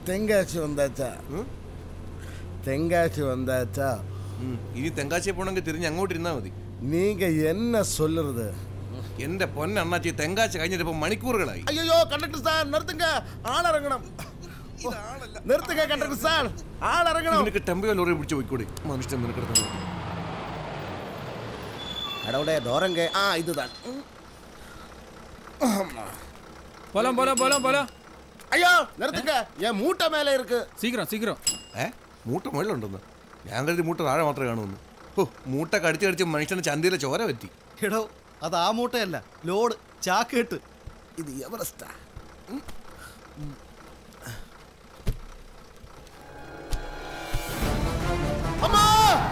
தெங்காசி வந்தாச்சா தெங்காசி வந்தாச்சா ഉം. ഇനി തെങ്കാശി പോണെങ്കിൽ തിരിഞ്ഞ് അങ്ങോട്ട് ഇരുന്നാ മതി நீங்க என்ன சொல்லுறது എന്റെ പൊന്നണ്ണാച്ചി തെങ്കാശി കഴിഞ്ഞിട്ട് ഇപ്പൊ മണിക്കൂറുകളായി ஐயோ கண்டக்டர் சார் நிறுத்துங்க ஆள் இறங்கணும் நிறுத்துங்க கண்டக்டர் சார் ஆள் இறங்கணும் നിനക്ക് ടെമ്പോ ലോറി പിടിച്ച് പോയിക്കൂടി മനുഷ്യൻ നിനക്കെടുത്തു கடவுளே டோரங்க ஆ இதுதான் போலாம் போலாம் போலாம் போலாம் ஐயோ நிறுத்துங்க என் மூட்டை மேல இருக்கு சீக்கிரம் சீக்கிரம் ഏ മൂട്ട മുകളിലുണ്ടെന്ന് ഞാൻ കരുതി മൂട്ട താഴെ മാത്രമേ കാണുമെന്ന് ഓ മൂട്ട കടിച്ച് കടിച്ച് മനുഷ്യന്റെ ചന്തയിലെ ചോര പറ്റി എടോ അത് ആ മൂട്ടയല്ല ലോഡ് ചാക്കേട്ട് இது எவரெஸ்டா அம்மா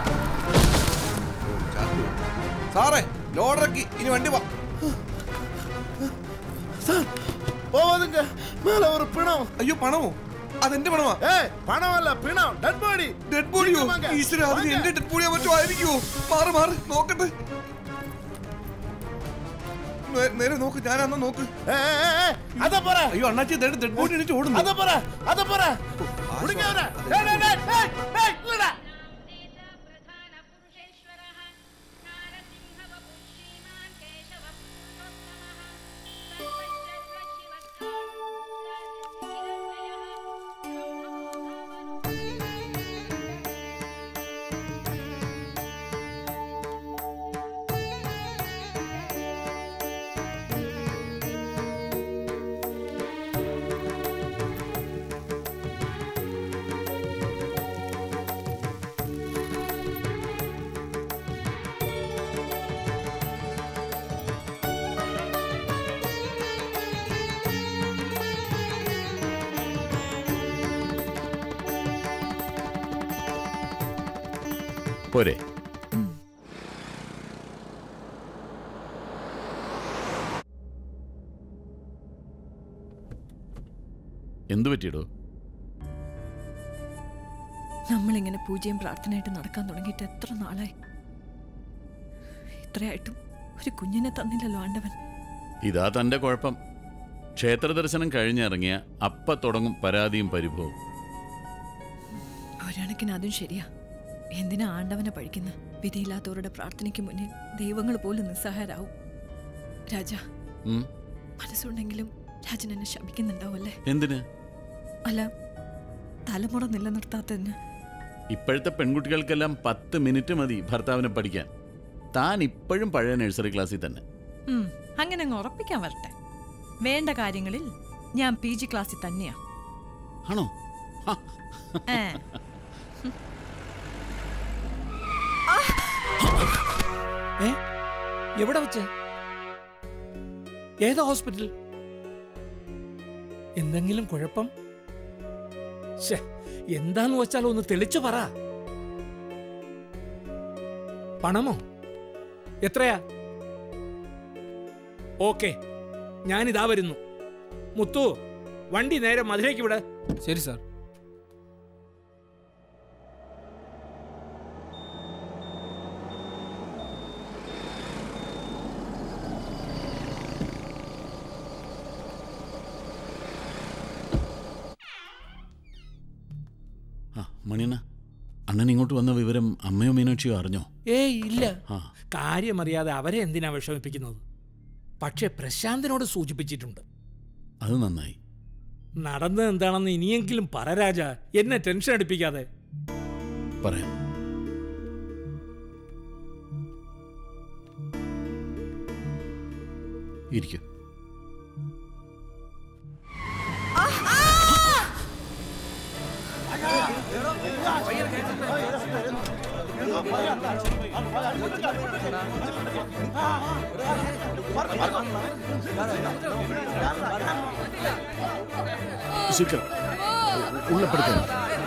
ഓ, ചാക്ക്. സാറേ ലോഡറക്കി ഇനി വണ്ടി വാ சார் போவாதுங்க மேல ஒரு பிணம் അയ്യോ പണമോ അതെന്റെ പണമാ ஏய் பணம் இல்ல பிணம் டெட் பாடி ഡെഡ് ബോഡിയോ ഈശ്വര അത് എന്റെ ഡെഡ് ബോഡിയാ പറ്റുമോ ആയിരിക്കുമോ മാറി മാറി നോക്കട്ടെ നേ- നേരെ നോക്ക് ഞാനന്ന് നോക്ക് அத போற അയ്യോ അണ്ണാച്ചി ഡെഡ് ബോഡി എണീറ്റ് ഓടുന്നു அத போற அத போற முடிங்க அவரை டேய் டேய் டேய் டேய் டேய் இல்லடா പോരെ എന്തു പറ്റിയിടോ നമ്മളിങ്ങനെ പൂജയും പ്രാർത്ഥനയായിട്ട് നടക്കാൻ തുടങ്ങിയിട്ട് എത്ര നാളായി ഇത്രയായിട്ടും ഒരു കുഞ്ഞിനെ തന്നില്ലല്ലോ ആണ്ടവൻ ഇതാ തന്റെ കുഴപ്പം ക്ഷേത്ര ദർശനം കഴിഞ്ഞിറങ്ങിയ അപ്പ തുടങ്ങും പരാതിയും പരിഭവവും ഒരണക്കിന് അതും ശരിയാ എന്തിനാ ആണ്ടവനെ പഴിക്കുന്ന വിധിയില്ലാത്തവരുടെ പ്രാർത്ഥനയ്ക്ക് മുന്നിൽ ദൈവങ്ങൾ പോലും നിസ്സഹായരാവും രാജ ഉം, മനസ്സുണ്ടെങ്കിലും രാജൻ എന്നെ ശപിക്കുന്നുണ്ടാവല്ലേ എന്തിന് അല്ല തലമുറ നിലനിർത്താത്തതിന് ഇപ്പോഴത്തെ പെൺകുട്ടികൾക്കെല്ലാം പത്ത് മിനിറ്റ് മതി ഭർത്താവിനെ പഠിക്കാൻ താൻ ഇപ്പോഴും പഴയ നഴ്സറി ക്ലാസ്സിൽ തന്നെ ഉം, അങ്ങനെ അങ്ങ് ഉറപ്പിക്കാൻ വരട്ടെ വേണ്ട കാര്യങ്ങളിൽ ഞാൻ പി ജി ക്ലാസ്സിൽ തന്നെയാ ആണോ ഹ, ഏ, ഏ എവിടെ വെച്ച് ഏതാ ഹോസ്പിറ്റൽ എന്തെങ്കിലും കുഴപ്പം ശ്ശെ, എന്താന്ന് വെച്ചാൽ ഒന്ന് തെളിച്ചു പറ പണമോ എത്രയാ ഓക്കെ ഞാനിതാ വരുന്നു മുത്തു വണ്ടി നേരെ മധുരയ്ക്ക് വിട ശരി സാർ ആ മണിയണ്ണ അണ്ണൻ ഇങ്ങോട്ട് വന്ന വിവരം അമ്മയോ മീനാക്ഷിയോ അറിഞ്ഞോ ഏയ് ഇല്ല ആ കാര്യമറിയാതെ അവരെ എന്തിനാ വിഷമിപ്പിക്കുന്നത് പക്ഷെ പ്രശാന്തിനോട് സൂചിപ്പിച്ചിട്ടുണ്ട് അത് നന്നായി നടന്നത് എന്താണെന്ന് ഇനിയെങ്കിലും പറ രാജ എന്നെ ടെൻഷൻ അടിപ്പിക്കാതെ പറയാം ഇരിക്കും சீக்கிரம் உள்ள படுக்க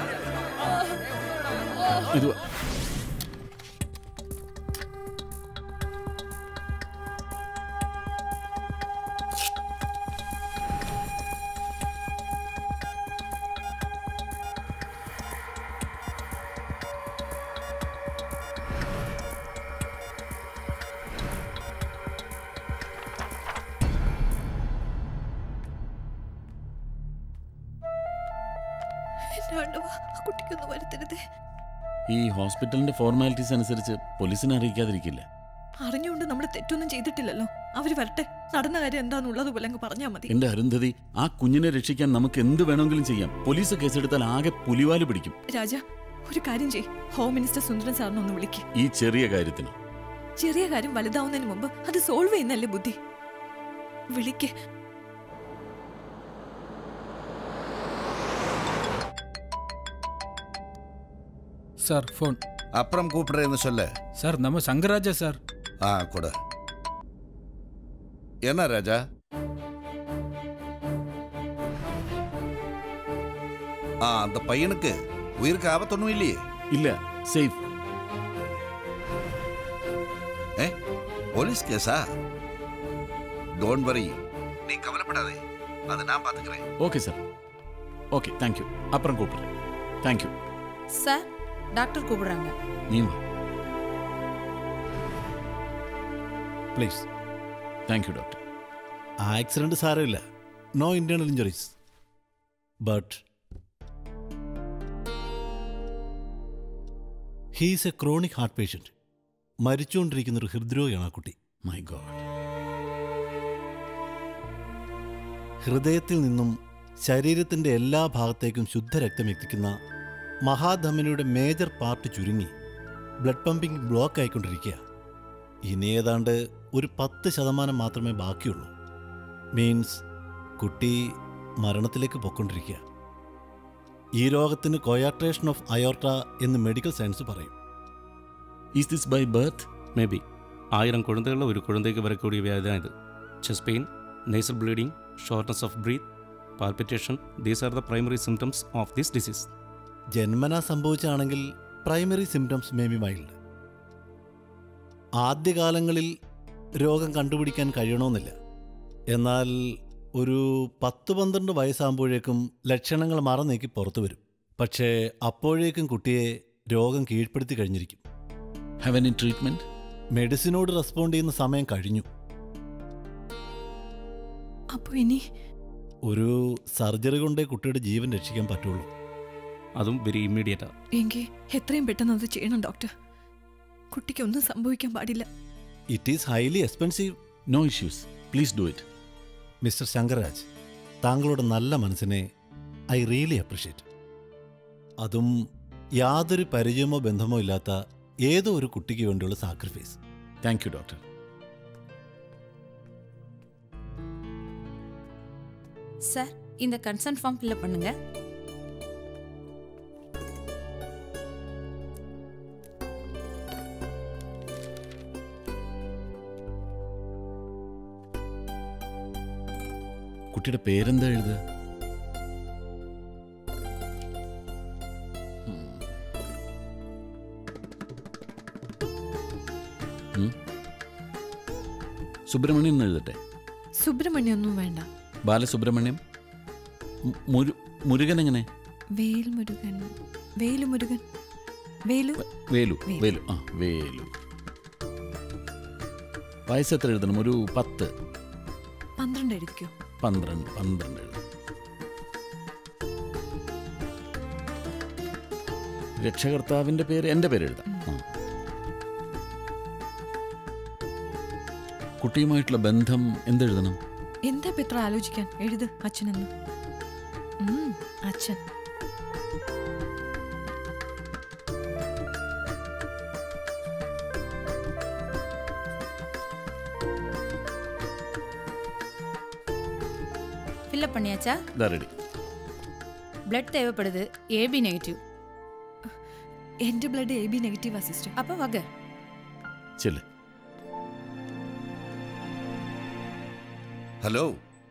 இது ആണ്ടവ ആ കുട്ടിക്കൊന്നും വരുത്തരുതേ ഈ ഹോസ്പിറ്റലിന്റെ ഫോർമാലിറ്റീസ് അനുസരിച്ച് പോലീസിനെ അറിയിക്കാതിരിക്കില്ല അറിഞ്ഞുകൊണ്ട് നമ്മൾ തെറ്റൊന്നും ചെയ്തിട്ടില്ലല്ലോ അവര് വരട്ടെ നടന്ന കാര്യം എന്താന്നുള്ളത് പോലെ അങ്ങ് പറഞ്ഞാൽ മതി എന്റെ അരുന്ധതി ആ കുഞ്ഞിനെ രക്ഷിക്കാൻ നമുക്ക് എന്ത് വേണമെങ്കിലും ചെയ്യാം പോലീസ് കേസെടുത്താൽ ആകെ പുലിവാല് പിടിക്കും രാജ ഒരു കാര്യം ചെയ് ഹോം മിനിസ്റ്റർ സുന്ദരൻ സാറിനെ ഒന്ന് വിളിക്ക് ഈ ചെറിയ കാര്യത്തിന് ചെറിയ കാര്യം വലുതാവുന്നതിന് മുമ്പ് അത് സോൾവ് ചെയ്യുന്നല്ലേ ബുദ്ധി വിളിക്ക് சார் ஃபோன் അപ്പുറം കൂപ്പിടുறேன்னு சொல்லு சார் நம்ம சங்கராஜா சார் ஆ கொடு என்ன ராஜா ஆ அந்த பையனுக்கு உயிருக்கு ஆபத்தொன்னும் இல்லையே ഇല്ല സേഫ് ஏ போலீஸ் கேஸா டோன்ட் வரி நீ கவலைப்படாதே அதை நான் பாத்துக்கிறேன் okay sir okay thank you അപ്പുറം കൂപ്പിടുறேன் താങ്ക് യു சார் டாக்டர் கூப்பிடுறாங்க നീ വാ please thank you doctor accident സാരമില്ല no internal injuries but he's a chronic heart patient മരിച്ചുകൊണ്ടിരിക്കുന്ന ഒരു ഹൃദ്രോഗിയാണ് ആ കുട്ടി മൈ ഗോഡ് ഹൃദയത്തിൽ നിന്നും ശരീരത്തിൻ്റെ എല്ലാ ഭാഗത്തേക്കും ശുദ്ധരക്തം എത്തിക്കുന്ന മഹാധമനിയുടെ മേജർ പാർട്ട് ചുരുങ്ങി ബ്ലഡ് പമ്പിംഗ് ബ്ലോക്ക് ആയിക്കൊണ്ടിരിക്കുക ഇനി ഏതാണ്ട് ഒരു പത്ത് ശതമാനം മാത്രമേ ബാക്കിയുള്ളൂ മീൻസ് കുട്ടി മരണത്തിലേക്ക് പൊക്കൊണ്ടിരിക്കുക ഈ രോഗത്തിന് കൊയാട്രേഷൻ ഓഫ് അയോർട്ട എന്ന് മെഡിക്കൽ സയൻസ് പറയും is this by birth maybe ஆயிரம் குழந்தைகளில் ஒரு குழந்தைக்கு வரக்கூடிய வியாதி தான் இது chest pain nasal bleeding shortness of breath palpitation these are the primary symptoms of this disease ജന്മന സംഭവിച്ചാണെങ്കിൽ primary symptoms may be mild ആദ്യകാലങ്ങളിൽ രോഗം കണ്ടുപിടിക്കാൻ കഴിയണമെന്നില്ല എന്നാൽ ഒരു പത്ത് പന്ത്രണ്ട് വയസ്സാകുമ്പോഴേക്കും ലക്ഷണങ്ങൾ മറന്നേക്ക് പുറത്തു വരും പക്ഷേ അപ്പോഴേക്കും കുട്ടിയെ രോഗം കീഴ്പ്പെടുത്തി കഴിഞ്ഞിരിക്കും ഹാവ് എനി ട്രീറ്റ്മെന്റ് മെഡിസിനോട് റെസ്പോണ്ട് ചെയ്യുന്ന സമയം കഴിഞ്ഞു അപ്പൊ ഇനി ഒരു സർജറി കൊണ്ടേ കുട്ടിയുടെ ജീവൻ രക്ഷിക്കാൻ പറ്റുള്ളൂ അതും വെരി ഇമ്മീഡിയറ്റാണ് എങ്കിൽ എത്രയും പെട്ടെന്ന് അത് ചെയ്യണം ഡോക്ടർ കുട്ടിക്ക് ഒന്നും സംഭവിക്കാൻ പാടില്ല it is highly expensive no issues please do it mister Shankarraj താങ്കളുടെ നല്ല മനസ്സിനെ ഐ റിയലി അപ്രിഷ്യേറ്റ് അതും യാതൊരു പരിചയമോ ബന്ധമോ ഇല്ലാത്ത ഏതോ ഒരു കുട്ടിക്ക് വേണ്ടിയുള്ള sacrifice thank you doctor sir இந்த கன்சர்ன் ஃபார்ம் ஃபில்அப் பண்ணுங்க കുട്ടിയുടെ പേരെന്താ എഴുതുക ഉം. സുബ്രഹ്മണ്യം എന്ന് എഴുതട്ടെ സുബ്രഹ്മണ്യൊന്നും വേണ്ട ബാലസുബ്രഹ്മണ്യം മു- മുരു മുരുകൻ എങ്ങനെ വേൽമുരുകൻ വേലുമുരുകൻ വേലു വേലു വേലു. വേലു ആ വേലു വയസ്സ് എത്ര എഴുതണം ഒരു പത്ത് പന്ത്രണ്ട് എഴുതിക്കോ പന്ത്രണ്ട് പന്ത്രണ്ട് എഴുതണം രക്ഷകർത്താവിന്റെ പേര് എൻ്റെ പേര് എഴുതാം ആ. കുട്ടിയുമായിട്ടുള്ള ബന്ധം എന്തെഴുതണം എന്താ ഇപ്പൊ ഇത്ര ആലോചിക്കാൻ എഴുത് അച്ഛനെന്ന് ഉം, അച്ഛൻ ஃபில்அப் பண்ணியாச்சா ഇതാ റെഡി பிளட் தேவைப்படுது ஏபி நெகட்டிவ் എന്റെ blood A B negative assist அப்போ வக ചെല്ല് ഹലോ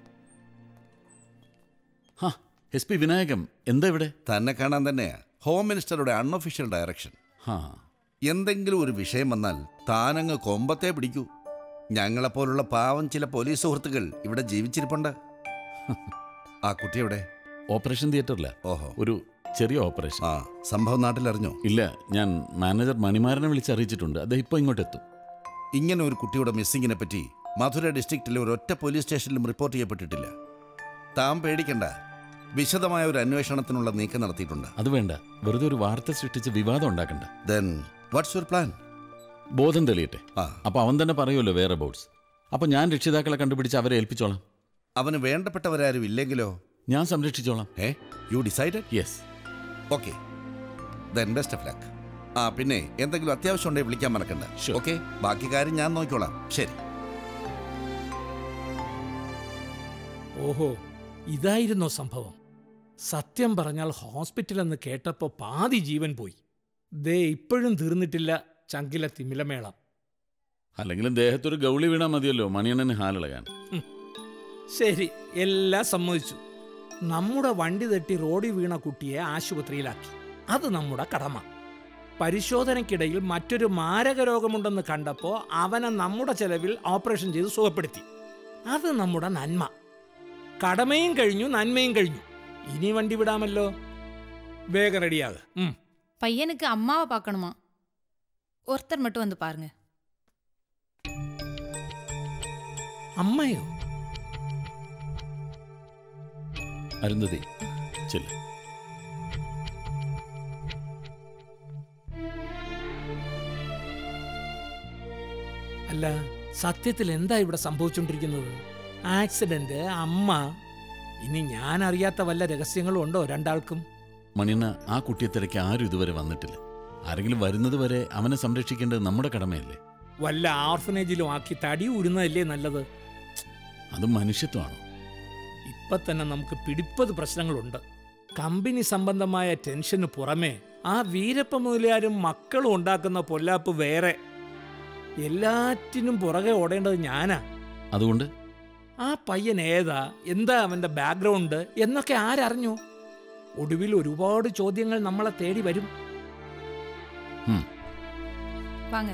ഹാ എസ് പി വിനായകം എന്താ ഇവിടെ തന്നെ കാണാൻ തന്നെയാ ഹോം മിനിസ്റ്ററുടെ അൺഒഫീഷ്യൽ ഡയറക്ഷൻ ഹാ എന്തെങ്കിലും ഒരു വിഷയം വന്നാൽ താനങ്ങ് കൊമ്പത്തെ പിടിക്കൂ ഞങ്ങളെപ്പോലുള്ള പാവം ചില പോലീസ് സുഹൃത്തുക്കൾ ഇവിടെ ജീവിച്ചിരിപ്പുണ്ട് ആ കുട്ടിയുടെ ഓപ്പറേഷൻ തിയേറ്ററില്ല ഓഹോ ഒരു ചെറിയ ഓപ്പറേഷൻ ആ സംഭവം നാട്ടിലറിഞ്ഞോ ഇല്ല ഞാൻ മാനേജർ മണിമാരനെ വിളിച്ച് അറിയിച്ചിട്ടുണ്ട് അദ്ദേഹം ഇപ്പോൾ ഇങ്ങോട്ട് എത്തും ഇങ്ങനെ ഒരു കുട്ടിയുടെ മിസ്സിങ്ങിനെ പറ്റി മധുര ഡിസ്ട്രിക്റ്റിലെ ഒരൊറ്റ പോലീസ് സ്റ്റേഷനിലും റിപ്പോർട്ട് ചെയ്യപ്പെട്ടിട്ടില്ല താൻ പേടിക്കണ്ട വിശദമായ ഒരു അന്വേഷണത്തിനുള്ള നീക്കം നടത്തിയിട്ടുണ്ട് അത് വേണ്ട വെറുതെ ഒരു വാർത്ത സൃഷ്ടിച്ച് വിവാദം ഉണ്ടാക്കണ്ട ദെൻ വാട്ട്സ് യുവർ പ്ലാൻ ബോധം തെളിയട്ടെ ആ അപ്പൊ അവൻ തന്നെ പറയുമല്ലോ വേറെ ബോർഡ്സ് അപ്പൊ ഞാൻ രക്ഷിതാക്കളെ കണ്ടുപിടിച്ച് അവരെ ഏൽപ്പിച്ചോളാം അവന് വേണ്ടപ്പെട്ടവരാരും ഇല്ലെങ്കിലോ ഞാൻ സംരക്ഷിച്ചോളാം are you decided yes okay then best of luck ആ പിന്നെ എന്തെങ്കിലും അത്യാവശ്യം ഉണ്ടെങ്കിൽ വിളിക്കാൻ മറക്കണ്ട Sure. ഓക്കെ ബാക്കി കാര്യം ഞാൻ നോക്കിക്കോളാം ശരി ഓഹോ ഇതായിരുന്നോ സംഭവം സത്യം പറഞ്ഞാൽ ഹോസ്പിറ്റൽ എന്ന് കേട്ടപ്പോൾ പാതി ജീവൻ പോയി ദേ ഇപ്പോഴും തീർന്നിട്ടില്ല ചങ്കിലെ തിമിലമേളം അല്ലെങ്കിലും ദേഹത്തൊരു ഗൗളി വീണാൽ മതിയല്ലോ മണിയണ്ണന് ഹാലിളകാൻ ശരി എല്ലാം സമ്മതിച്ചു നമ്മുടെ വണ്ടി തട്ടി റോഡിൽ വീണ കുട്ടിയെ ആശുപത്രിയിലാക്കി അത് നമ്മുടെ കടമ പരിശോധനയ്ക്കിടയിൽ മറ്റൊരു മാരക രോഗമുണ്ടെന്ന് കണ്ടപ്പോൾ അവനെ നമ്മുടെ ചെലവിൽ ഓപ്പറേഷൻ ചെയ്ത് സുഖപ്പെടുത്തി അത് നമ്മുടെ നന്മ കടമയും കഴിഞ്ഞു നന്മയും കഴിഞ്ഞു ഇനി വണ്ടി വിടാമല്ലോ വേഗം റെഡിയാകുക ഉം பையனுக்கு அம்மாவை பார்க்கணுமா ஒருத்தர் மட்டும் வந்து பாருங்க അമ്മയോ അരുന്ധതി ചെല്ല അല്ല സത്യത്തിൽ എന്താ ഇവിടെ സംഭവിച്ചുകൊണ്ടിരിക്കുന്നത് ആക്സിഡന്റ് അമ്മ ഇനി ഞാൻ അറിയാത്ത വല്ല രഹസ്യങ്ങളും ഉണ്ടോ രണ്ടാൾക്കും മണിയണ്ണ ആ കുട്ടിയെ തിരക്ക് ആരും ഇതുവരെ വന്നിട്ടില്ല ആരെങ്കിലും വരുന്നത് വരെ അവനെ സംരക്ഷിക്കേണ്ടത് നമ്മുടെ കടമയല്ലേ വല്ല ആർഫനേജിലും ആക്കി തടി ഉരുന്നതല്ലേ നല്ലത് അത് മനുഷ്യത്വമാണോ ഇപ്പൊ തന്നെ നമുക്ക് പിടിപ്പത് പ്രശ്നങ്ങളുണ്ട് കമ്പനി സംബന്ധമായ ടെൻഷന് പുറമെ ആ വീരപ്പ മുതലാരും മക്കളും ഉണ്ടാക്കുന്ന പൊല്ലാപ്പ് വേറെ എല്ലാറ്റിനും പുറകെ ഓടേണ്ടത് ഞാനാ അതുകൊണ്ട് ആ പയ്യൻ ഏതാ എന്താ അവന്റെ ബാക്ക്ഗ്രൗണ്ട് എന്നൊക്കെ ആരറിഞ്ഞു ഒടുവിൽ ഒരുപാട് ചോദ്യങ്ങൾ നമ്മളെ തേടി വരും வாங்க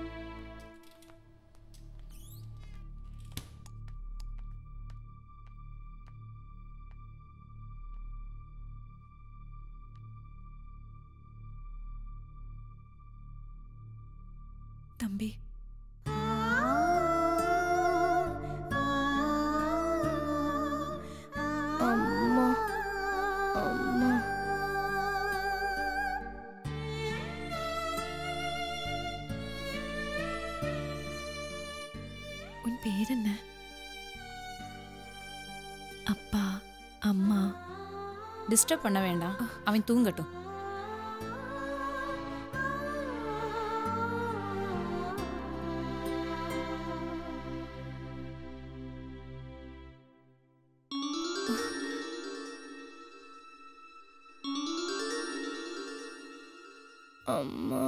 തമ്പി അമ്മ അമ്മ ഉൻ പേരെന്ന அப்பா அம்மா டிஸ்டர்ப் பண்ண வேண்டாம் அவன் தூங்கட்டும் അമ്മ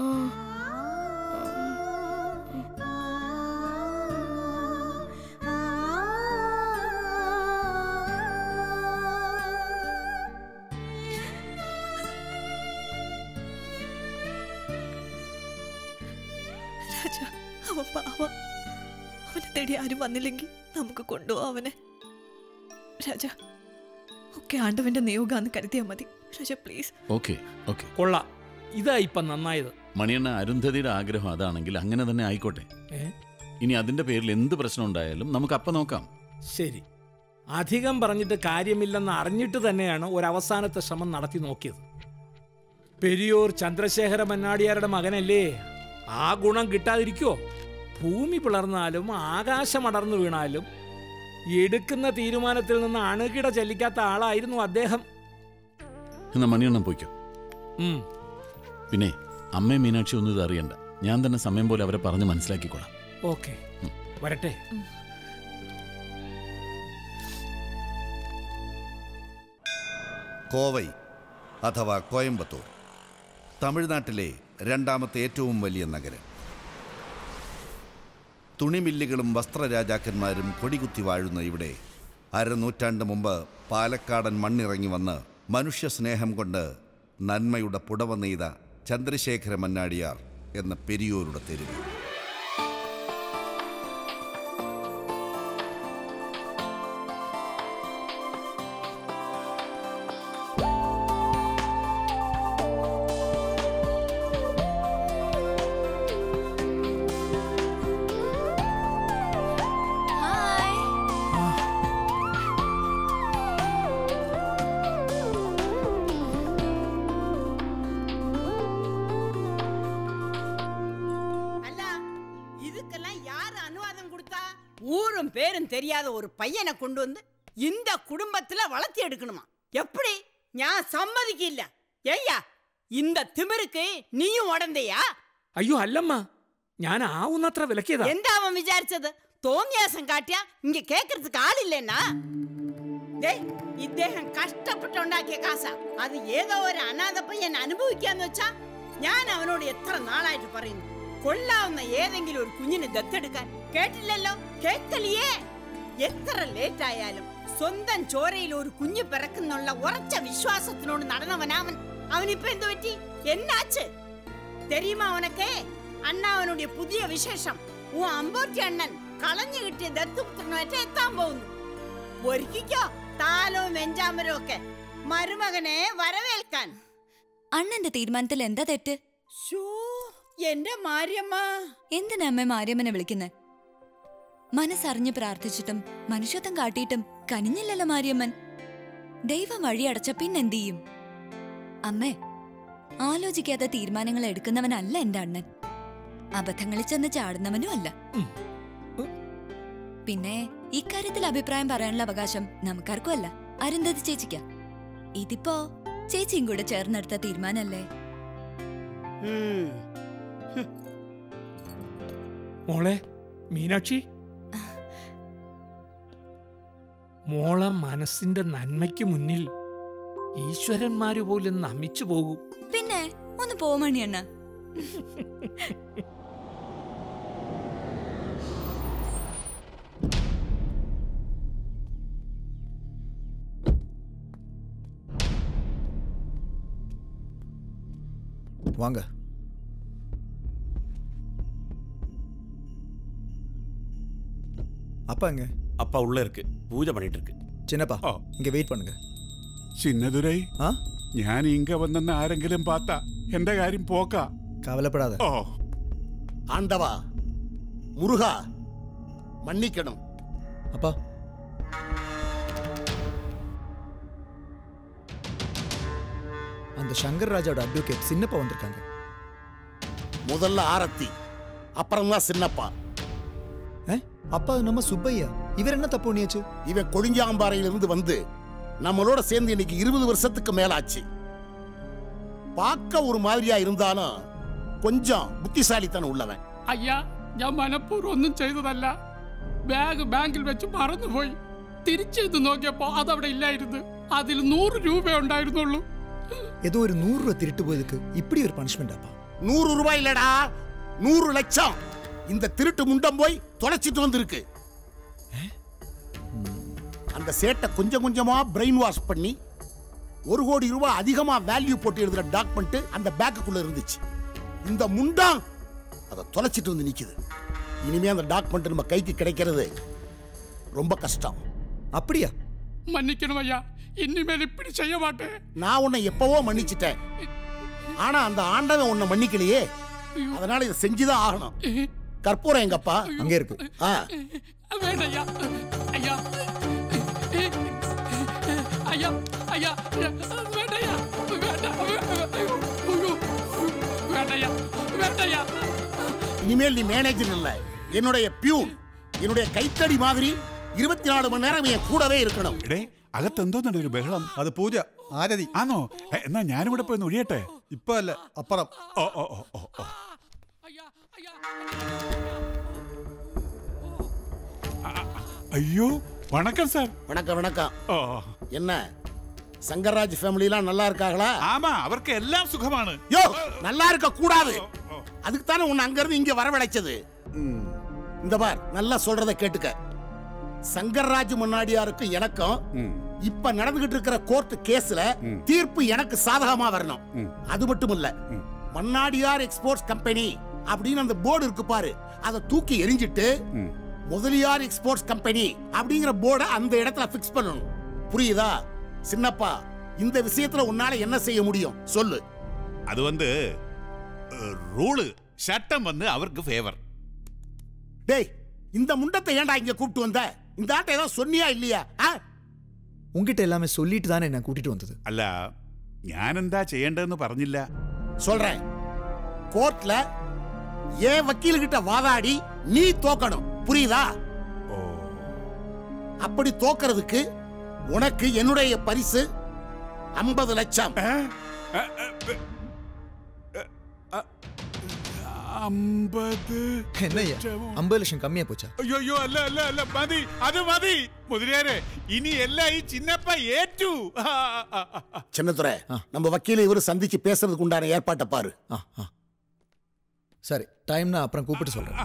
രാജ അവൻ പാവ അവനെ തേടി ആരും വന്നില്ലെങ്കിൽ നമുക്ക് കൊണ്ടുപോവാം അവനെ രാജ ഒക്കെ ആണ്ടവന്റെ നിയോഗാന്ന് കരുതിയാൽ മതി രാജ പ്ലീസ് ഓക്കെ ഓക്കെ കൊള്ളാം ഇതാ ഇപ്പം നന്നായത് മണിയണ്ണ അരുന്ധതിയുടെ ആഗ്രഹം അതാണെങ്കിൽ അങ്ങനെ തന്നെ ആയിക്കോട്ടെ ഏ ഇനി അതിന്റെ പേരിൽ എന്ത് പ്രശ്നം ഉണ്ടായാലും നമുക്ക് അപ്പം നോക്കാം ശരി അധികം പറഞ്ഞിട്ട് കാര്യമില്ലെന്ന് അറിഞ്ഞിട്ട് തന്നെയാണ് ഒരു അവസാനത്തെ ശ്രമം നടത്തി നോക്കിയത് പെരിയൂർ ചന്ദ്രശേഖര മന്നാടിയാരുടെ മകനല്ലേ ആ ഗുണം കിട്ടാതിരിക്കോ ഭൂമി പിളർന്നാലും ആകാശം അടർന്നു വീണാലും എടുക്കുന്ന തീരുമാനത്തിൽ നിന്ന് അണുകിട ചെല്ലിക്കാത്ത ആളായിരുന്നു അദ്ദേഹം എന്നാ മണിയണ്ണം പോയിക്കോ ഉം, പിന്നെ അമ്മയും മീനാക്ഷി ഒന്നും ഇത് അറിയണ്ട ഞാൻ തന്നെ സമയം പോലെ അവരെ പറഞ്ഞ് മനസ്സിലാക്കിക്കോളാം ഓക്കെ വരട്ടെ കോവൈ അഥവാ കോയമ്പത്തൂർ തമിഴ്നാട്ടിലെ രണ്ടാമത്തെ ഏറ്റവും വലിയ നഗരം തുണിമില്ലുകളും വസ്ത്രരാജാക്കന്മാരും കൊടികുത്തി വാഴുന്ന ഇവിടെ അരനൂറ്റാണ്ട് മുമ്പ് പാലക്കാടൻ മണ്ണിറങ്ങി വന്ന് മനുഷ്യസ്നേഹം കൊണ്ട് നന്മയുടെ പുടവ നെയ്ത ചന്ദ്രശേഖര മന്നാടിയാർ എന്ന പെരിയൂരുടെ തെരുവ് ഹായ് அனுவாதம் கொடுத்தா ஊரும் பேரும் தெரியாத ஒரு பையனை கொண்டு வந்து இந்த குடும்பத்துல வளர்த்தி எடுக்கணுமா எப்படி ഞാൻ സമ്മതിക്കില്ല ഏയ്യാ இந்த திமிருக்கு நீயும் உடந்தையா അയ്യോ അല്ലമ്മ ഞാൻ ആവുന്നത്ര വിലക്കിയതാ എന്താ അവൻ വിചാരിച്ചത് തോന്നിയാസം കാട്ടിയാ ഇങ്ങ കേക്കறதுக்கு ആളില്ലെന്നാ ഡേയ് ഇദ്ദേഹം കഷ്ടപ്പെട്ടുണ്ടാക്കിയ കാശ അത് ഏതോ ഒരു അനാഥ പയ്യൻ അനുഭവിക്കാന്ന് വെച്ചാ ഞാൻ അവനോട് എത്ര നാളായിട്ട് പറയുന്നു കൊള്ളാവുന്ന ഏതെങ്കിലും ഒരു കുഞ്ഞിനെ ദത്തെടുക്കാൻ കേട്ടില്ലല്ലോ കേക്കലിയേ എത്ര ലേറ്റ് ആയാലും സ്വന്തം ചോരയിൽ ഒരു കുഞ്ഞ് പിറക്കുന്നുള്ള ഉറച്ച വിശ്വാസത്തിനോട് നടന്നവനാവൻ അവനിപ്പോ എന്തു പറ്റി എന്നാച്ച് தெரியுமா உனக்கு അണ്ണാവനുடைய പുതിയ വിശേഷം ഓ അമ്പോറ്റി അണ്ണൻ കളഞ്ഞു കിട്ടിയ ദത്തുപുത്രനായിട്ട് എത്താൻ പോകുന്നു ഒരുക്കിക്കോ താലവും വെഞ്ചാമരവും ഒക്കെ മരുമകനെ വരവേൽക്കാൻ അണ്ണന്റെ തീരുമാനത്തിൽ എന്താ തെറ്റ് ശോ, എന്റെ മാര്യമ്മ എന്തിനാ അമ്മ മാര്യമ്മനെ വിളിക്കുന്നത് മനസ്സറിഞ്ഞ് പ്രാർത്ഥിച്ചിട്ടും മനുഷ്യത്വം കാട്ടിയിട്ടും കനിഞ്ഞില്ലല്ലോ മാര്യമ്മൻ ദൈവം വഴിയടച്ച പിന്നെന്ത് ചെയ്യും അമ്മേ ആലോചിക്കാത്ത തീരുമാനങ്ങൾ എടുക്കുന്നവനല്ല എന്റെ അണ്ണൻ അബദ്ധങ്ങളിൽ ചെന്ന് ചാടുന്നവനും അല്ല പിന്നെ ഇക്കാര്യത്തിൽ അഭിപ്രായം പറയാനുള്ള അവകാശം നമുക്കാർക്കും അല്ല അരുന്ധതി ചേച്ചിക്ക ഇതിപ്പോ ചേച്ചിയും കൂടെ ചേർന്നെടുത്ത തീരുമാനല്ലേ മോളെ മീനാക്ഷി മോളെ മനസ്സിന്റെ നന്മയ്ക്ക് മുന്നിൽ ഈശ്വരന്മാര് പോലും നമിച്ചു പോകും പിന്നെ ഒന്ന് പോമണി അണ്ണ வாங்க அப்பா எங்க அப்பா உள்ள இருக்கு பூஜை பண்ணிட்டு இருக்கு சின்னப்பா இங்க வெயிட் பண்ணுங்க ചിന്നതുരൈ ആ ഞാൻ ഇങ്ക വന്നെന്ന് ആരെങ്കിലും പാത്ത എന്റെ കാര്യം പോക്ക கவலைப்படாத ഓ ஆண்டவா முருகா மன்னிக்கணும் அப்பா அந்த சங்கர் ராஜாவோட அட்வொகேட் சின்னப்பா வந்திருக்காங்க முதல்ல ஆரத்தி அப்புறம் தான் சின்னப்பா அப்பா அது நம்ம சுப்பையா இவர் என்ன தப்பு பண்ணியாச்சு இவன் கொழிஞ்சாம்பாறையிலிருந்து வந்து நம்மளோட சேர்ந்து இன்னைக்கு இருபது வருஷத்துக்கு மேலாச்சு பார்க்க ஒரு மாதிரியா இருந்தாலும் கொஞ்சம் புத்திசாலித்தனம் உள்ளவன் അയ്യാ ഞാൻ മനഃപൂർവ്വം ഒന്നും ചെയ്തതല്ല ബാഗ് ബാങ്കിൽ വെച്ച് മറന്നുപോയി തിരിച്ചെഴുത്ത് നോക്കിയപ്പോ അതവിടെ ഇല്ലായിരുന്നു അതിൽ നൂറ് രൂപ ഉണ്ടായിരുന്നുള്ളൂ ஏதோ ஒரு நூறு ரூபா திருட்டு போயதுக்கு இப்படி ஒரு பனிஷ்மெண்ட் அப்பா நூறு ரூபாய் இல்லடா நூறு லட்சம் இந்த திருட்டு முண்டம் போய் தொலைச்சிட்டு வந்திருக்கு அந்த சேட்டை கொஞ்சம் கொஞ்சமா பிரெயின் வாஷ் பண்ணி ஒரு கோடி ரூபாய் அதிகமா வேல்யூ போட்டு எழுதுற டாக்குமெண்ட் அந்த பேக்குக்குள்ள இருந்துச்சு இந்த முண்டம் அதை தொலைச்சிட்டு வந்து நிக்குது இனிமே அந்த டாக்குமெண்ட் நம்ம கைக்கு கிடைக்கிறது ரொம்ப கஷ்டம் அப்படியா மன்னிக்கணும் ஐயா இனிமேல் இப்படி செய்ய மாட்டேன் நான் உன்னை எப்பவோ மன்னிச்சிட்டேன் ஆனா அந்த ஆண்டவன் உன்னை மன்னிக்கலையே அதனால இதை செஞ்சுதான் ஆகணும் கற்பூரம் எங்கப்பா அங்க இருக்கு ஆ വേണ്ടയ്യാ അയ്യാ അയ്യാ അയ്യാ വേണ്ടയ്യാ വേണ്ട അയ്യോ, വേണ്ടയ്യാ വേണ്ടയ്യാ இனிமேல் நீ மேனேஜர் இல்ல என்னுடைய பியூன் என்னுடைய கைத்தடி மாதிரி இருபத்தி நாலு மணி நேரம் என் கூடவே இருக்கணும் എടേ അകത്തെന്തോന്നുണ്ട് ഒരു ബഹളം അത് പൂജ ആരതി ആണോ എ, എന്നാ ഞാനിവിടെ പോയി ഒന്ന് ഒഴിയട്ടെ ഇപ്പൊ അല്ല അപ്പുറം ഓ ഓ ഓ ഓ ഓ ആ, ആ, അയ്യോ വണക്കം സാർ வணக்கம் வணக்கம் ഓ என்ன சங்கர்ராஜ் ஃபேமிலிலாம் நல்லா இருக்காங்களா ஆமா அவருக்கு எல்லாம் சுகமான யோ நல்லா இருக்க கூடாது அதுக்கு தானே உன்னை அங்க இருந்து இங்க வரவழைச்சது இந்த பார் நல்லா சொல்றத கேட்டுக்க சங்கர்ராஜ் முன்னாடியாருக்கும் எனக்கும் இப்ப நடந்துகிட்டு இருக்கிற கோர்ட் கேஸ்ல தீர்ப்பு எனக்கு சாதகமா வரணும் அது மட்டும் இல்ல மன்னாடியார் எக்ஸ்போர்ட்ஸ் கம்பெனி அப்படின்னு அந்த போர்டு இருக்கு பாரு அதை தூக்கி எரிஞ்சிட்டு முதலியார் எக்ஸ்போர்ட்ஸ் கம்பெனி அப்படிங்கிற போர்டை அந்த இடத்துல ஃபிக்ஸ் பண்ணணும் புரியுதா சின்னப்பா இந்த விஷயத்துல உன்னால என்ன செய்ய முடியும் சொல்லு அது வந்து ரூலு சட்டம் வந்து அவருக்கு ஃபேவர் டேய் இந்த முண்டத்தை ஏன்டா இங்க கூப்பிட்டு வந்த இந்த ஆட்டை ஏதாவது சொன்னியா இல்லையா ஆ? உங்ககிட்ட எல்லாமே சொல்லிட்டு தானே என்ன கூட்டிட்டு வந்தது അല്ല ഞാനെന്താ ചെയ്യേണ്ടതെന്ന് പറഞ്ഞില്ല சொல்றேன் கோர்ட்ல ஏன் வக்கீல் கிட்ட வாதாடி நீ தோக்கணும் புரியுதா அப்படி தோக்கிறதுக்கு உனக்கு என்னுடைய பரிசு ஐம்பது லட்சம் അമ്പത് എന്നയ്യ അമ്പത് ലക്ഷം കമ്മിയാ പോച്ചാ അയ്യോ അല്ല അല്ല അല്ല മതി അത് മതി മുതിരേരെ ഇനി എല്ലാം ഈ ചിന്നപ്പ ഏറ്റു ആ, ആ, ആ, ആ. சின்னத்துறை நம்ம வக்கீல இவரு சந்திச்சு பேசுறதுக்கு உண்டான ஏற்பாட்டை பாரு சரி டைம் நான் அப்புறம் கூப்பிட்டு சொல்றேன்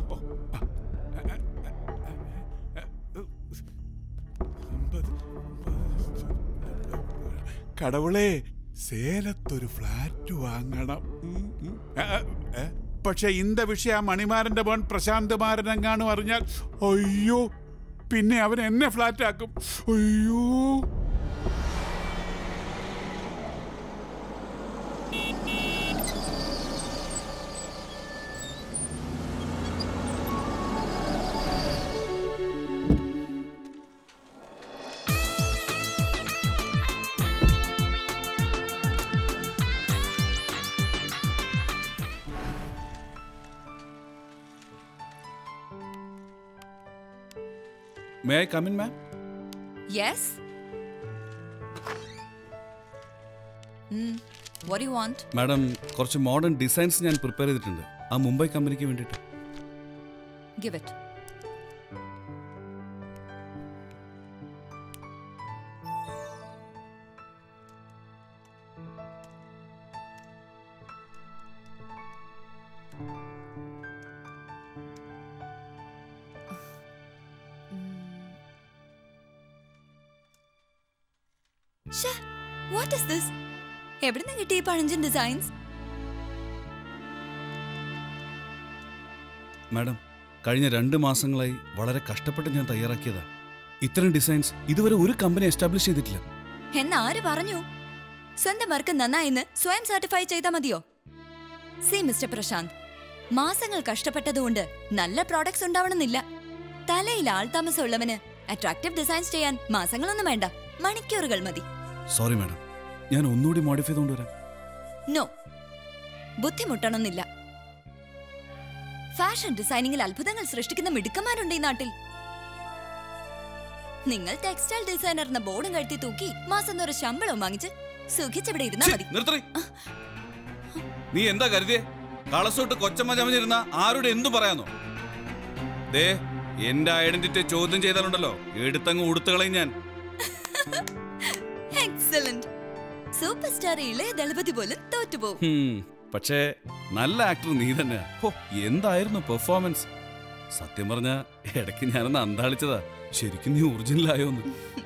കടവുളെ സേലത്തൊരു ഫ്ലാറ്റ് വാങ്ങണം ഉം, ഉം. ആ, ആ, പക്ഷെ ഇന്ത വിഷയ മണിമാരന്റെ മോൻ പ്രശാന്ത് മാരനെങ്ങാനും അറിഞ്ഞാൽ അയ്യോ പിന്നെ അവൻ എന്നെ ഫ്ലാറ്റ് ആക്കും അയ്യോ may I come in ma'am yes what do you want madam കുറച്ച് മോഡേൺ ഡിസൈൻസ് ഞാൻ പ്രിപ്പയർ ചെയ്തിട്ടുണ്ട് ആ മുംബൈ കമ്പനിക്ക് വേണ്ടിയിട്ട് give it ശ്ശേ, what is this? എവിടുന്ന് കിട്ടി ഈ പഴഞ്ചൻ ഡിസൈൻസ് മാഡം കഴിഞ്ഞ രണ്ട് മാസങ്ങളായി വളരെ കഷ്ടപ്പെട്ട് ഞാൻ തയ്യാറാക്കിയതാ ഇത്തരം ഡിസൈൻസ് ഇതുവരെ ഒരു കമ്പനി എസ്റ്റാബ്ലിഷ് ചെയ്തിട്ടില്ല എന്നാര് പറഞ്ഞു സ്വന്തം വർക്ക് നന്നായിന്ന് സ്വയം സർട്ടിഫൈ ചെയ്താൽ മതിയോ സി മിസ്റ്റർ പ്രശാന്ത് മാസങ്ങൾ കഷ്ടപ്പെട്ടതുകൊണ്ട് നല്ല പ്രോഡക്ട്സ് ഉണ്ടാവണമെന്നില്ല തലയിൽ ആൾതാമസമുള്ളവന് അട്രാക്റ്റീവ് ഡിസൈൻസ് ചെയ്യാൻ മാസങ്ങളൊന്നും വേണ്ട മണിക്കൂറുകൾ മതി സോറി മാഡം ഞാൻ ഒന്നുകൂടി മോഡിഫൈ ചെയ്തുകൊണ്ട് വരാം നോ ബുദ്ധിമുട്ടണമെന്നില്ല ഫാഷൻ ഡിസൈനിങ്ങിൽ അത്ഭുതങ്ങൾ സൃഷ്ടിക്കുന്ന മിടുക്കന്മാരുണ്ട് ഈ നാട്ടിൽ നിങ്ങൾ ടെക്സ്റ്റൈൽ ഡിസൈനർ എന്ന ബോർഡും കഴുത്തി തൂക്കി മാസം തോറും ശമ്പളവും വാങ്ങിച്ച് സുഖിച്ചവിടെ ഇരുന്നാ മതി നിർത്തറി നീ എന്താ കരുതിയേ കളസോട്ട് കൊച്ചമ്മ ചമഞ്ഞിരുന്ന ആരോട് എന്തു പറയാന്നോ ദേ എന്റെ ഐഡന്റിറ്റി ചോദ്യം ചെയ്താലുണ്ടല്ലോ എടുത്തങ്ങ് ഉടുത്തുകളയും ഞാൻ എക്സലന്റ് സൂപ്പർ സ്റ്റാർ ഇളയ ദളപതി പോലും തോറ്റുപോകും ഹും, പക്ഷേ നല്ല ആക്ടർ നീ തന്നെ ഹോ എന്തായിരുന്നു പെർഫോമൻസ് സത്യം പറഞ്ഞ ഇടയ്ക്ക് ഞാനൊന്ന് അന്താളിച്ചതാ ശരിക്കും നീ ഒറിജിനൽ ആയോന്ന്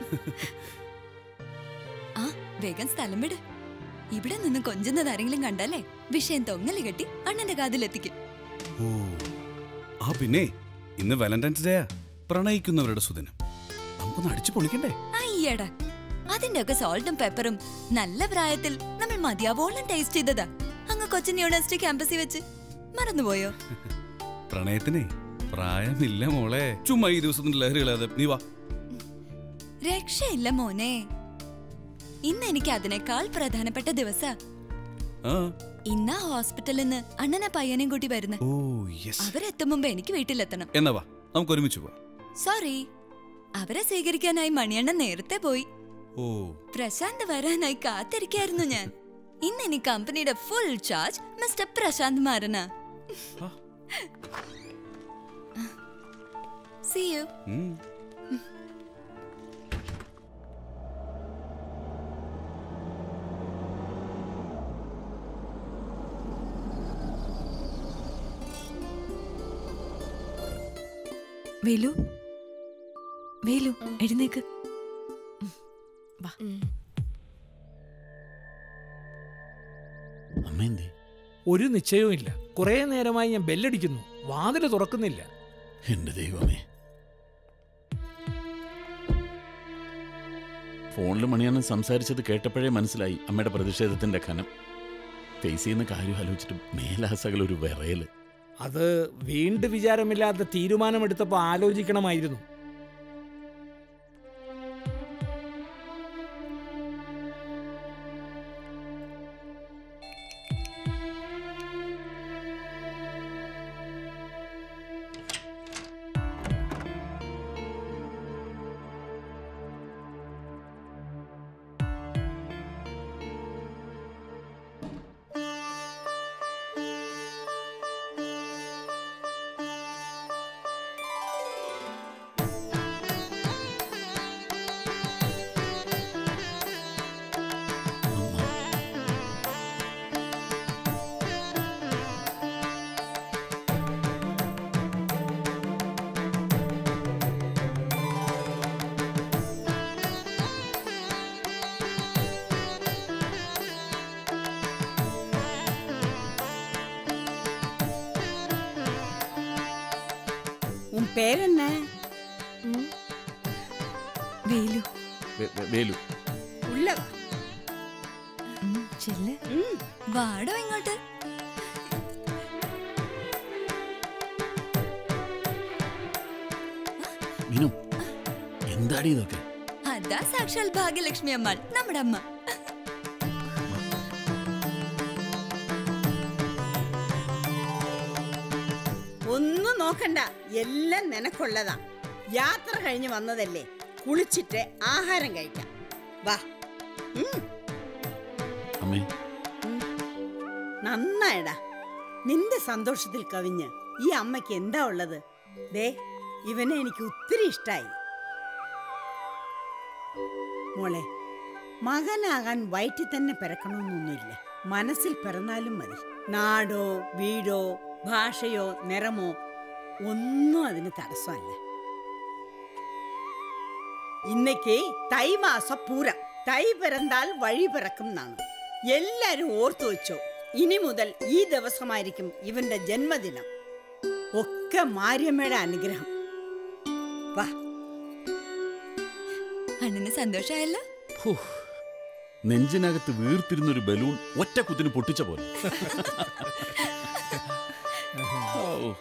ആ വേഗം സ്ഥലം വിട് ഇവിടെ നിന്ന് കൊഞ്ചുന്നത് ആരെങ്കിലും കണ്ടാലേ വിഷയം തൊങ്ങല് കെട്ടി അണ്ണന്റെ കാതിലെത്തിക്കും ഓ ആ പിന്നെ ഇന്ന് വാലന്റൈൻസ് ഡേയാ പ്രണയിക്കുന്നവരുടെ സുദിനം നമുക്കൊന്ന് അടിച്ചു പൊളിക്കണ്ടേ അയ്യടാ അതിന്റെ ഒക്കെ സോൾട്ടും പെപ്പറും നല്ല പ്രായത്തിൽ നമ്മൾ മതിയാവോളം ടേസ്റ്റ് ചെയ്തതാ അങ്ങ് കൊച്ചിൻ യൂണിവേഴ്സിറ്റി ക്യാമ്പസിൽ വെച്ച് മറന്നുപോയോ പ്രണയത്തിനെ പ്രായമില്ല മോളെ ചുമ്മാ ഈ ദിവസത്തിന്റെ ലഹരി കളയാതെ നീ വാ രക്ഷയില്ല മോനെ ഇന്ന് എനിക്ക് അതിനേക്കാൾ പ്രധാനപ്പെട്ട ദിവസ ആ ഇന്നാ ഹോസ്പിറ്റലിൽ നിന്ന് അണ്ണനെ പയ്യനെയും കൂട്ടി വരുന്നു ഓ യെസ് അവരെത്തും മുമ്പ് എനിക്ക് വീട്ടിലെത്തണം എന്നാ വാ നമുക്ക് ഒരുമിച്ച് പോവാം സോറി അവരെ സ്വീകരിക്കാനായി മണിയണ്ണൻ നേരത്തെ പോയി ഓ പ്രശാന്ത് വരാനായി കാത്തിരിക്കായിരുന്നു ഞാൻ ഇന്ന് ഇനി കമ്പനിയുടെ ഫുൾ ചാർജ് മിസ്റ്റർ പ്രശാന്ത് മാരനാ സി യു ഉം. വേലു വേലു എഴുന്നേക്ക് വാ അമ്മേന്തേ ഒരു നിശ്ചയവും ഇല്ല കുറേ നേരമായി ഞാൻ ബെല്ലടിക്കുന്നു വാതില് തുറക്കുന്നില്ല എന്റെ ദൈവമേ ഫോണിൽ മണിയാണ് സംസാരിച്ചത് കേട്ടപ്പോഴേ മനസ്സിലായി അമ്മയുടെ പ്രതിഷേധത്തിന്റെ ഖനം ഫേസ് ചെയ്യുന്ന കാര്യം ആലോചിച്ചിട്ട് മേലാസകൾ ഒരു വിറയല് അത് വീണ്ടും വിചാരമില്ലാത്ത തീരുമാനമെടുത്തപ്പോൾ ആലോചിക്കണമായിരുന്നു പേരെന്ന വേലു വേ- വേ- വേലു ഉള്ളവാ ചെല്ല് വാടോ ഇങ്ങോട്ട് മീനു എന്താടി ഇതൊക്കെ അതാ സാക്ഷാൽ ഭാഗ്യലക്ഷ്മി അമ്മാൾ നമ്മുടെ അമ്മ ഒന്നും നോക്കണ്ട എല്ലാം നിനക്കുള്ളതാ യാത്ര കഴിഞ്ഞ് വന്നതല്ലേ കുളിച്ചിട്ട് ആഹാരം കഴിക്കാം വാ ഉം, അമ്മേ നന്നായടാ നിന്റെ സന്തോഷത്തിൽ കവിഞ്ഞ് ഈ അമ്മയ്ക്ക് എന്താ ഉള്ളത് ദേ ഇവനെ എനിക്ക് ഒത്തിരി ഇഷ്ടായി മോളെ മകനാകാൻ വയറ്റിൽ തന്നെ പിറക്കണമെന്നൊന്നുമില്ല മനസ്സിൽ പിറന്നാലും മതി നാടോ വീടോ ഭാഷയോ നിറമോ ഒന്നും അതിന് തടസ്സമല്ല ഇന്നേക്ക് തൈമാസ പൂരം തൈ പിറന്താൽ വഴി പിറക്കും എന്നാണ് എല്ലാരും ഓർത്തു വെച്ചോ ഇനി മുതൽ ഈ ദിവസമായിരിക്കും ഇവന്റെ ജന്മദിനം ഒക്കെ മാര്യമ്മയുടെ അനുഗ്രഹം വാ അണ്ണന് സന്തോഷമായല്ലോ നെഞ്ചിനകത്ത് വീർത്തിരുന്നൊരു ബലൂൺ ഒറ്റ കുത്തിന് പൊട്ടിച്ച പോലെ ഓ.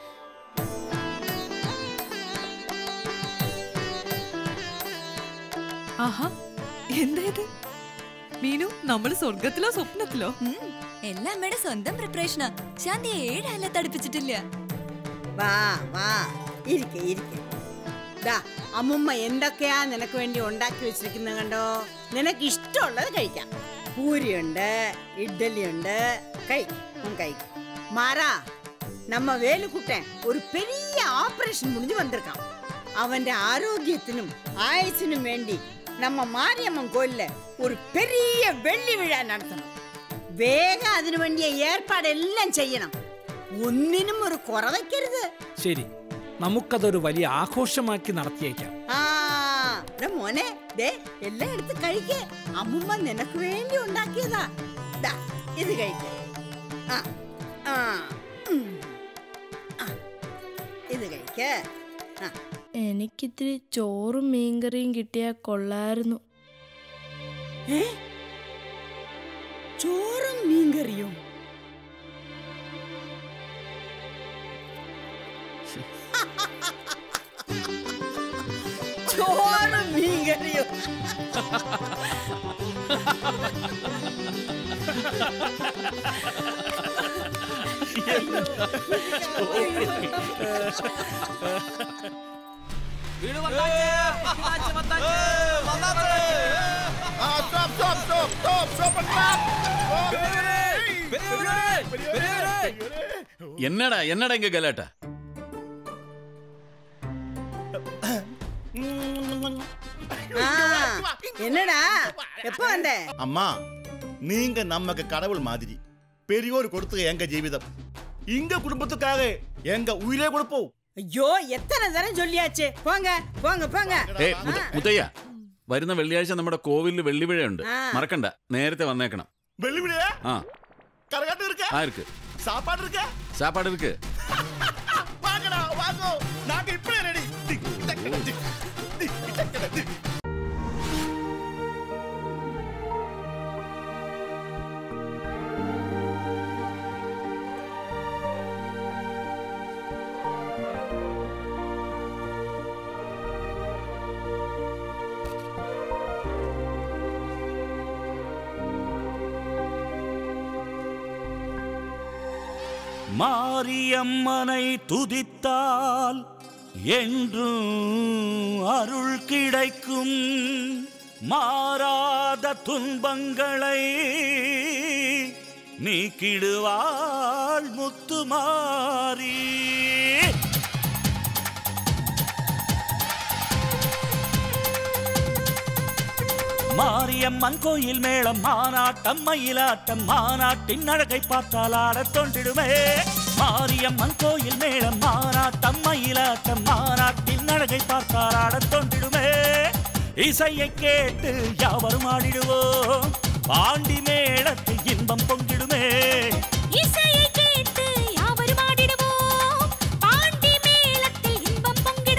ആഹാ എന്താ ഇത് മീനു നമ്മൾ സ്വർഗത്തിലോ സ്വപ്നത്തിലോ എല്ലാം അമ്മയുടെ സ്വന്തം പ്രിപ്പറേഷനാ ശാന്തി ഏഴല്ല തടിപ്പിച്ചിട്ടില്ല വാ വാ ഇരിക്കെ ഇരിക്കെ ദാ അമ്മുമ്മ എന്തൊക്കെയാ നിനക്ക് വേണ്ടി ഉണ്ടാക്കി വെച്ചിരിക്കുന്നത് കണ്ടോ നിനക്ക് ഇഷ്ടമുള്ളത് കഴിക്കാം പൂരിയുണ്ട് ഇഡ്ഡലിയുണ്ട് കഴിക്കും കഴിക്കും മാറാ നമ്മ വേലുക്കുട്ടൻ ഒരു പെരിയ ആപറേഷൻ മുടിഞ്ഞു വന്നിരിക്കാം അവന്റെ ആരോഗ്യത്തിനും ആയുസിനും വേണ്ടി നമ്മ മാരിയമ്മൻ കോയില് ഒരു പെരിയ വെള്ളി വീഴ നടത്തണം വേഗം അതിനു വേണ്ടിയ ഏർപ്പാടെല്ലാം ചെയ്യണം ഒന്നിനും ഒരു കുറവയ്ക്കരുത് ശരി നമുക്കതൊരു വലിയ ആഘോഷമാക്കി നടത്തിയേക്കാം ആ എടാ മോനെ ദേ എല്ലാം എടുത്ത് കഴിക്കേ അമ്മുമ്മ നിനക്ക് വേണ്ടി ഉണ്ടാക്കിയതാ ദാ ഇത് കഴിക്കേ ആ ആ ഉം. ആ, ഇത് കഴിക്കേ ആ എനിക്കിത്തിരി ചോറും മീൻകറിയും കിട്ടിയാൽ കൊള്ളായിരുന്നു ഏ ചോറും മീൻകറിയും ചോറും മീൻകറിയും എന്നടാ എന്നടാ എങ്ക ഗലാട്ട ஆ, என்னடா எப்போ வந்த அம்மா நீங்க நமக்கு கடவுள் மாதிரி பெரியோர் கொடுத்த எங்க ஜீவிதம் இங்க குடும்பத்துக்காக எங்க உயிரே கொடுப்போம் ஐயோ எத்தனை தரம் சொல்லியாச்சு போங்க போங்க போங்க ഏ മുത്ത- മുത്തയ്യ വരുന്ന വെള്ളിയാഴ്ച നമ്മുടെ കോവിലിൽ വെള്ളിവിഴയുണ്ട് ആ. മറക്കണ്ട നേരത്തെ വന്നേക്കണം வெள்ளிவிடையா ആ கரகாட்டம் இருக்க ആ இருக்கு சாப்பாடு இருக்க சாப்பாடு இருக்கு வாங்கடா வாங்கோ நாங்க இப்பவே ரெடி மாரியம்மனை துதித்தால் என்றும் அருள் கிடைக்கும் மாறாத துன்பங்களை நீக்கிடுவாள் முத்துமாரி மாரியம்மன் கோயில் மேளம் மானாட்டம் மயிலாட்டம் மாநாட்டின் அழகை பார்த்தால் ஆடத் தோன்றிடுமே மாரியம்மன் கோயில் மேளம் மானாட்டம் மயிலாட்டம் மாநாட்டின் அழகை பார்த்தால் ஆடத் தோன்றிடுமே இசையை கேட்டு யாவரும் ஆடிடுவோம் பாண்டி மேளத்தில் இன்பம் பொங்கிடுமே இசையை கேட்டு யாவரும் ஆடிடுவோம் பாண்டி மேளத்தில் இன்பம் பொங்கிடுமே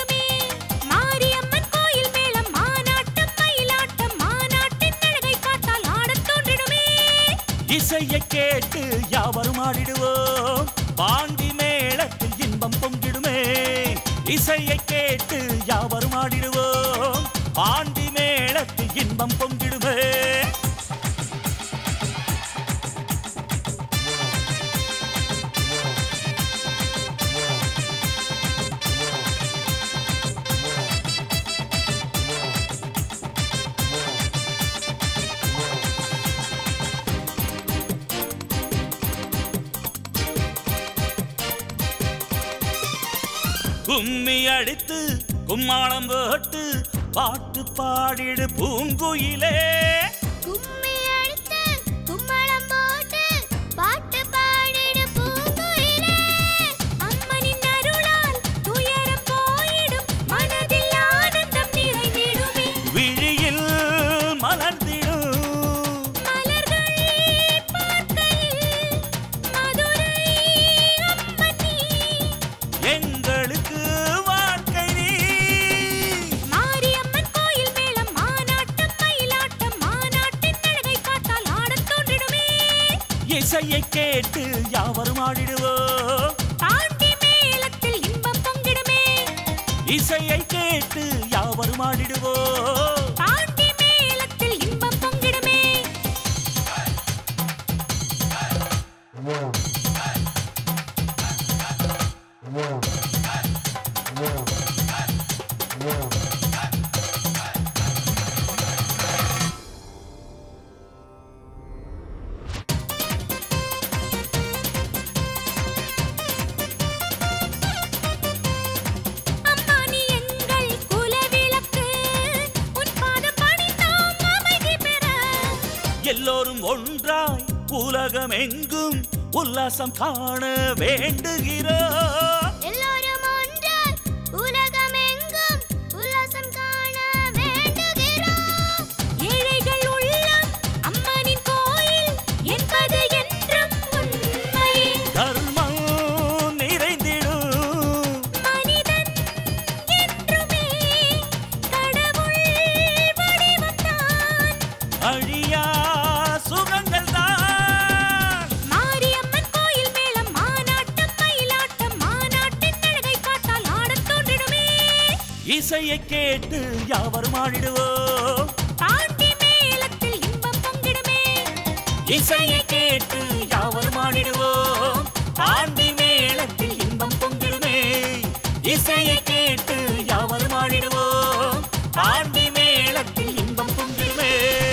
இசையை கேட்டு யாவரும் ஆடிடுவோம் பாண்டி மேளத்தில் இன்பம் பொங்கிடுமே இசையை கேட்டு யாவரும் ஆடிடுவோம் பாண்டி மேளத்தில் இன்பம் பொங்கிடுமே கும்மி அடித்து கும்மாளம் போட்டு பாட்டு பாடிடு பூங்குயிலே கும்மி அடித்து கும்மளம் போட்டு பாட்டு பாடிடு பூங்குயிலே அம்மனின் அருளால் துயரம் போயிடும் மனதில் ஆனந்தம் நிறைந்திடுமே விழியில் மலர்ந்திடும் மலர்கள் பார்க்கையில் மதுரை அம்மனி எங்களுக்கு வாழ்க்கை நீ மாரியம்மன் கோயில் மேளம் மானாட்டம் மயிலாட்டம் மாநாட்டின் அழகை பார்த்தால் ஆடத் தோன்றிடுமே இசையை கேட்டு யாவரும் ஆடிடுவோம் பாண்டி மேளத்தில் இன்பம் பொங்கிடுமே இசையை கேட்டு யாவரும் ஆடிடுவோம் பாண்டி மேளத்தில் இன்பம் பொங்கிடுமே அம்மா நீ எங்கள் குலவிளக்கு உன் பாதம் பணிந்தோம் அமைதி பெற எல்லோரும் ஒன்றாய் உலகம் எங்கும் உல்லாசம் காண வேண்டுகிறோம் எல்லோரும் ஒன்றாய் உலகம் எங்கும் உல்லாசம் காண வேண்டுகிறோம் ஏழைகள் உள்ளம் அம்மனின் கோயில் என்பது என்றும் உண்மை தர்மம் நிறைந்திடும் மனிதன் என்றுமே கடவுள் வடிவம்தான் அழியா சுகங்கள் தான் மாரியம்மன் கோயில் மேளம் மானாட்டம் மயிலாட்டம் மாநாட்டின் அழகை பார்த்தால் ஆடத் தோன்றிடுமே இசையை கேட்டு யாவரும் ஆடிடுவோம் பாண்டி மேளத்தில் இன்பம் பொங்கிடுமே இசையை கேட்டு யாவரும் ஆடிடுவோம் பாண்டி மேளத்தில் இன்பம் பொங்கிடுமே இசையை கேட்டு யாவரும் ஆடிடுவோம் பாண்டி மேளத்தில் இன்பம் பொங்கிடுமே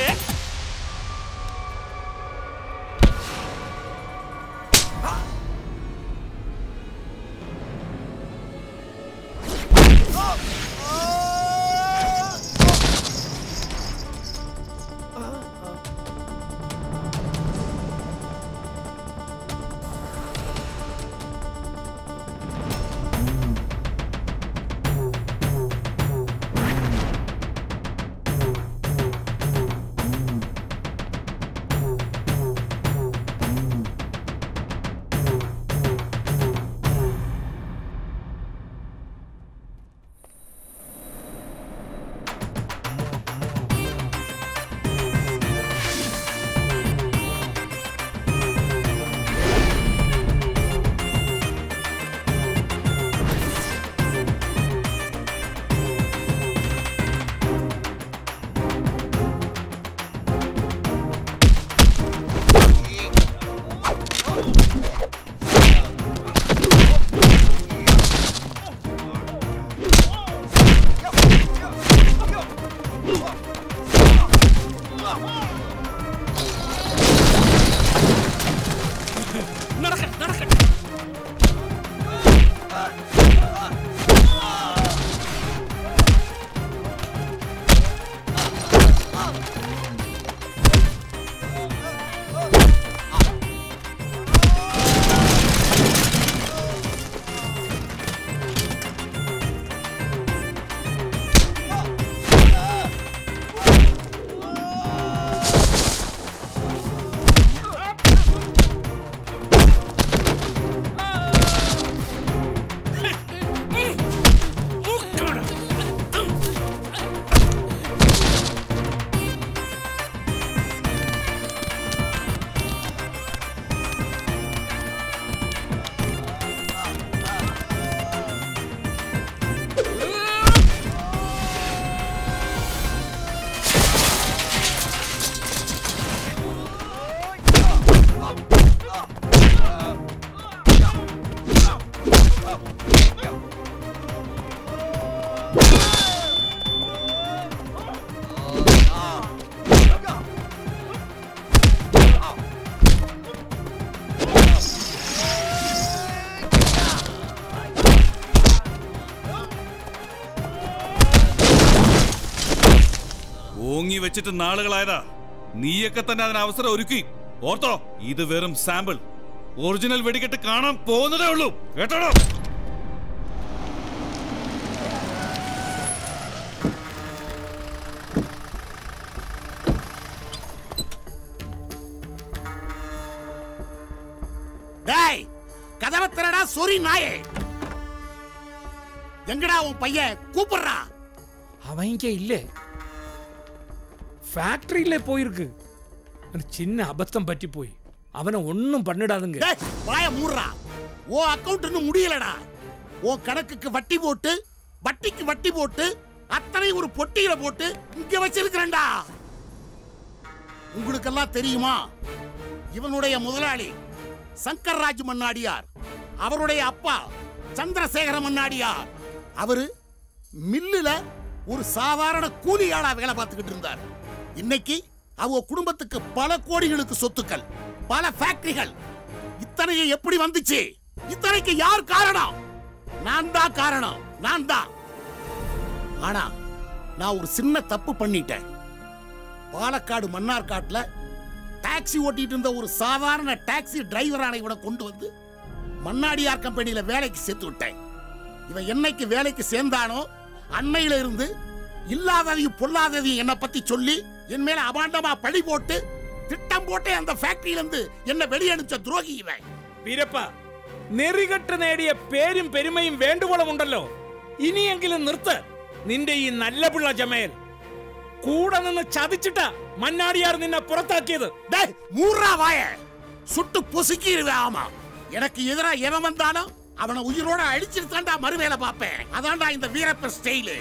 നടക്കട്ടെ നടക്കട്ടെ ഓങ്ങി വെച്ചിട്ട് നാളുകളായതാ നീയൊക്കെ തന്നെ അതിന് അവസരം ഒരുക്കി ഓർത്തോ ഇത് വെറും സാമ്പിൾ ഒറിജിനൽ വെടിക്കെട്ട് കാണാൻ പോകുന്നതേ ഉള്ളൂ കേട്ടോടോ டேய் கதவை திறடா சொரி நாயே எங்கடா உன் பையன் கூப்பிடுறா அவன் இங்கே இல்லை ஃபேக்டரியில போயிருக்கு ஒரு சின்ன அபத்தம் பற்றி போய் அவனை ஒன்றும் பண்ணிடாதுங்க டேய் வாய மூடுறா ஓ அக்கவுண்ட் இன்னும் முடியலடா ஓ கணக்குக்கு வட்டி போட்டு வட்டிக்கு வட்டி போட்டு அத்தனை ஒரு பொட்டியில போட்டு இங்க வச்சிருக்கிறேன்டா உங்களுக்கெல்லாம் தெரியுமா இவனுடைய முதலாளி சங்கர்ராஜ் மன்னாடியார் அவருடைய அப்பா சந்திரசேகர மன்னாடியார் அவரு மில்லுல ஒரு சாதாரண கூலி ஆளா வேலை பார்த்துக்கிட்டு இருந்தார் இன்னைக்கு அவங்க குடும்பத்துக்கு பல கோடிகளுக்கு சொத்துக்கள் பல ஃபேக்டரிகள் இத்தனையும் எப்படி வந்துச்சு இத்தனைக்கு யார் காரணம் நான் தான் காரணம் நான் தான் ஆனா நான் ஒரு சின்ன தப்பு பண்ணிட்டேன் பாலக்காடு மன்னார்காட்டுல டாக்ஸி ஓட்டிட்டு இருந்த ஒரு சாதாரண டாக்ஸி டிரைவரான இவனை கொண்டு வந்து மண்ணாடியார் கம்பெனியில வேலைக்கு சேர்த்து விட்டேன் இவன் என்னைக்கு வேலைக்கு சேர்ந்தானோ அன்னையில இருந்து இல்லாததையும் பொல்லாததையும் என்னை பத்தி சொல்லி என் மேல அபாண்டமா பழி போட்டு திட்டம் போட்டு அந்த ஃபேக்டரியில இருந்து என்ன வெளியனுப்பிச்ச துரோகி இவன் വീരപ്പ നെറികെട്ട് നേടിയ പേരും പെരുമയും വേണ്ടുവോളം ഉണ്ടല്ലോ ഇനിയെങ്കിലും നിർത്ത് നിന്റെ ഈ നല്ല പിള്ള ജമേൽ കൂടെ നിന്ന് ചതിച്ചിട്ടാ മന്നാടിയാർ നിന്നെ പുറത്താക്കിയത് டேய் மூறா வாய சுட்டு பொசுக்கிடுவேன் ஆமா எனக்கு எதிரா எவன் வந்தாலும் அவனை உயிரோட அழிச்சிட்டு தாண்டா மறுவேலை பார்ப்பேன் அதான்டா இந்த வீரப்ப ஸ்டைலு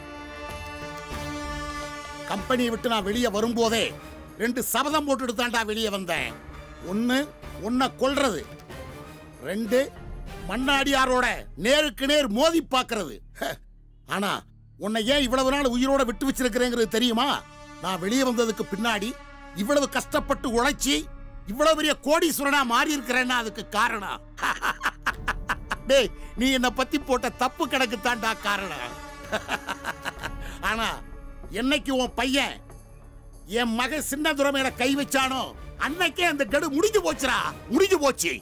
கம்பெனியை விட்டு நான் வெளியே வரும்போதே ரெண்டு சபதம் போட்டுட்டு தாண்டா வெளியே வந்தேன் ஒன்னு உன்னை கொல்றது ரெண்டு மண்ணாடியாரோட நேருக்கு நேர் மோதி பார்க்கிறது ஹ, ஆனா உன்னை ஏன் இவ்வளவு நாள் உயிரோட விட்டு வச்சிருக்கிறேங்கிறது தெரியுமா நான் வெளியே வந்ததுக்கு பின்னாடி இவ்வளவு கஷ்டப்பட்டு உழைச்சி இவ்வளவு பெரிய கோடீஸ்வரனா மாறி இருக்கிறேன்னா அதுக்கு காரணம் டேய் நீ என்னை பத்தி போட்ட தப்பு கணக்கு தான்டா காரணம் ஆனா என்னைக்கு உன் பையன் என் மகன் சின்னதுரை மேல கை வச்சானோ அன்னைக்கே அந்த கடு முடிஞ்சு போச்சுடா முடிஞ்சு போச்சு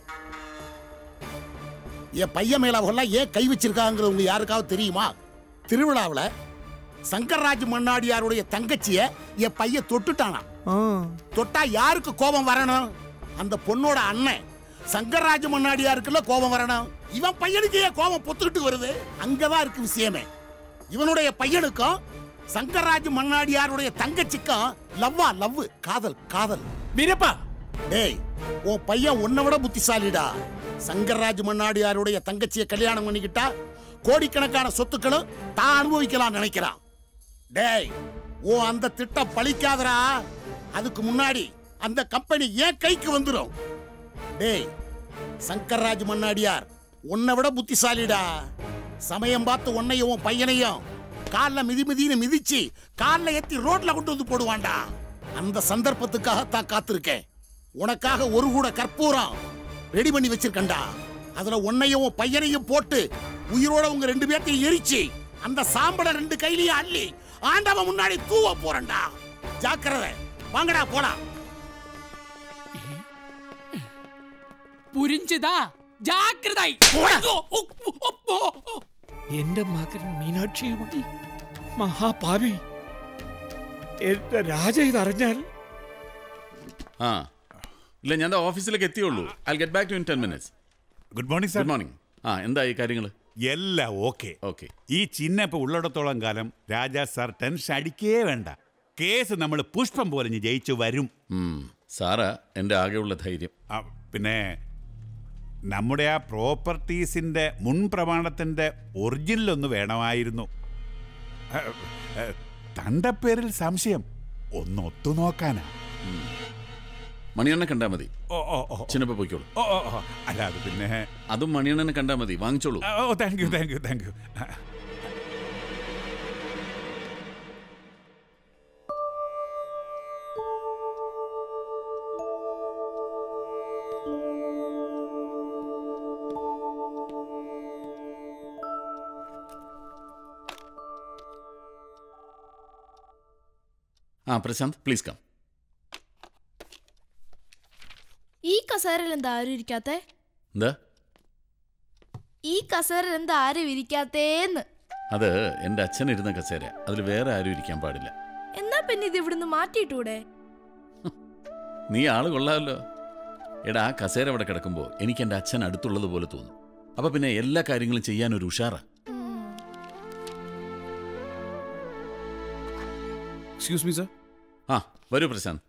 என் பையன் மேல அவங்கெல்லாம் ஏன் கை வச்சிருக்காங்கிறது உங்க யாருக்காவது தெரியுமா திருவிழாவுல சங்கர்ராஜ் மண்ணாடியாருடைய தங்கச்சிய என் பையன் தொட்டுட்டானா தொட்டா யாருக்கு கோபம் வரணும் அந்த பொண்ணோட அண்ணன் சங்கர்ராஜ் மண்ணாடியாருக்குள்ள கோபம் வரணும் இவன் பையனுக்கு ஏன் கோபம் பொத்துக்கிட்டு வருது அங்கதான் இருக்கு விஷயமே இவனுடைய பையனுக்கும் சங்கர்ராஜ் மண்ணாடியாருடைய தங்கச்சிக்கும் லவ்வா லவ் காதல் காதல் வீரப்பா டேய் உன் பையன் உன்னை விட புத்திசாலிடா சங்கர்ராஜ் மண்ணாடியாருடைய தங்கச்சியை கல்யாணம் பண்ணிக்கிட்டா கோடிக்கணக்கான சொத்துக்களும் தான் அனுபவிக்கலாம் நினைக்கிறான் டேய் ஓ அந்த திட்டம் பழிக்காதடா அதுக்கு முன்னாடி அந்த கம்பெனி ஏன் கைக்கு வந்துடும் டேய் சங்கர்ராஜ் மண்ணாடியார் உன்னை விட புத்திசாலிடா சமயம் பார்த்து உன்னையும் உன் பையனையும் காலில் மிதி மிதின்னு மிதிச்சு காலில் ஏத்தி ரோட்ல கொண்டு வந்து போடுவான்டா அந்த சந்தர்ப்பத்துக்காக தான் காத்திருக்கேன் உனக்காக ஒரு கூட கற்பூரம் ரெடி பண்ணி வச்சிருக்கேன்டா அதுல உன்னையும் உன் பையனையும் போட்டு உயிரோட உங்க ரெண்டு பேர்த்தையும் எரிச்சு அந்த சாம்பலை ரெண்டு கையிலையும் அள்ளி ஆண்டவன் முன்னாடி தூவ போறேன்டா ஜாக்கிரதை வாங்கடா போலாம் പുരിഞ്ചിതാ ജാഗ്രത എന്റെ മകൻ മീനാക്ഷിയുമായി മഹാപാപി എന്റെ രാജ ഇതറിഞ്ഞാൽ ആ ഇല്ല ഞാൻ ദാ ഓഫീസിലേക്ക് എത്തിയുള്ളൂ I get back to in ten minutes good morning sir good morning ആ എന്തായി കാര്യങ്ങൾ എല്ലാം ഓക്കെ ഓക്കെ ഈ ചിഹ്ന ഇപ്പൊ ഉള്ളിടത്തോളം കാലം രാജാ സാർ ടെൻഷൻ അടിക്കേ വേണ്ട കേസ് നമ്മൾ പുഷ്പം പോലെ ഇനി ജയിച്ചു വരും സാറാ എൻ്റെ ആകെയുള്ള ധൈര്യം ആ, പിന്നെ നമ്മുടെ ആ പ്രോപ്പർട്ടീസിന്റെ മുൻ പ്രമാണത്തിന്റെ ഒറിജിനൽ ഒന്ന് വേണമായിരുന്നു ആ, ആ, തന്റെ പേരിൽ സംശയം ഒന്ന് ഒത്തു നോക്കാനാ മണിയണ്ണനെ കണ്ടാൽ മതി ഓ ഓ ഓ ചിന്നപ്പ പോയിക്കോളൂ ഓ ഓ ഓ അല്ല അത് പിന്നെ അതും മണിയണ്ണനെ കണ്ടാൽ മതി വാങ്ങിച്ചോളൂ ഓ thank you thank you thank you ആ പ്രശാന്ത് പ്ലീസ് കം ഈ കസേരയിൽ എന്താ ആരും ഇരിക്കാത്തെ എന്താ ഈ കസേരയിൽ എന്താ ആരും ഇരിക്കാത്തേന്ന് അത് എൻ്റെ അച്ഛൻ ഇരുന്ന കസേര അതിൽ വേറെ ആരും ഇരിക്കാൻ പാടില്ല എന്നാ പിന്നെ ഇത് ഇവിടുന്ന് മാറ്റിയിട്ടൂടെ നീ ആള് കൊള്ളാമല്ലോ എടാ ആ കസേര അവിടെ കിടക്കുമ്പോൾ എനിക്ക് എൻ്റെ അച്ഛൻ അടുത്തുള്ളത് പോലെ തോന്നും അപ്പൊ പിന്നെ എല്ലാ കാര്യങ്ങളും ചെയ്യാൻ ഒരു ഉഷാറാ എക്സ്ക്യൂസ് മീ സർ ആ വരൂ പ്രശാന്ത്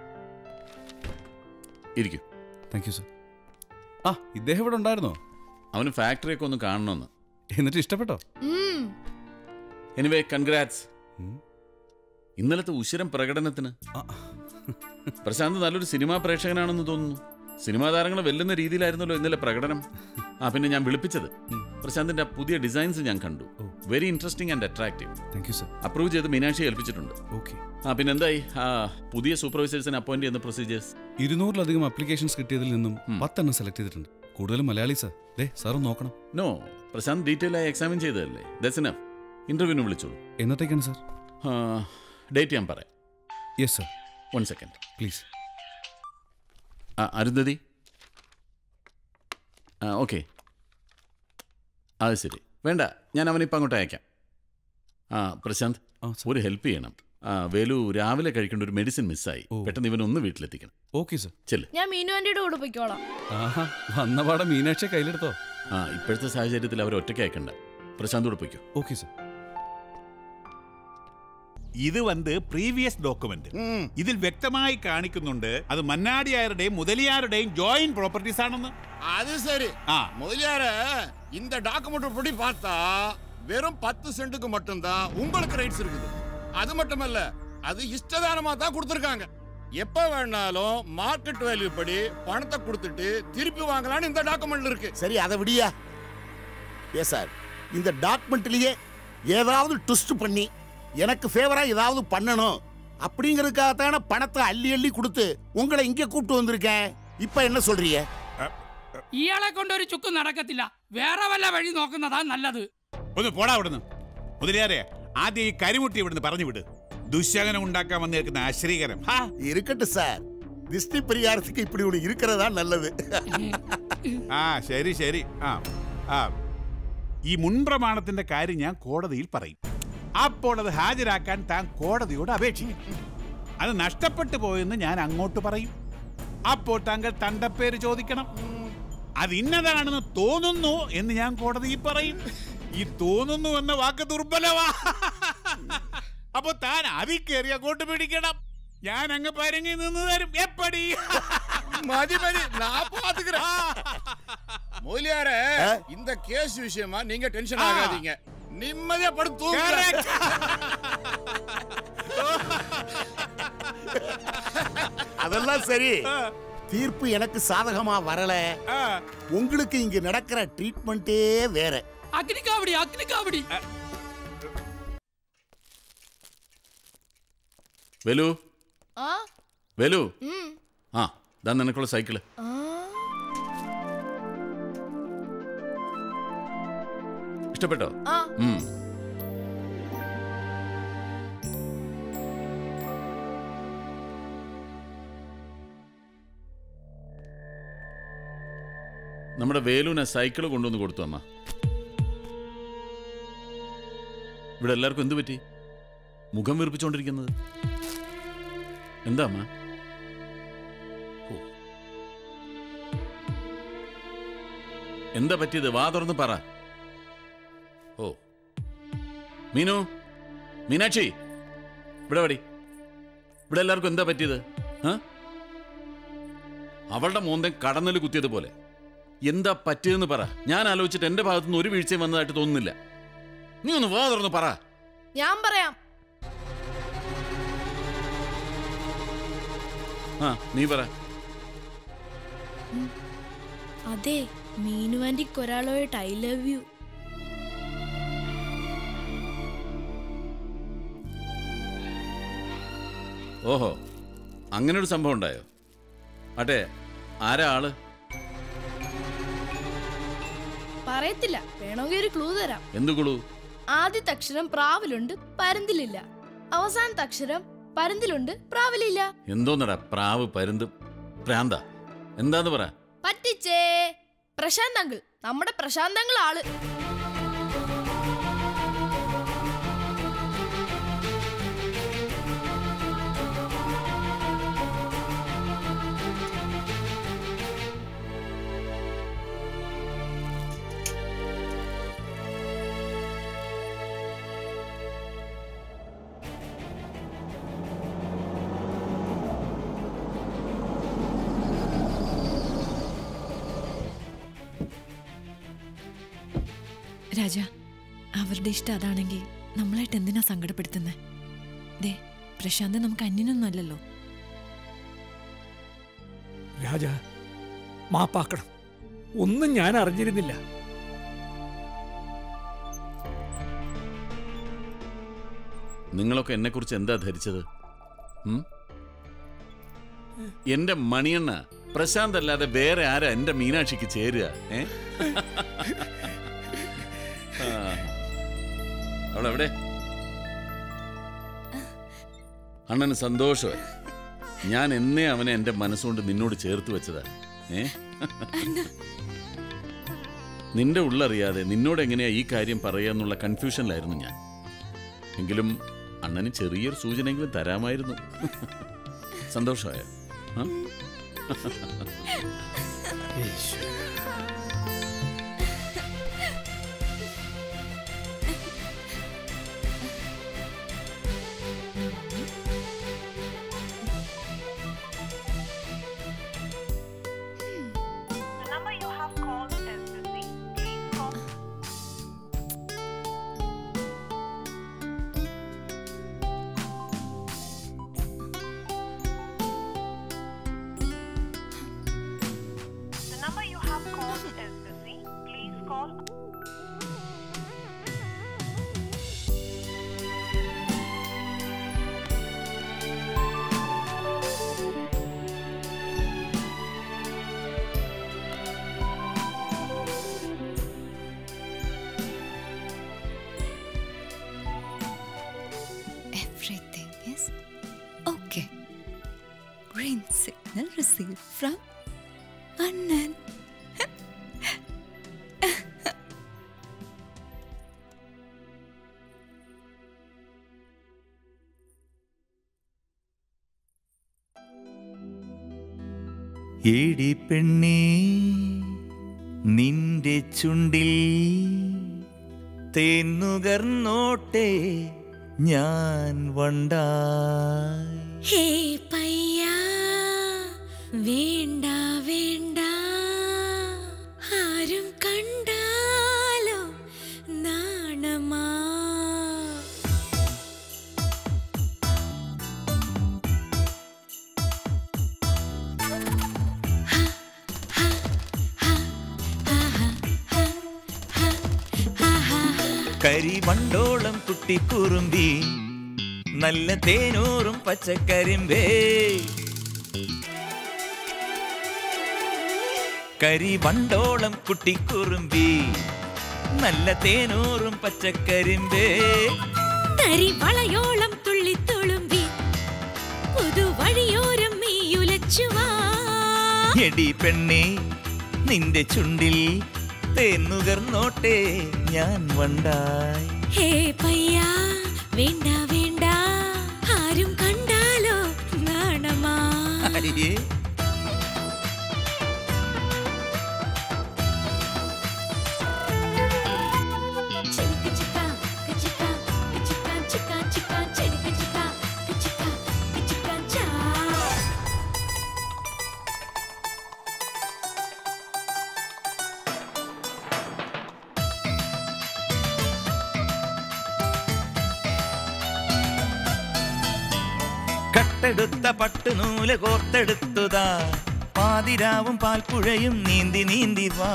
ഇരിക്കൂ താങ്ക് യു സർ ആ ഇദ്ദേഹം ഇവിടെ ഉണ്ടായിരുന്നോ അവന് ഫാക്ടറിയൊക്കെ ഒന്ന് കാണണമെന്ന് എന്നിട്ട് ഇഷ്ടപ്പെട്ടോ ഉം. എനിവേ കൺഗ്രാറ്റ്സ് ഇന്നലത്തെ ഉശിരം പ്രകടനത്തിന് പ്രശാന്ത് നല്ലൊരു സിനിമാ പ്രേക്ഷകനാണെന്ന് തോന്നുന്നു സിനിമാ താരങ്ങളെ വെല്ലുന്ന രീതിയിലായിരുന്നല്ലോ ഇന്നലെ പ്രകടനം ആ പിന്നെ ഞാൻ വിളിപ്പിച്ചത് പ്രശാന്തിന്റെ ആ പുതിയ ഡിസൈൻസ് ഞാൻ കണ്ടു very interesting and attractive thank you sir approve ചെയ്ത് മീനാക്ഷി ഏൽപ്പിച്ചിട്ടുണ്ട് ഓക്കെ ആ പിന്നെ എന്തായി ആ പുതിയ സൂപ്പർവൈസേഴ്സിനെ അപ്പോയിന്റ് ചെയ്യുന്ന പ്രൊസീജിയേഴ്സ് ഇരുന്നൂറിലധികം അപ്ലിക്കേഷൻസ് കിട്ടിയതിൽ നിന്നും പത്തെണ്ണം സെലക്ട് ചെയ്തിട്ടുണ്ട് കൂടുതലും മലയാളി സർ ദേ സാർ ഒന്ന് നോക്കണം നോ പ്രശാന്ത് ഡീറ്റെയിൽ ആയി എക്സാമിൻ ചെയ്തതല്ലേ ദസ് ഇനഫ് ഇന്റർവ്യൂവിന് വിളിച്ചോളൂ എന്നത്തേക്കാണ് സർ ഡേറ്റ് ഞാൻ പറയാം yes sir one second please ആ അരുന്ധതി ആ ഓക്കെ അത് ശരി വേണ്ട ഞാൻ അവനിപ്പോൾ അങ്ങോട്ട് അയക്കാം ആ പ്രശാന്ത് ഒരു ഹെൽപ്പ് ചെയ്യണം ആ വേലു രാവിലെ കഴിക്കേണ്ട ഒരു മെഡിസിൻ മിസ്സായി പെട്ടെന്ന് ഇവനൊന്ന് വീട്ടിലെത്തിക്കണം ഓക്കെ സർ ചെല്ല് ഞാൻ മീനു ആന്റിയുടെ കൂടെ പൊയ്ക്കോളാം ആഹാ വന്ന പാടെ മീനാക്ഷി കയ്യിലെടുത്തോ ആ ഇപ്പോഴത്തെ സാഹചര്യത്തിൽ അവർ ഒറ്റയ്ക്ക് അയക്കണ്ട പ്രശാന്ത് കൂടെ പൊയ്ക്കോ ഓക്കെ സർ ഇത് വന്ന് പ്രീവിയസ് ഡോക്യുമെന്റ് ഇതിൽ വ്യക്തമായി കാണിക്കുന്നുണ്ട് അത് മന്നാടിയാരുടെയും മുതലിയാരുടെയും ജോയിന്റ് പ്രോപ്പർട്ടീസ് ആണെന്ന് அது சரி ஆ. முதலியார இந்த டாக்குமெண்ட் படி பார்த்தா வெறும் பத்து சென்ட்டுக்கு மட்டும்தான் உங்களுக்கு ரைட்ஸ் இருக்குது அது மட்டுமல்ல அது இஷ்டதானமா தான் கொடுத்துருக்காங்க எப்ப வேணாலும் மார்க்கெட் வேல்யூ படி பணத்தை கொடுத்துட்டு திருப்பி வாங்கலாம்னு இந்த டாக்குமெண்ட்ல இருக்கு சரி அதை விடியா ஏ சார் இந்த டாக்குமெண்ட்லயே ஏதாவது ட்விஸ்ட் பண்ணி எனக்கு ஃபேவரா ஏதாவது பண்ணணும் அப்படிங்கறதுக்காகத்தான பணத்தை அள்ளி அள்ளி கொடுத்து உங்களை இங்க கூப்பிட்டு வந்திருக்கேன் இப்ப என்ன சொல்றீங்க ഇയാളെ കൊണ്ട് ഒരു ചുക്കും നടക്കത്തില്ല വേറെ വല്ല വഴി നോക്കുന്നതാ നല്ലത് ഒന്ന് പോടാ അവിടുന്ന് മുതലിയാരെ ആദ്യം ഈ കരിമുട്ടി ഇവിടുന്ന് പറഞ്ഞു വിട് ദുശകനം ഉണ്ടാക്കാൻ വന്നിരിക്കുന്ന അശ്രീകരം ഹാ இருக்கட்டும் சார் திஷ்டி பரிகாரத்துக்கு இப்படி ஒன்று இருக்கிறதா நல்லது ആ ശരി ശരി ആ ആ ഈ മുൻപ്രമാണത്തിന്റെ കാര്യം ഞാൻ കോടതിയിൽ പറയും അപ്പോൾ അത് ഹാജരാക്കാൻ താൻ കോടതിയോട് അപേക്ഷിക്കും അത് നഷ്ടപ്പെട്ടു പോയെന്ന് ഞാൻ അങ്ങോട്ട് പറയും അപ്പോൾ താങ്കൾ തണ്ടപ്പേര് ചോദിക്കണം അത് ഇന്നതാണെന്ന് തോന്നുന്നു എന്ന് ഞാൻ കോടതിയിൽ പറയും ഈ തോന്നുന്നു എന്ന വാക്ക് ദുർബലമാ അപ്പൊ താൻ അതിൽ കയറി അങ്ങോട്ട് പിടിക്കണം ഞാൻ അങ്ങ് പരങ്ങി നിന്ന് തരും എപ്പടി மதி மதி நான் பாத்துக்கிறேன் முதலியார இந்த கேஸ் விஷயமா நீங்க டென்ஷன் ஆகாதீங்க நிம்மதியா படுத்து தூங்குங்க. அதெல்லாம் சரி தீர்ப்பு எனக்கு சாதகமா வரல உங்களுக்கு இங்க நடக்கிற ட்ரீட்மெண்ட்டே வேற അഗ്നിക്കാവടി അഗ്നിക്കാവടി വേലു ആ വേലു ഉം. ആ ഇതാ നിനക്കുള്ള സൈക്കിള് ആ ഇഷ്ടപ്പെട്ടോ ആ ഉം. നമ്മുടെ വേലുവിനെ സൈക്കിൾ കൊണ്ടുവന്ന് കൊടുത്തു അമ്മ ഇവിടെ എല്ലാവർക്കും എന്തു പറ്റി മുഖം വീർപ്പിച്ചുകൊണ്ടിരിക്കുന്നത് എന്താ അമ്മ ഓ. എന്താ പറ്റിയത് വാ തുറന്ന് പറ ഓ മീനു മീനാക്ഷി ഇവിടെ വടി ഇവിടെ എല്ലാവർക്കും എന്താ പറ്റിയത് ആ? അവളുടെ മോന്തൻ കടന്നല് കുത്തിയത് പോലെ എന്താ പറ്റിയതെന്ന് പറ ഞാൻ ആലോചിച്ചിട്ട് എന്റെ ഭാഗത്തുനിന്ന് ഒരു വീഴ്ചയും വന്നതായിട്ട് തോന്നുന്നില്ല നീ ഒന്ന് വാ തുറന്ന് പറ ഞാൻ പറയാം ആ നീ പറ അതെ മീനു ആന്റിക്ക് ഒരാളായിട്ട് ഐ ലവ് യു ഓഹോ അങ്ങനെ ഒരു സംഭവം ഉണ്ടായോ അട്ടെ ആരാ ആള് പറയത്തില്ല വേണമെങ്കിൽ ഒരു ക്ലൂ തരാം എന്തു കുളു ആദ്യത്തെ അക്ഷരം പ്രാവിലുണ്ട് പരന്തിലില്ല അവസാനത്തെ അക്ഷരം പരന്തിലുണ്ട് പ്രാവലില്ല എന്തോന്നടാ പ്രാവ് പരുന്ത് പ്രാന്ത എന്താന്ന് പറ പറ്റിച്ചേ പ്രശാന്ത് അങ്കിൾ നമ്മുടെ പ്രശാന്ത് അങ്കിൾ ആള് രാജ അവരുടെ ഇഷ്ടം അതാണെങ്കിൽ നമ്മളായിട്ട് എന്തിനാ സങ്കടപ്പെടുത്തുന്നത് ദേ പ്രശാന്ത് നമുക്ക് അന്യനൊന്നും അല്ലല്ലോ രാജ മാപ്പാക്കണം ഒന്നും ഞാൻ അറിഞ്ഞിരുന്നില്ല നിങ്ങളൊക്കെ എന്നെക്കുറിച്ച് എന്താ ധരിച്ചത് ഉം? എന്റെ മണിയണ്ണ പ്രശാന്ത് അല്ലാതെ വേറെ ആരാ എന്റെ മീനാക്ഷിക്ക് ചേരുക ഏ ആ. അവളെവിടെ അണ്ണന് സന്തോഷമായി ഞാൻ എന്നേ അവനെ എന്റെ മനസ്സുകൊണ്ട് നിന്നോട് ചേർത്ത് വെച്ചതാ ഏ നിന്റെ ഉള്ളറിയാതെ നിന്നോട് എങ്ങനെയാ ഈ കാര്യം പറയാന്നുള്ള കൺഫ്യൂഷനിലായിരുന്നു ഞാൻ എങ്കിലും അണ്ണന് ചെറിയൊരു സൂചനയെങ്കിലും തരാമായിരുന്നു സന്തോഷമായ Everything is okay. Green signal received from Annan. എടി പെണ്ണേ നിന്റെ ചുണ്ടിൽ തേന്നുകർന്നോട്ടെ ഞാൻ വണ്ടായി ഹേ പയ്യാ വേണ്ട വേണ്ട ആരും കണ്ടാലോ നാണമാ കരിമണ്ടോളം കുട്ടിക്കുറുമ്പി നല്ല തേനൂറും പച്ചക്കരിമ്പേ കരിമണ്ടോളം കുട്ടിക്കുറുമ്പി നല്ല തേനൂറും പച്ചക്കരിമ്പേ തരിവളയോളം തുള്ളിത്തുളുമ്പി പുതുവഴിയോരം മെയ്യുലച്ചുവാ എടി പെണ്ണേ നിന്റെ ചുണ്ടിൽ തേന്നുകർന്നോട്ടെ ഞാൻ വണ്ടായി ഹേ പയ്യാ വേണ്ട വേണ്ട ആരും കണ്ടാലോ നാണമാ അയ്യേ ചിക്ക ചിക്ക ചിക്ക ചിക്ക ചിക്ക ചിക്ക ചിക്ക ചിക്ക ചിക്ക ചിക്ക ചാ കട്ടെടുത്ത പട്ടുനൂല് കോർത്തെടുത്തുതാ പാതിരാവും പാൽപ്പുഴയും നീന്തി നീന്തി വാ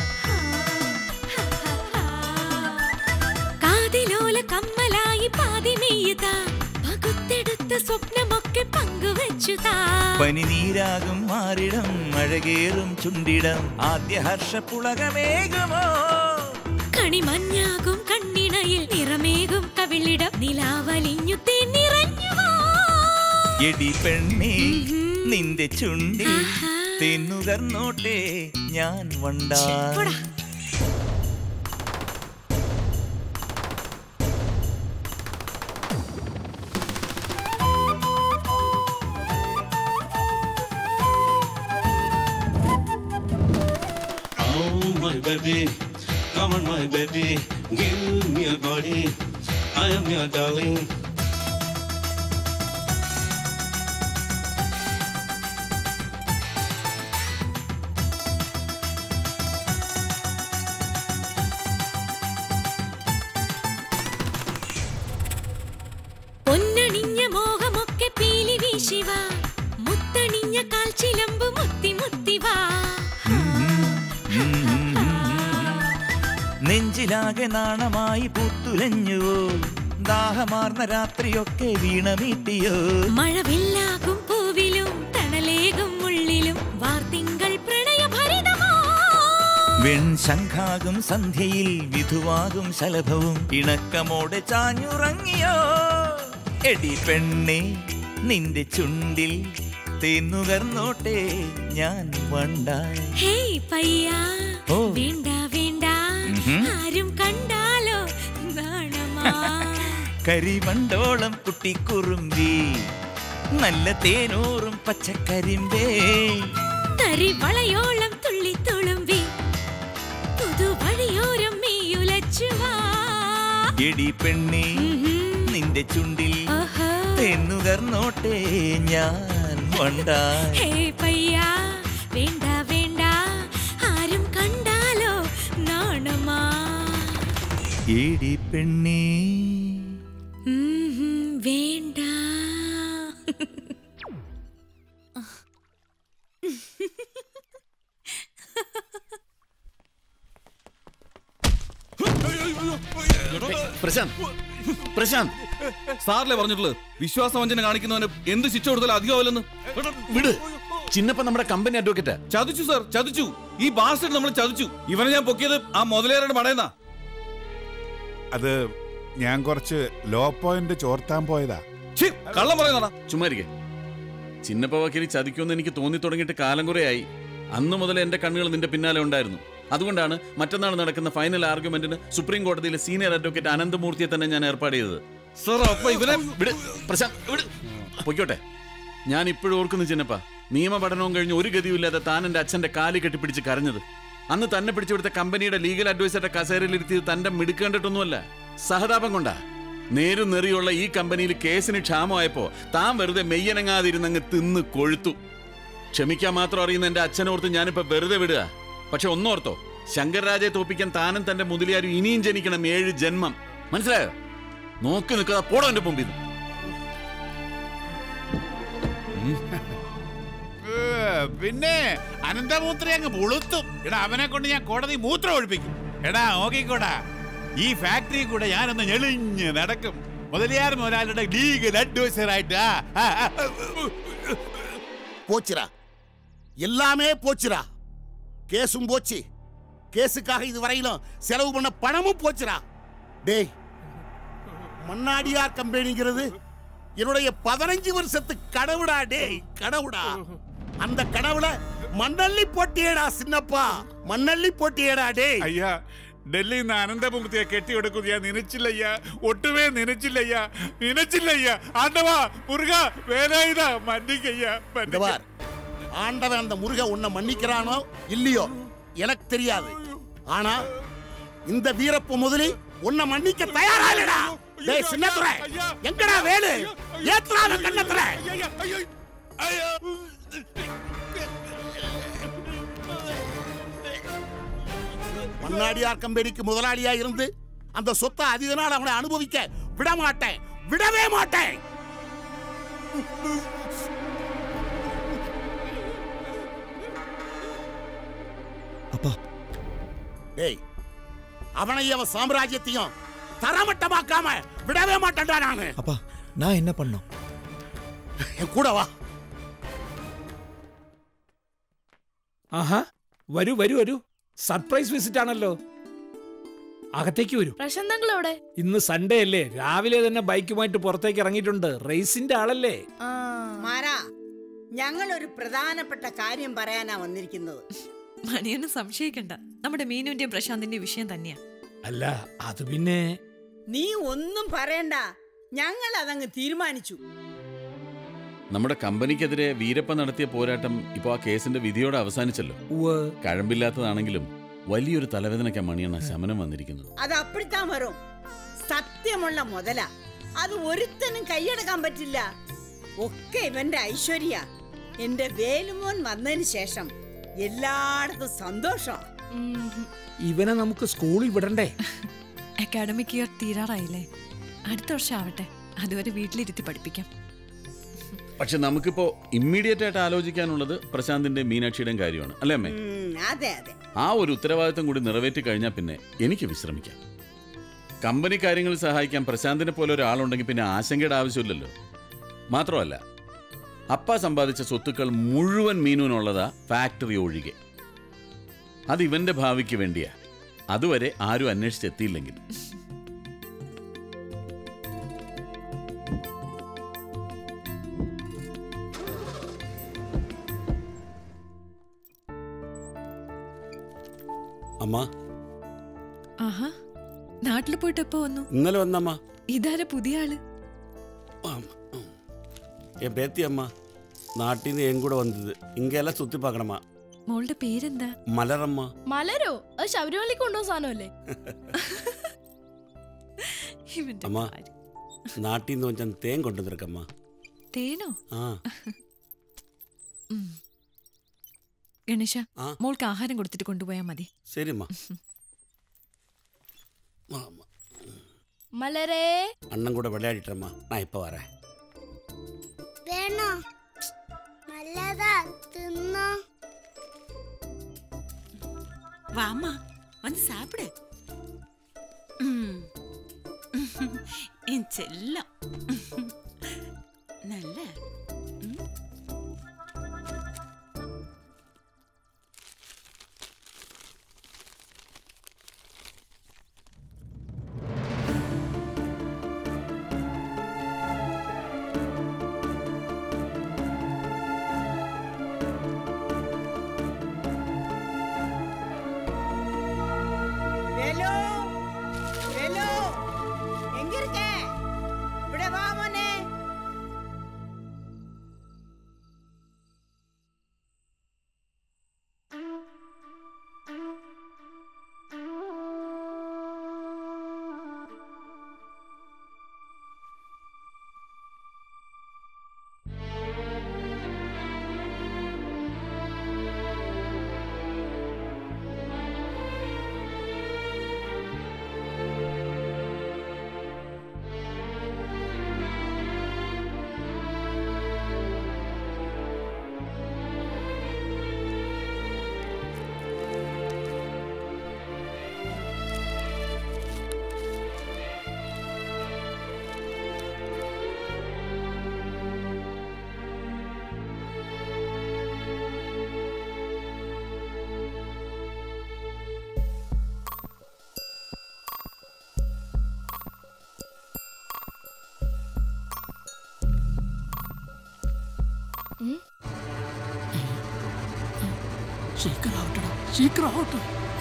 കാതിലോല കമ്മലായി പാതി മെയ്യുതാ പകുത്തെടുത്ത സ്വപ്നമൊക്കെ പങ്കുവച്ചുതാ പനിനീരാകും മാറിടം മഴകേറും ചുണ്ടിടം ആദ്യ ഹർഷ പുളകമേകുമോ കണിമഞ്ഞാകും കണ്ണിണയിൽ നിറമേകും കവിളിടം നിലാവലിഞ്ഞു നിറഞ്ഞുവോ എടി പെണ്ണി നിന്റെ ചുണ്ടിൽ തെന്നുകർന്നോട്ടെ ഞാൻ വണ്ടാ Oh, my baby, come on, my baby, give me your body. I am your darling. പൊന്നണിഞ്ഞ മോഹമൊക്കെ പീലി വീശിവ മുത്തണിഞ്ഞ കാൽച്ചിലമ്പ് മുത്തി മുത്തിവാ നെഞ്ചിലാകെ നാണമായി പൂത്തുലഞ്ഞുവോ ദാഹമാർന്ന രാത്രിയൊക്കെ വീണമീട്ടിയോ മഴവില്ലാകും പൂവിലും തണലേകും ഉള്ളിലും വാർത്തിങ്കൾ പ്രണയഭരിതമോ വെൺശംഖാകും സന്ധ്യയിൽ വിധുവാകും ശലഭവും ഇണക്കമോടെ ചാഞ്ഞുറങ്ങിയോ എടി പെണ്ണെ നിന്റെ ചുണ്ടിൽ തേന്നുകർന്നോട്ടെ ഞാൻ വണ്ടായി ഹേയ് പയ്യാ ഓ. വേണ്ട വേണ്ട ഉഹും. ആരും കണ്ടാലോ നാണമാ കരിമണ്ടോളം കുട്ടിക്കുറുമ്പി നല്ല തേനൂറും പച്ചക്കരിമ്പേ തരി വളയോളം തുള്ളി തുളുമ്പി പുതുവഴിയോരം മെയ്യുലച്ചുവാ എടി പെണ്ണി നിന്റെ ചുണ്ടിൽ തെന്നുകർന്നോട്ടെ ഞാൻ വണ്ടായി ഹേ പയ്യാ വേണ്ട വേണ്ട ആരും കണ്ടാലോ നാണമാ എടി പെണ്ണി ഉം, വേണ്ട പ്രശാന്ത് പ്രശാന്ത് സാറിലെ പറഞ്ഞിട്ടുള്ളത് വിശ്വാസവഞ്ചന കാണിക്കുന്നവന് എന്ത് ശിക്ഷ കൊടുത്താലും അധികമാവില്ലെന്ന് വിട് ചിന്നപ്പ നമ്മുടെ കമ്പനി അഡ്വക്കേറ്റാ ചതിച്ചു സാർ ചതിച്ചു ഈ ബാസ്റ്റഡ് നമ്മൾ ചതിച്ചു ഇവനെ ഞാൻ പൊക്കിയത് ആ മുതലേറയുടെ മടയുന്ന അത് ഞാൻ കുറച്ച് ലോ പോയിന്റ് ചോർത്താൻ പോയതാ കള്ളം പറയുന്നടാ ചുമ്മാരിക്കെ ചിന്നപ്പ വക്കീലി ചതിക്കുമെന്ന് എനിക്ക് തോന്നി തുടങ്ങിയിട്ട് കാലം കുറേയായി അന്ന് മുതൽ എന്റെ കണ്ണുകൾ നിന്റെ പിന്നാലെ ഉണ്ടായിരുന്നു അതുകൊണ്ടാണ് മറ്റന്നാൾ നടക്കുന്ന ഫൈനൽ ആർഗ്യുമെന്റിന് സുപ്രീം കോടതിയിലെ സീനിയർ അഡ്വക്കേറ്റ് അനന്തമൂർത്തിയെ തന്നെ ഞാൻ ഏർപ്പാട് ചെയ്തത് സാർ അപ്പൊ ഇവനെ വിട് പ്രശാന്ത് വിട് പൊയ്ക്കോട്ടെ ഞാൻ ഇപ്പോഴും ഓർക്കുന്നു ചിന്നപ്പ നിയമ പഠനവും കഴിഞ്ഞ് ഒരു ഗതിയുമില്ലാതെ താൻ എന്റെ അച്ഛന്റെ കാലി കെട്ടിപ്പിടിച്ച് കരഞ്ഞത് അന്ന് തന്നെ പിടിച്ചെടുത്ത കമ്പനിയുടെ ലീഗൽ അഡ്വൈസറുടെ കസേരയിലിരുത്തിയത് തന്റെ മിടുക്കേണ്ടിട്ടൊന്നുമല്ല സഹതാപം കൊണ്ടാ നേരും നെറിയുള്ള ഈ കമ്പനിയിൽ കേസിന് ക്ഷാമമായപ്പോ താൻ വെറുതെ മെയ്യനങ്ങാതിരുന്നങ്ങ് തിന്ന് കൊഴുത്തു ക്ഷമിക്കാൻ മാത്രം അറിയുന്ന എന്റെ അച്ഛനോർത്ത് ഞാനിപ്പോ വെറുതെ വിടുക പക്ഷെ ഒന്നോർത്തോ ശങ്കർരാജയെ തോപ്പിക്കാൻ താനും തന്റെ മുതലിയാരും ഇനിയും ജനിക്കണം ഏഴ് ജന്മം മനസ്സിലായോ നോക്കി നിൽക്കാതെ പോടോ എന്റെ മുമ്പിൽ നിന്ന് ഏ, പിന്നെ അനന്തമൂത്രി അങ്ങ് പുളുത്തും എടാ അവനെ കൊണ്ട് ഞാൻ കോടതി മൂത്രം ഒഴിപ്പിക്കും എടാ നോക്കിക്കോടാ ഈ ഫാക്ടറി കൂടെ ഞാനൊന്ന് ഞെളിഞ്ഞ് നടക്കും മുതലിയാർ മുതലാളിയുടെ ലീഗൽ അഡ്വൈസർ ആയിട്ട് ആ, ആ, ആ, போச்சுடா எல்லாமே போச்சுடா கேஸும் போச்சு கேஸுக்காக இதுவரையிலும் செலவு பண்ண பணமும் போச்சுடா டேய் மண்ணாடியார் கம்பெனிங்கிறது என்னுடைய பதினஞ்சு வருஷத்து கனவுடா டேய் கனவுடா அந்த கனவுல மண்ணள்ளி போட்டியேடா சின்னப்பா மண்ணள்ளி போட்டியேடா டேய் അയ്യാ ഡൽഹിയിൽ നിന്ന് അനന്തമൂർത്തിയെ കെട്ടിയെടുക്കുന്നത് ഞാൻ നനച്ചില്ലയ്യ ഒട്ടുമേ നനച്ചില്ലയ്യ നനച്ചില്ലയ്യ ആണ്ടവാ മുരുക വേലായുധ മன்னிக்கയ്യ இந்த பார் ஆண்டவன் அந்த முருக உன்னை மன்னிக்கிறானோ இல்லையோ எனக்கு தெரியாது ஆனா இந்த வீரப்ப முதலி உன்னை மன்னிக்க தயாரா இல்லடா டேய் சின்னத்துறை எங்கடா வேலு ஏத்துறாத கண்ணத்துல மண்ணாடியார் கம்பெனிக்கு முதலாளியா இருந்து அந்த சொத்தை அதிக நாள் அவனை அனுபவிக்க விட மாட்டேன் விடவே மாட்டேன் அப்பா டேய் அவனையும் அவன் சாம்ராஜ்யத்தையும் தரமட்டமாக்காம விடவே மாட்டேன்டா நானு அப்பா நான் என்ன பண்ணோம் என் கூட வா ആഹാ വരൂ വരൂ വരൂ സർപ്രൈസ് വിസിറ്റ് ആണല്ലോ അകത്തേക്ക് വരൂ പ്രശാന്തങ്ങൾ എവിടെ ഇന്ന് സൺഡേ അല്ലേ രാവിലെ തന്നെ ബൈക്കുമായിട്ട് പുറത്തേക്ക് ഇറങ്ങിയിട്ടുണ്ട് റേസിന്റെ ആളല്ലേ ആ കുമാരാ ഞങ്ങൾ ഒരു പ്രധാനപ്പെട്ട കാര്യം പറയാനാ വന്നിരിക്കുന്നത് മണിയനെ സംശയിക്കണ്ട നമ്മുടെ മീനുവിന്റെയും പ്രശാന്തിന്റെയും വിഷയം തന്നെയാ അല്ല അത് പിന്നെ നീ ഒന്നും പറയണ്ട ഞങ്ങൾ അതങ്ങ് തീരുമാനിച്ചു നമ്മുടെ കമ്പനിക്കെതിരെ വീരപ്പ നടത്തിയ പോരാട്ടം ഇപ്പോൾ ആ കേസിന്റെ വിധിയോടെ അവസാനിച്ചല്ലോ കഴമ്പില്ലാത്തതാണെങ്കിലും വലിയൊരു തലവേദനയ്ക്കാ മണിയണ്ണ ശമനം വന്നിരിക്കുന്നത് അത് അപ്പിടിത്താൻ വരും സത്യമുള്ള മുതല അത് ഒരുത്തനും കൈയടക്കാൻ പറ്റില്ല ഒക്കെ ഇവന്റെ ഐശ്വര്യ എന്റെ വേലുമോൻ വന്നതിന് ശേഷം എല്ലായിടത്തും സന്തോഷം ഇവനെ നമുക്ക് സ്കൂളിൽ വിടണ്ടേ അക്കാഡമിക് ഇയർ തീരാറായില്ലേ അടുത്ത വർഷം ആവട്ടെ അതുവരെ വീട്ടിലിരുത്തി പഠിപ്പിക്കാം പക്ഷെ നമുക്കിപ്പോ ഇമ്മീഡിയറ്റ് ആയിട്ട് ആലോചിക്കാനുള്ളത് പ്രശാന്തിന്റെ മീനാക്ഷിയുടെയും കാര്യമാണ് അല്ലേ അമ്മേ ഉം, അതെ അതെ ആ ഒരു ഉത്തരവാദിത്തം കൂടി നിറവേറ്റി കഴിഞ്ഞാൽ പിന്നെ എനിക്ക് വിശ്രമിക്കാം കമ്പനി കാര്യങ്ങളിൽ സഹായിക്കാൻ പ്രശാന്തിനെ പോലെ ഒരാളുണ്ടെങ്കിൽ പിന്നെ ആശങ്കയുടെ ആവശ്യമില്ലല്ലോ മാത്രമല്ല അപ്പ സമ്പാദിച്ച സ്വത്തുക്കൾ മുഴുവൻ മീനുവിനുള്ളതാ ഫാക്ടറി ഒഴികെ അത് ഇവന്റെ ഭാവിക്ക് വേണ്ടിയാ അതുവരെ ആരും അന്വേഷിച്ചെത്തിയില്ലെങ്കിൽ അമ്മ ആഹാ നാട്ടിൽ പോയിട്ട് എപ്പോ വന്നു ഇന്നലെ വന്നമ്മ ഇതാരാ പുതിയ ആള് என் பேத்தி அம்மா நாட்டின்னு என் கூட வந்தது இங்கெல்லாம் சுத்தி பார்க்கணுமா മോളുടെ പേരെന്താ மலரம்மா മലരോ അത് ശബരിമലയ്ക്ക് കൊണ്ടുപോകുന്ന സാധനമല്ലേ ഇവന്റെ அம்மா நாட்டின்னு கொஞ்சம் தேன் கொண்டு வந்திருக்கம்மா തേനോ ஆ ഉം. ഗണേശ മോൾക്ക് ആഹാരം കൊടുത്തിട്ട് കൊണ്ടുപോയാ മതി சரிம்மா മലരേ அண்ணன் கூட விளையாடிட்டேம்மா நான் இப்போ வரேன் വേണോ നല്ലതാ തിന്നോ വാമ്മ വന്ന് സാപ്പിട് என் செல்லம் நல்ல ம். வேலு வேலு எங்க இருக்க ഇവിടെ വാ മോനെ ശീഘ്രം ആവട്ടെടാ ശീഘ്രം ആവട്ടെ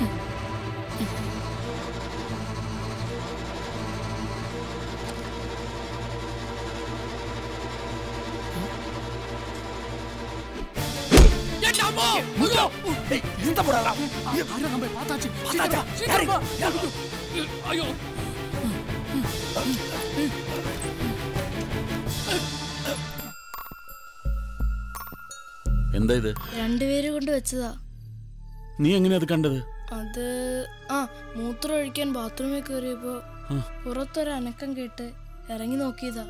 இந்த போடா ആരാ നമ്മെ പാത്താച്ചി പാത്താച്ചാ, ശീഘ്രം വാ. അയ്യോ എന്താ ഇത് രണ്ടുപേര് കൊണ്ട് വെച്ചതാ നീ എങ്ങനെ അത് കണ്ടത് അത് ആ മൂത്രം ഒഴിക്കാൻ ബാത്റൂമിൽ കയറിയപ്പോ ആ. പുറത്തൊരു അനക്കം കേട്ട് ഇറങ്ങി നോക്കിയതാ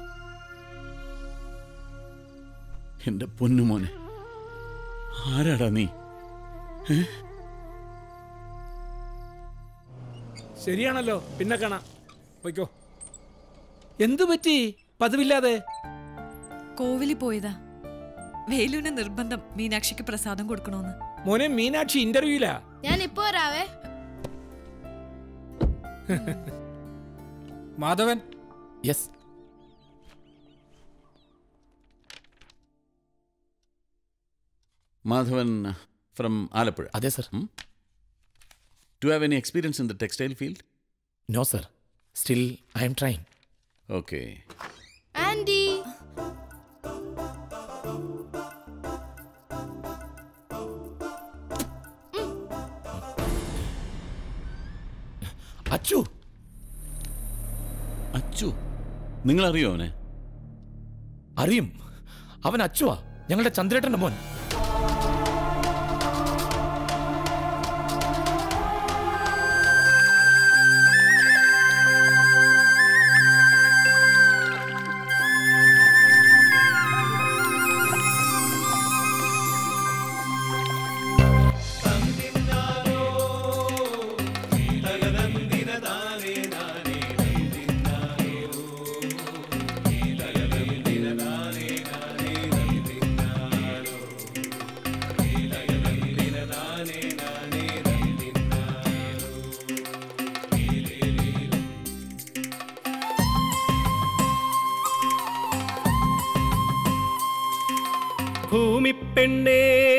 എന്റെ പൊന്നുമോനെ ആരാടാ നീ ഏ? ശരിയാണല്ലോ പിന്നെ കാണാം പൊയ്ക്കോ എന്തു പറ്റി പതിവില്ലാതെ കോവിലിൽ പോയതാ വേലുവിന് നിർബന്ധം മീനാക്ഷിക്ക് പ്രസാദം കൊടുക്കണോന്ന് മോനെ മീനാക്ഷി ഇന്റർവ്യൂലാ ഞാൻ ഇപ്പൊ വരാവേ മാധവൻ യെസ് മാധവൻ ഫ്രം ആലപ്പുഴ അതെ sir do have any experience in the textile field no sir still I am trying okay ആൻഡി അച്ചു അച്ചു നിങ്ങൾ അറിയോ അവനെ അറിയും അവൻ അച്ചുവാ ഞങ്ങളുടെ ചന്ദ്രേട്ടന്റെ മോൻ ഭൂമിപ്പെണ്ണേ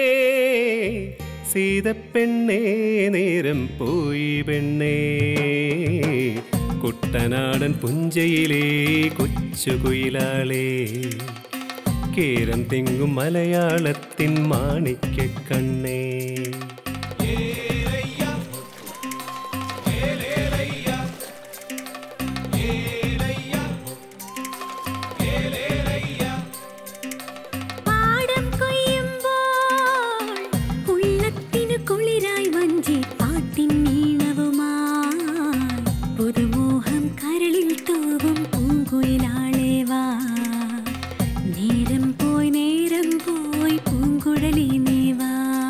സീതപ്പെണ്ണേ നേരം പോയി പെണ്ണേ കുട്ടനാടൻ പുഞ്ചയിലേ കൊച്ചുകുയിലാളേ കേരം തിങ്ങും മലയാളത്തിൻ മാണിക്കക്കണ്ണേ പാടം കൊയ്യുമ്പോൾ ഉള്ളത്തിനു കുളിരായി വഞ്ചി പാട്ടിൻ ഈണവുമായി പുതുമോഹം കരളിൽ തൂവും പൂങ്കുയിലാളേവാ നേരം പോയി നേരം പോയി പൂങ്കുഴലി നീവാ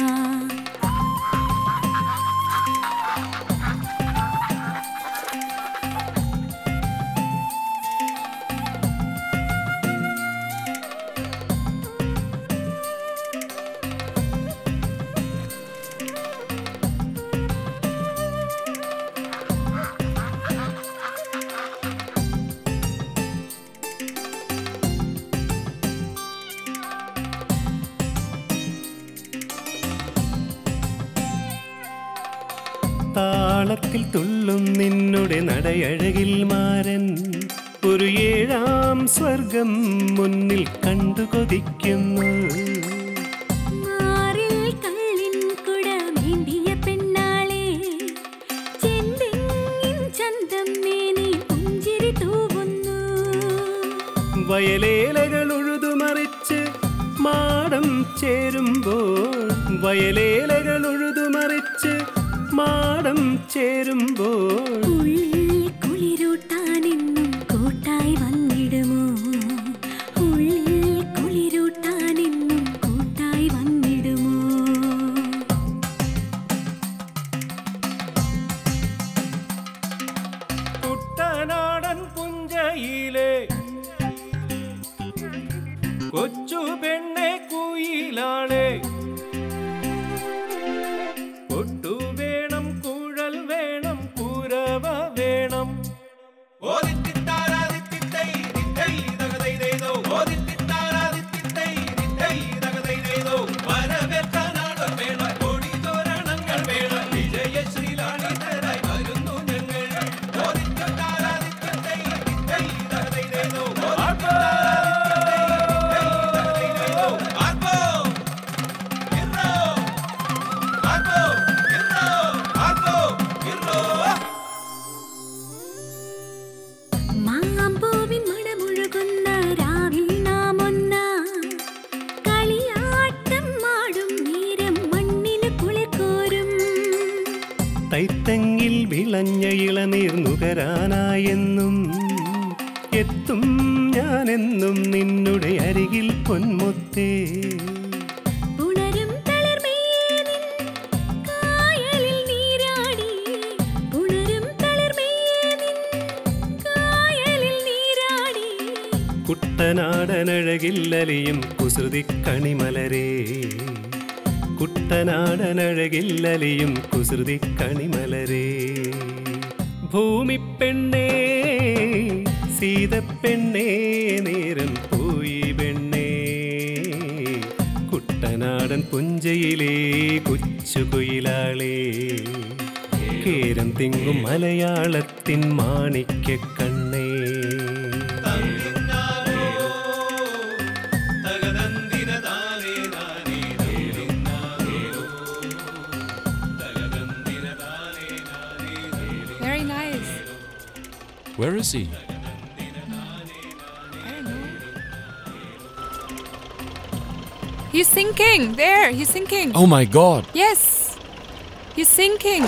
താളത്തിൽ തുള്ളും നിന്നുടെ നടയഴകിൽ മാരൻ ഒരു ഏഴാം സ്വർഗം മുന്നിൽ കണ്ടു കൊതിക്കുന്നു മാറിൽ കള്ളിൻ കുടമേന്തിയ പെണ്ണാളെ ചെന്തെങ്ങിൻ ചന്തം മേനി പുഞ്ചിരി തൂവുന്നു വയലേലകൾ ഉഴുതുമറിച്ച് മാടം ചേരുമ്പോൾ വയലേലകൾ ഉഴുതുമറിച്ച് മാടം ചേരുമ്പോൾ ഉള്ളിൽ കുളിരൂട്ടാനെന്നും കൂട്ടായി വന്നിടുമോ ഉള്ളിൽ കുളിരൂട്ടാനെന്നും കൂട്ടായി വന്നിടുമോ കുട്ടനാടൻ പുഞ്ചയിലെ കൊച്ചു പെണ്ണെ കുയിലാളെ കൊട്ടു വേണം കുഴൽ വേണം കുരവ വേണം മാമ്പൂവിൻ മണമൊഴുകുന്ന രാവിൽ നാം ഒന്നാ കളിയാട്ടം മാടും നേരം മണ്ണിന് കുളിർക്കോരും തൈത്തങ്ങിൽ വിളഞ്ഞ ഇളനീർ നുകരാനായെന്നും എത്തും ഞാനെന്നും നിന്നുടെ അരികിൽ പൊന്മുത്തേ ഉണരും തളിർമേനിൻ കായലിൽ നീരാടി ഉണരും തളിർമേനിൻ കായലിൽ നീരാടി കുട്ടനാടനഴകില്ലലിയും കുസൃതി കണിമലരേ കുട്ടനാടനഴകില്ലലിയും കുസൃതി കണിമലരേ ഭൂമിപ്പെണ്ണേ സീതപ്പെണ്ണേ നേരം പോയി പെണ്ണേ കുട്ടനാടൻ പുഞ്ച പുഞ്ചയിലേ കൊച്ചുകുയിലാളേ കേരം തിങ്ങും മലയാളത്തിൻ മാണിക്യ കണ്ണേ Very nice. Where is he? He's sinking. There, he's sinking. Oh my god. Yes. He's sinking.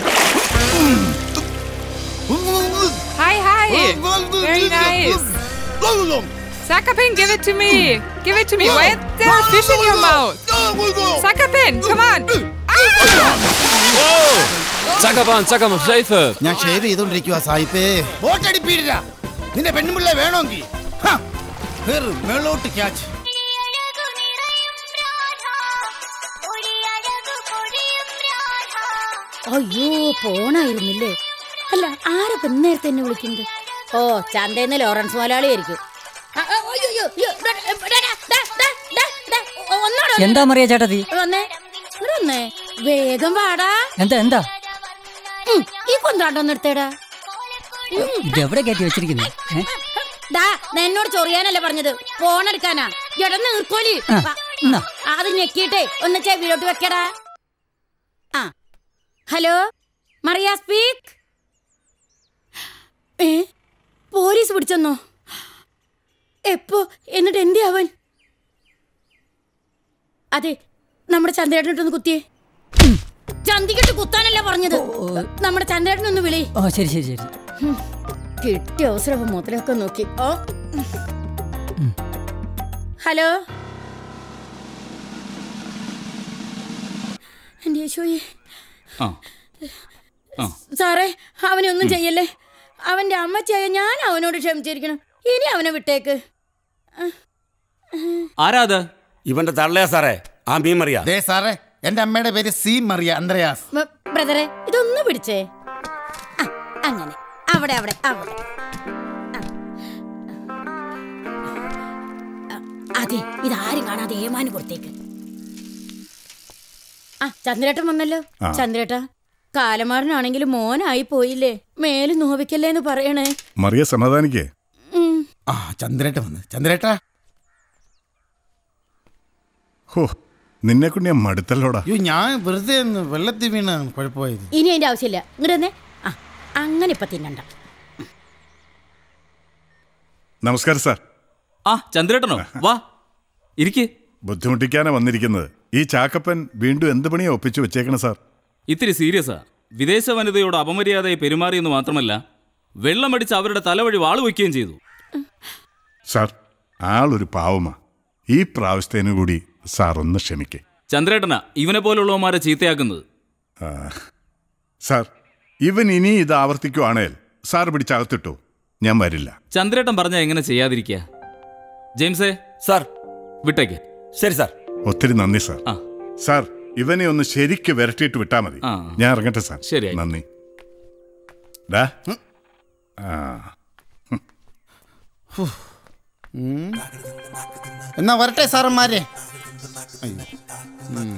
Hi, hi. Very nice. Sakapin, give it to me. Give it to me. Why is there a fish in your mouth? Sakapin, come on. ചക്കപ്പാൻ ചക്കമ്മ ഷൈഫ് ഞാൻ shave ചെയ്തോണ്ടിരിക്കുക സായിപ്പേ ബോട്ടടിപ്പീടില്ല നിന്റെ പെണ്ണുമ്പിള്ള വേണമെങ്കിൽ ഹ, കേറ്, മേളോട്ട് catch അയ്യോ പോണായിരുന്നില്ലേ അല്ല ആരൊക്കെ നേരത്തെ എന്നെ വിളിക്കുന്നത് ഓ ചന്തേന്ന് ലോറൻസ് മുതലാളി ആയിരിക്കും ആ, ആ, അയ്യോ, അയ്യോ, അയ്യോ, ഡാ, ഡാ, ഡാ, ഡാ, ഡാ, ഡാ, ഡാ, ഒന്നൂടെ വന്നേ. എന്താ മറിയ ചേട്ടത്തി വന്നേ ഇവിടെ വന്നേ വേഗം വാടാ എന്താ എന്താ ഉം, ഈ കൊണ്ടാട്ടം നിർത്തേടാ ഇതെവിടെ കയറ്റി വെച്ചിരിക്കുന്നു ഏ? ഡാ ഞാൻ എന്നോട് ചൊറിയാനല്ലേ പറഞ്ഞത് ഫോണെടുക്കാനാ എടന്ന് നിർക്കോലി ആ, എന്നാ. അത് ഞെക്കിയിട്ടേ ഒന്ന് ചെവിയിലോട്ട് വെക്കടാ ആ ഹലോ മറിയ സ്പീക്ക് ഏ പോലീസ് പിടിച്ചെന്നോ എപ്പോ എന്നിട്ട് എന്തി അവൻ അതെ നമ്മുടെ ചന്ദ്രേട്ടനിട്ടൊന്ന് കുത്തിയേ ചന്തിക്കിട്ട് കുത്താനല്ല പറഞ്ഞത് നമ്മുടെ ചന്ദ്രേട്ടനൊന്ന് വിളി ഓ ശരി ശരി ശരി ഉം. കിട്ടിയ അവസരം മുതലൊക്കെ നോക്കി ഓ ഹലോ എൻ്റെ യേശോയെ ആ ആ സാറേ അവനെ ഒന്നും ചെയ്യല്ലേ അവന്റെ അമ്മച്ചായ ഞാൻ അവനോട് ക്ഷമിച്ചിരിക്കണം ഇനി അവനെ വിട്ടേക്ക് ആരാ അത് ഇവന്റെ തള്ളയാ സാറേ ആ മീൻ മറിയ ദേ സാറേ എന്റെ അമ്മയുടെ പേര് സി മറിയ അന്ത്രയാസ് ബ- ബ്രദറെ ഇതൊന്ന് പിടിച്ചേ ആ, അങ്ങനെ അവിടെ അവിടെ അവിടെ ആ. ആ, അതെ ഇതാരും കാണാതെ ഏമാന് കൊടുത്തേക്ക് ആ ചന്ദ്രേട്ടൻ വന്നല്ലോ ആ. ചന്ദ്രേട്ട കാലമാറിനാണെങ്കിലും മോനായി പോയില്ലേ മേല് നോവിക്കല്ലേ എന്ന് പറയണേ മറിയ സമാധാനിക്കേ ഉം. ആ ചന്ദ്രേട്ട വന്ന് ചന്ദ്രേട്ടാ ഹോ നിന്നെ കൊണ്ട് ഞാൻ മടുത്തല്ലോടാ അയ്യോ ഞാൻ വെറുതെ ഒന്ന് വെള്ളത്തിൽ വീണാണ് കുഴപ്പമായത് ഇനി അതിന്റെ ആവശ്യമില്ല ഇങ്ങോട്ട് തന്നെ ആ അങ്ങനെ ഇപ്പൊ തിന്നണ്ട നമസ്കാരം സാർ ആ ചന്ദ്രേട്ടനോ വാ ഇരിക്കേ ബുദ്ധിമുട്ടിക്കാനാ വന്നിരിക്കുന്നത് ഈ ചാക്കപ്പൻ വീണ്ടും എന്ത് പണിയാ ഒപ്പിച്ചു വെച്ചേക്കണ സാർ ഇത്തിരി സീരിയസാ വിദേശ വനിതയോട് അപമര്യാദയെ പെരുമാറിയെന്ന് മാത്രമല്ല വെള്ളമടിച്ച് അവരുടെ തലവഴി വാള് വയ്ക്കുകയും ചെയ്തു സാർ ആളൊരു പാവമാ ഈ പ്രാവശ്യത്തേനു കൂടി സാർ ഒന്ന് ക്ഷമിക്കേ ചന്ദ്രേട്ടനാ ഇവനെ പോലുള്ളവന്മാരെ ചീത്തയാക്കുന്നത് ആ, സാർ ഇവൻ ഇനി ഇത് ആവർത്തിക്കുവാണേൽ സാർ പിടിച്ചകത്തിട്ടു ഞാൻ വരില്ല ചന്ദ്രേട്ടൻ പറഞ്ഞാൽ എങ്ങനെ ചെയ്യാതിരിക്കുക ജെയിംസേ സാർ വിട്ടേക്ക് ശരി സാർ ഒത്തിരി നന്ദി സാർ ആ. സാർ ഇവനെ ഒന്ന് ശരിക്ക് വിരട്ടിയിട്ട് വിട്ടാ മതി ആ. ഞാൻ ഇറങ്ങട്ടെ സാർ ശരി, നന്ദി ഡാ ആ എന്നാ വരട്ടെ സാറന്മാരെ അയ്യോ. ഉം.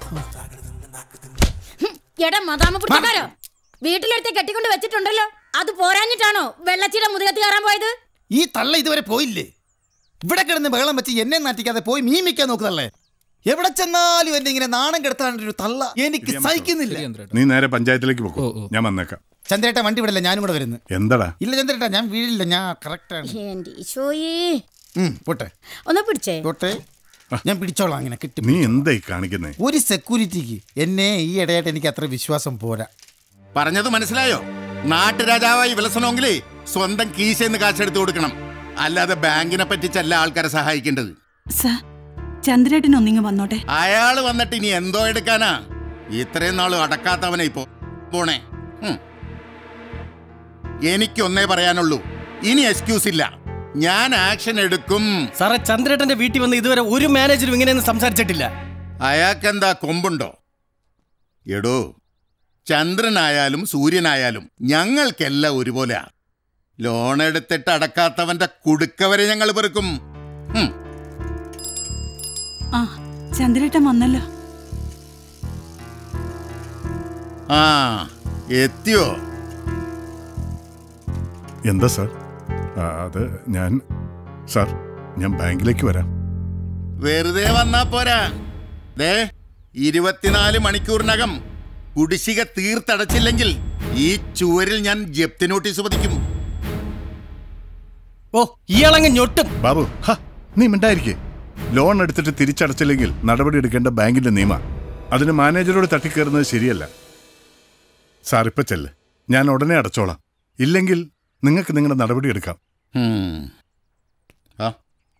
എടാ മതാമ പിടിച്ചക്കാരോ വീട്ടിലെടുത്ത് കെട്ടിക്കൊണ്ട് വെച്ചിട്ടുണ്ടല്ലോ അത് പോരാഞ്ഞിട്ടാണോ വെള്ളച്ചിയുടെ മുതുകത്ത് കയറാൻ പോയത് ഈ തള്ള ഇതുവരെ പോയില്ലേ ഇവിടെ കിടന്ന് ബഹളം വെച്ച് എന്നെ നാട്ടിക്കാതെ പോയി മീൻ വെക്കാൻ നോക്കുന്നല്ലേ എവിടെ ചെന്നാലും എന്നെ ഇങ്ങനെ നാണം കെടുത്താനൊരു തള്ള എനിക്ക് സഹിക്കുന്നില്ല നീ നേരെ പഞ്ചായത്തിലേക്ക് പോകും ഞാൻ വന്നേക്കാം ചന്ദ്രേട്ട വണ്ടി വിടല്ല ഞാനും കൂടെ വരുന്നു എന്താടാ ഇല്ല ചന്ദ്രേട്ട ഞാൻ വീഴില്ല ഞാൻ കറക്റ്റാണ് എന്റെ ഈശോയേ പോട്ടെ ഒന്ന് പിടിച്ചേ പോട്ടെ ഞാൻ പിടിച്ചോളാം അങ്ങനെ കിട്ടി നീ എന്തായി കാണിക്കുന്നേ ഒരു സെക്യൂരിറ്റിക്ക് എന്നെ ഈ ഇടയായിട്ട് എനിക്ക് അത്ര വിശ്വാസം പോരാ പറഞ്ഞത് മനസ്സിലായോ നാട്ടുരാജാവായി വിലസണമെങ്കിലേ സ്വന്തം കീശന്ന് കാശെടുത്ത് കൊടുക്കണം അല്ലാതെ ബാങ്കിനെ പറ്റിച്ചല്ല ആൾക്കാരെ സഹായിക്കേണ്ടത് സർ ചന്ദ്രേട്ടൻ ഒന്നിങ്ങ് വന്നോട്ടെ അയാള് വന്നിട്ട് ഇനി എന്തോ എടുക്കാനാ ഇത്രയും നാളും അടക്കാത്തവനെ ഇപ്പോ പോണേ ഉം. എനിക്കൊന്നേ പറയാനുള്ളൂ ഇനി എക്സ്ക്യൂസ് ഇല്ല ഞാൻ ആക്ഷൻ എടുക്കും സാറേ ചന്ദ്രേട്ടന്റെ വീട്ടിൽ വന്ന് ഇതുവരെ ഒരു മാനേജറും ഇങ്ങനെയൊന്നും സംസാരിച്ചിട്ടില്ല അയാൾക്കെന്താ കൊമ്പുണ്ടോ എടോ ചന്ദ്രനായാലും സൂര്യനായാലും ഞങ്ങൾക്കെല്ലാം ഒരുപോലെ ലോൺ എടുത്തിട്ട് അടക്കാത്തവന്റെ കുടുക്ക വരെ ഞങ്ങൾ പെറുക്കും ഉം. ആ ചന്ദ്രേട്ടൻ വന്നല്ലോ ആ എത്തിയോ എന്താ സാർ ആ, അത് ഞാൻ സാർ ഞാൻ ബാങ്കിലേക്ക് വരാം വെറുതെ വന്നാ പോരാ ദേ ഇരുപത്തിനാല് മണിക്കൂറിനകം കുടിശ്ശിക തീർത്തടച്ചില്ലെങ്കിൽ ഈ ചുവരിൽ ഞാൻ ജപ്തി നോട്ടീസ് പതിക്കും ഓ ഇയാളങ്ങ് ഞൊട്ടും ബാബു ഹ, നീ മിണ്ടായിരിക്കേ ലോൺ എടുത്തിട്ട് തിരിച്ചടച്ചില്ലെങ്കിൽ നടപടി എടുക്കേണ്ട ബാങ്കിന്റെ നിയമ അതിന് മാനേജരോട് തട്ടിക്കയറുന്നത് ശരിയല്ല സാർ ഇപ്പൊ ചെല്ല് ഞാൻ ഉടനെ അടച്ചോളാം ഇല്ലെങ്കിൽ നിങ്ങൾക്ക് നിങ്ങളുടെ നടപടി എടുക്കാം ആ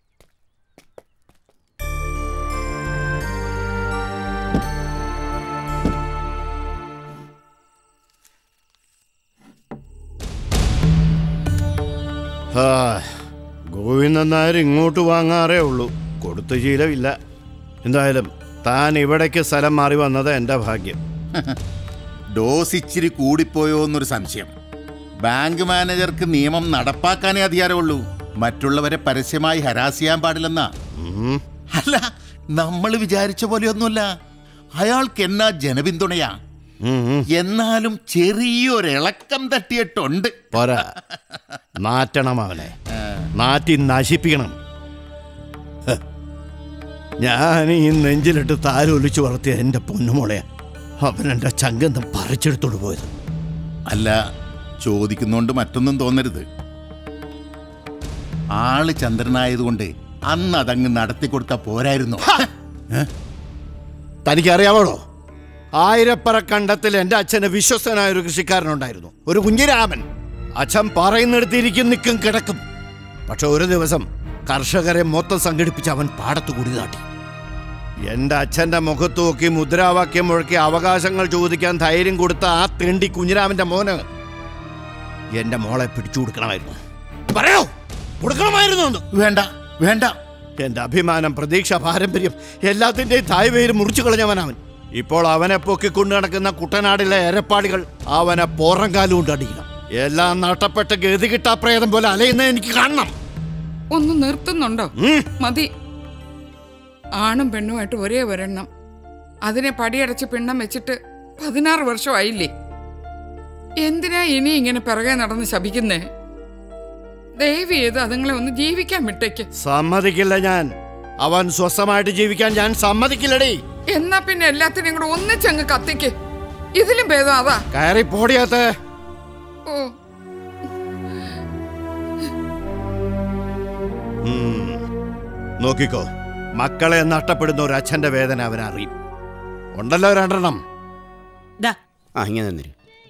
ആ, ഗോവിന്ദൻ നായർ ഇങ്ങോട്ട് വാങ്ങാറേ ഉള്ളൂ കൊടുത്തു ശീലമില്ല എന്തായാലും താൻ ഇവിടേക്ക് സ്ഥലം മാറി വന്നത് എൻ്റെ ഭാഗ്യം ഡോസ് ഇച്ചിരി കൂടിപ്പോയോ എന്നൊരു സംശയം ബാങ്ക് മാനേജർക്ക് നിയമം നടപ്പാക്കാനേ അധികാരമുള്ളൂ മറ്റുള്ളവരെ പരസ്യമായി ഹരാസ് ചെയ്യാൻ പാടില്ലെന്നാ അല്ല നമ്മൾ വിചാരിച്ച പോലെയൊന്നുമല്ല അയാൾക്ക് എന്നാ ജനപിന്തുണയാ എന്നാലും ചെറിയൊരിളക്കം തട്ടിയിട്ടുണ്ട് പോരാ നാറ്റണം അവനെ നാറ്റി നശിപ്പിക്കണം ഹ്. ഞാൻ ഈ നെഞ്ചിലിട്ട് താരൊലിച്ചു വളർത്തിയ എൻ്റെ പൊന്നുമോളെ അവൻ എൻ്റെ ചങ്കന്തം പറിച്ചെടുത്തോണ്ട് പോയത് അല്ല ചോദിക്കുന്നോണ്ട് മറ്റൊന്നും തോന്നരുത് ആള് ചന്ദ്രനായതുകൊണ്ട് അന്ന് അതങ്ങ് നടത്തിക്കൊടുത്ത പോരായിരുന്നു തനിക്കറിയാമോളോ ആയിരപ്പറ കണ്ടത്തിൽ എൻ്റെ അച്ഛന് വിശ്വസ്തനായ ഒരു കൃഷിക്കാരനുണ്ടായിരുന്നു ഒരു കുഞ്ഞിരാമൻ അച്ഛൻ പറയുന്നിടത്തിരിക്കും നിൽക്കും കിടക്കും പക്ഷെ ഒരു ദിവസം കർഷകരെ മൊത്തം സംഘടിപ്പിച്ച് അവൻ പാടത്തു കൂടി നാട്ടി എൻ്റെ അച്ഛൻ്റെ മുഖത്ത് നോക്കി മുദ്രാവാക്യം മുഴക്കി അവകാശങ്ങൾ ചോദിക്കാൻ ധൈര്യം കൊടുത്ത ആ തെണ്ടി കുഞ്ഞിരാമന്റെ മോന് എൻ്റെ മോളെ പിടിച്ചു കൊടുക്കണമായിരുന്നു പറയോ കൊടുക്കണമായിരുന്നു എന്ന് വേണ്ട വേണ്ട എന്റെ അഭിമാനം പ്രതീക്ഷ പാരമ്പര്യം എല്ലാത്തിന്റെയും തായ് പേര് മുറിച്ചു കളഞ്ഞവനവൻ ഇപ്പോൾ അവനെ പൊക്കിക്കൊണ്ട് നടക്കുന്ന കുട്ടനാടിലെ എരപ്പാടികൾ അവനെ പോറങ്കാലും കൊണ്ട് അടിക്കണം എല്ലാം നട്ടപ്പെട്ട് ഗതികിട്ടാ പ്രേതം പോലെ അലയുന്ന എനിക്ക് കാണണം ഒന്ന് നിർത്തുന്നുണ്ടോ മതി ആണും പെണ്ണുമായിട്ട് ഒരേ ഒരെണ്ണം അതിനെ പടിയടച്ച് പിണ്ണം വെച്ചിട്ട് പതിനാറ് വർഷമായില്ലേ എന്തിനാ ഇനി ഇങ്ങനെ പിറകെ നടന്ന് ശപിക്കുന്നേ ദയവ് ചെയ്ത് അതുങ്ങളെ ഒന്ന് ജീവിക്കാൻ വിട്ടേക്ക് സമ്മതിക്കില്ല ഞാൻ അവൻ സ്വസ്ഥമായിട്ട് ജീവിക്കാൻ ഞാൻ സമ്മതിക്കില്ലടേ എന്നാ പിന്നെ എല്ലാത്തിനെയും കൂടെ ഒന്നിച്ചങ്ങ് കത്തിക്ക് ഇതിലും ഭേദം അതാ കയറി പോടിയാത്ത ഓ നോക്കിക്കോ മക്കളെ നഷ്ടപ്പെടുന്ന ഒരു അച്ഛന്റെ വേദന അവൻ അറിയും ഉണ്ടല്ലോ രണ്ടെണ്ണം ആ ഇങ്ങനെ നിന്നിരി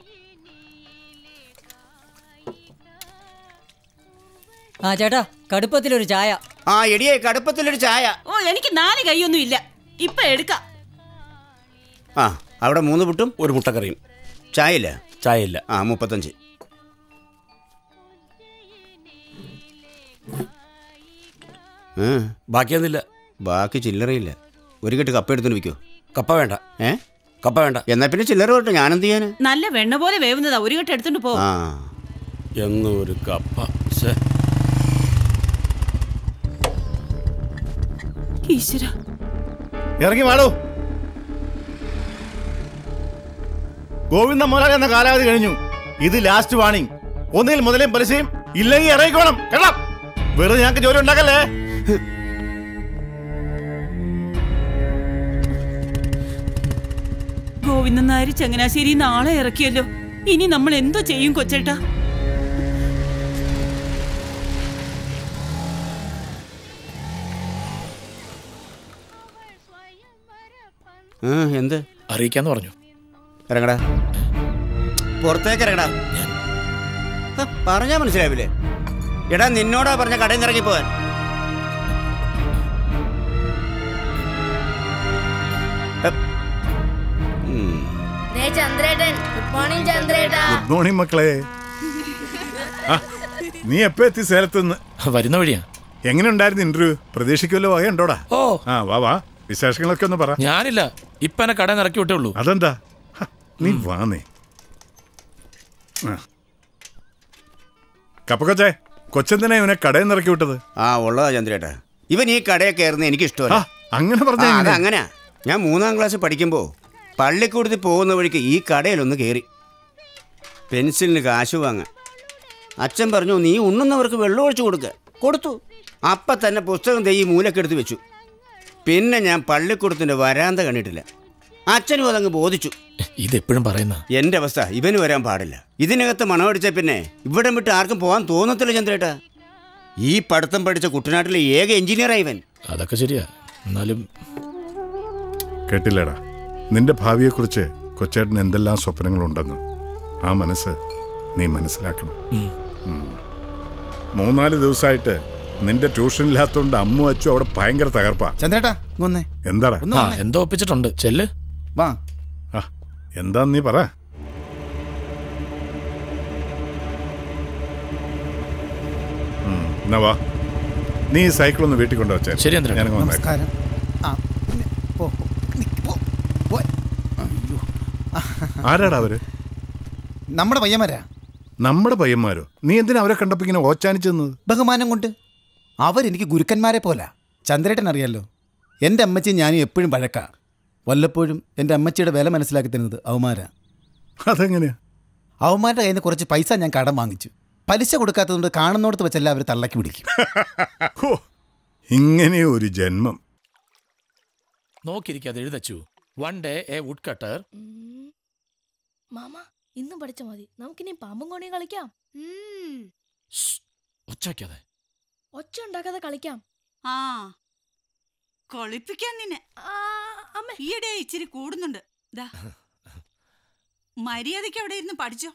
ആ ചേട്ടാ കടുപ്പത്തിലൊരു ചായ ആ എടിയേ കടുപ്പത്തിലൊരു ചായ ഓ എനിക്ക് നാല് കൈയൊന്നും ഇല്ല ഇപ്പൊ എടുക്കാം ആ അവിടെ മൂന്ന് പുട്ടും ഒരു മുട്ടക്കറിയും ചായയില്ല ചായയില്ല ആ മുപ്പത്തഞ്ച് ആ, ബാക്കിയൊന്നുമില്ല ബാക്കി ചില്ലറയില്ല ഒരു കെട്ട് കപ്പ എടുത്തുകൊണ്ട് വിൽക്കോ കപ്പ വേണ്ട ഏ കപ്പ വേണ്ട എന്നാ പിന്നെ ചില്ലറ കേട്ടോ ഞാനെന്ത് ചെയ്യാന് നല്ല വെണ്ണ പോലെ വേവുന്നതാ ഒരു കെട്ട് എടുത്തോണ്ട് പോ ആ എന്നൊരു കപ്പ ശ്ശേ. ഈശ്വര ഇറങ്ങി വാടോ ഗോവിന്ദ മുതലാളി എന്ന കാലാവധി കഴിഞ്ഞു ഇത് ലാസ്റ്റ് വാണിംഗ് ഒന്നിൽ മുതലും പലിശയും ഇല്ലെങ്കിൽ ഇറങ്ങിക്കോണം കേട്ടോ വെറുതെ ഞങ്ങൾക്ക് ജോലി ഉണ്ടാക്കല്ലേ ഗോവിന്ദൻ നായർ ചങ്ങനാശ്ശേരി നാളെ ഇറക്കിയല്ലോ ഇനി നമ്മൾ എന്തോ ചെയ്യും കൊച്ചേട്ടാ ആ, എന്ത് അറിയിക്കാന്ന് പറഞ്ഞു ഇറങ്ങടാ പുറത്തേക്ക് ഇറങ്ങടാ ആ, പറഞ്ഞാ മനസ്സിലാവില്ലേ എടാ നിന്നോടാ പറഞ്ഞ കടയിൽ നിന്ന് ഇറങ്ങിപ്പോവാൻ ദേ ചന്ദ്രേട്ടൻ ഗുഡ് മോർണിംഗ് ചന്ദ്രേട്ടാ ഗുഡ് മോർണിംഗ് മക്കളെ ആ നീ എപ്പോ എത്തി സേലത്ത് നിന്ന് വരുന്ന വഴിയാ എങ്ങനെ ഉണ്ടായിരുന്നു ഇന്റർവ്യൂ പ്രതീക്ഷിക്കുമല്ലോ വകയുണ്ടോടാ ഓ ആ വാ വാ വിശേഷങ്ങളൊക്കെ ഒന്ന് പറ ഞാനില്ല ഇപ്പൊ എന്നെ കടയിൽ ഇറക്കി വിട്ടേ ഉള്ളൂ അതെന്താ ഹ, നീ വാ നീ ആ. കപ്പക്കൊച്ചേ കൊച്ചെന്തിനാ ഇവനെ കടയിൽ നിന്ന് ഇറക്കി വിട്ടത് ആ ഉള്ളതാ ചന്ദ്രേട്ടാ ഇവൻ ഈ കടയിൽ കയറുന്ന എനിക്ക് ഇഷ്ടമല്ല അങ്ങനെ പറഞ്ഞാ ആ, എങ്ങനെ? അതങ്ങനെയാ ഞാൻ മൂന്നാം ക്ലാസ് പഠിക്കുമ്പോ പള്ളിക്കൂടത്തിൽ പോകുന്ന വഴിക്ക് ഈ കടയിലൊന്ന് കയറി പെൻസിലിന് കാശ് വാങ്ങാൻ അച്ഛൻ പറഞ്ഞു നീ ഉണ്ണുന്നവർക്ക് വെള്ളം ഒഴിച്ചു കൊടുക്ക കൊടുത്തു അപ്പം തന്നെ പുസ്തകം തെയ്യി മൂലക്കെടുത്ത് വെച്ചു പിന്നെ ഞാൻ പള്ളിക്കൂടത്തിൻ്റെ വരാന്ത കണ്ടിട്ടില്ല അച്ഛനും അതങ്ങ് ബോധിച്ചു ഇതെപ്പോഴും പറയുന്ന എൻ്റെ അവസ്ഥ ഇവന് വരാൻ പാടില്ല ഇതിനകത്ത് മണമടിച്ച പിന്നെ ഇവിടെ വിട്ട് ആർക്കും പോകാൻ തോന്നത്തില്ല ചന്ദ്രേട്ടാ ഈ പഠിത്തം പഠിച്ച കുട്ടനാട്ടിലെ ഏക എഞ്ചിനീയറായി ഇവൻ അതൊക്കെ ശരിയാ എന്നാലും കേട്ടില്ലേടാ നിന്റെ ഭാവിയെക്കുറിച്ച് കൊച്ചേട്ടന് എന്തെല്ലാം സ്വപ്നങ്ങളുണ്ടെന്ന് ആ മനസ്സ് നീ മനസ്സിലാക്കണം ഉം. മൂന്നാല് ദിവസമായിട്ട് നിന്റെ ട്യൂഷൻ ഇല്ലാത്തോണ്ട് അമ്മു അച്ചു അവിടെ ഭയങ്കര തകർപ്പാ ചന്ദ്രേട്ടാ വന്നേ എന്താടാ ഒന്ന് വന്നേ. എന്തോ ഒപ്പിച്ചിട്ടുണ്ട് ചെല്ല് വാ ആ എന്താന്ന് നീ പറ ഉം, എന്നാ വാ നീ ഈ സൈക്കിൾ ഒന്ന് വീട്ടിൽ കൊണ്ടുവച്ചേ ശരി, ചന്ദ്രേട്ടാ. ഞാനങ്ങ് വന്നേക്കാം നമസ്കാരം ആ പിന്നെ പോ നി- പോ പോ. അയ്യോ. ആരാടാ അവര് നമ്മുടെ പയ്യന്മാരാ നമ്മുടെ പയ്യന്മാരോ നീ എന്തിനാ അവരെ കണ്ടപ്പോ ഇങ്ങനെ ഓച്ചാനിച്ചെന്നത് ബഹുമാനം കൊണ്ട് അവരെനിക്ക് ഗുരുക്കന്മാരെ പോലാ ചന്ദ്രേട്ടൻ അറിയാലോ എൻ്റെ അമ്മച്ചി ഞാനും എപ്പോഴും പഴക്കാ വല്ലപ്പോഴും എൻ്റെ അമ്മച്ചിയുടെ വില മനസ്സിലാക്കി തരുന്നത് അവമാരാ അതെങ്ങനെയാ അവന്മാരുടെ കയ്യിൽ നിന്ന് കുറച്ച് പൈസ ഞാൻ കടം വാങ്ങിച്ചു പലിശ കൊടുക്കാത്തതുകൊണ്ട് കാണുന്നോടത്ത് വെച്ചെല്ലാം അവർ തള്ളക്കി പിടിക്കും ഹോ, ഇങ്ങനെ ഒരു ജന്മം നോക്കിയിരിക്കാതെ എഴുതച്ചു one day a wood cutter മാമ ഇന്നും പഠിച്ച മതി നമുക്കിനി പാമ്പും കോണിയും കളിക്കാം ഒച്ചയ്ക്കാതെ ഒച്ച ഉണ്ടാക്കാതെ കളിക്കാം ആ കൊളിപ്പിക്കാൻ നിന്നെ ഈയിടെ ഇച്ചിരി കൂടുന്നുണ്ട് ദാ മര്യാദയ്ക്ക് അവിടെ ഇരുന്ന് പഠിച്ചോ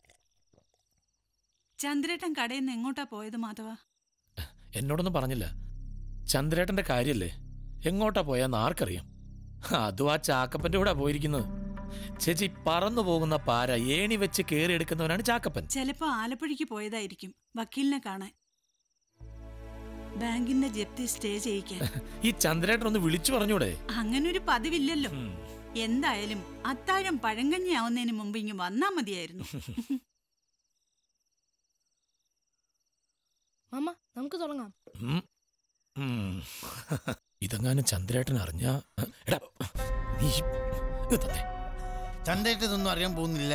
ചന്ദ്രേട്ടൻ കടയിൽ നിന്ന് എങ്ങോട്ടാ പോയത് മാധവ എന്നോടൊന്നും പറഞ്ഞില്ല ചന്ദ്രേട്ടന്റെ കാര്യല്ലേ എങ്ങോട്ടാ പോയാന്ന് ആർക്കറിയാം അതും ആ ചാക്കപ്പന്റെ കൂടെ പോയിരിക്കുന്നത് ചേച്ചി പറന്നു പോകുന്ന പാര ഏണി വെച്ച് കയറി എടുക്കുന്നവനാണ് ചാക്കപ്പൻ ചിലപ്പോ ആലപ്പുഴയ്ക്ക് പോയതായിരിക്കും വക്കീലിനെ കാണാൻ ബാങ്കിന്റെ ജപ്തി സ്റ്റേ ചെയ്യിക്കാൻ ഈ ചന്ദ്രേട്ടൻ ഒന്ന് വിളിച്ചു പറഞ്ഞൂടെ അങ്ങനൊരു പതിവില്ലല്ലോ എന്തായാലും അത്താഴം പഴങ്കഞ്ഞി ആവുന്നതിന് മുമ്പ് ഇങ്ങ് വന്നാ മതിയായിരുന്നു മാമ നമുക്ക് തുടങ്ങാം ഉം. ഉം. ഇതെങ്ങാനും ചന്ദ്രേട്ടൻ അറിഞ്ഞ എടാ നീ ഇത് തന്നെ ചന്ദ്രേട്ടൻ ഇതൊന്നും അറിയാൻ പോകുന്നില്ല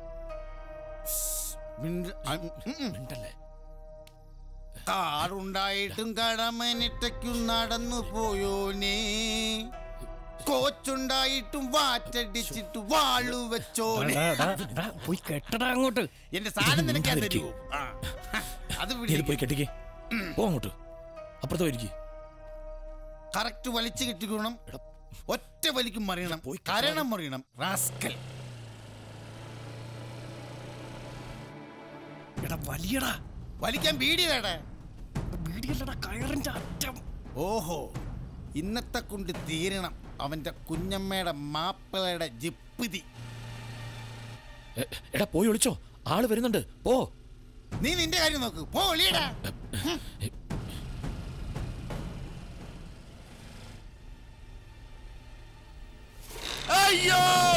മിണ്ടല്ലേ കാറുണ്ടായിട്ടും കടമനിട്ടയ്ക്കും നടന്നു പോയോനേ കോച്ചുണ്ടായിട്ടും വാറ്റടിച്ചിട്ട് വാളു വെച്ചോനെ പോയി കെട്ടടാ അങ്ങോട്ട് എന്റെ സാധനം നിനക്കാൻ തരൂ ആ. അത് നീ ഇത് പോയി കെട്ടിക്കേ പോ അങ്ങോട്ട് അപ്പുറത്ത് പോയിരിക്കേ കറക്റ്റ് വലിച്ചു കെട്ടിക്കണം ഒറ്റ വലിക്കും മറിയണം കരണം മറിയണം റാസ്കൽ എടാ വലിയടാ വലിക്കാൻ ബീഡിയടാ വീടിയല്ലടാ കയറിന്റെ അറ്റം ഓഹോ ഇന്നത്തെ കൊണ്ട് തീരണം അവന്റെ കുഞ്ഞമ്മയുടെ മാപ്പിളയുടെ ജിപ്പിതി എ- എടാ പോയി ഒളിച്ചോ ആള് വരുന്നുണ്ട് പോ നീ നിന്റെ കാര്യം നോക്ക് പോ ഒളിയടാ അയ്യോ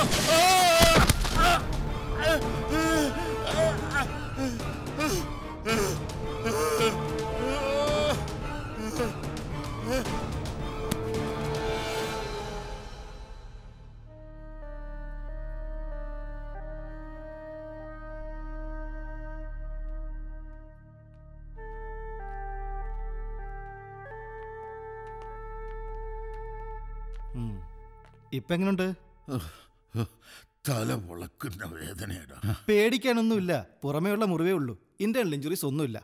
ഇപ്പൊ എങ്ങനുണ്ട് തല പൊളക്കുന്ന വേദനയടാ പേടിക്കാനൊന്നുമില്ല പുറമേയുള്ള മുറിവേ ഉള്ളൂ ഇന്റേണൽ ഇഞ്ചുറീസ് ഒന്നുമില്ല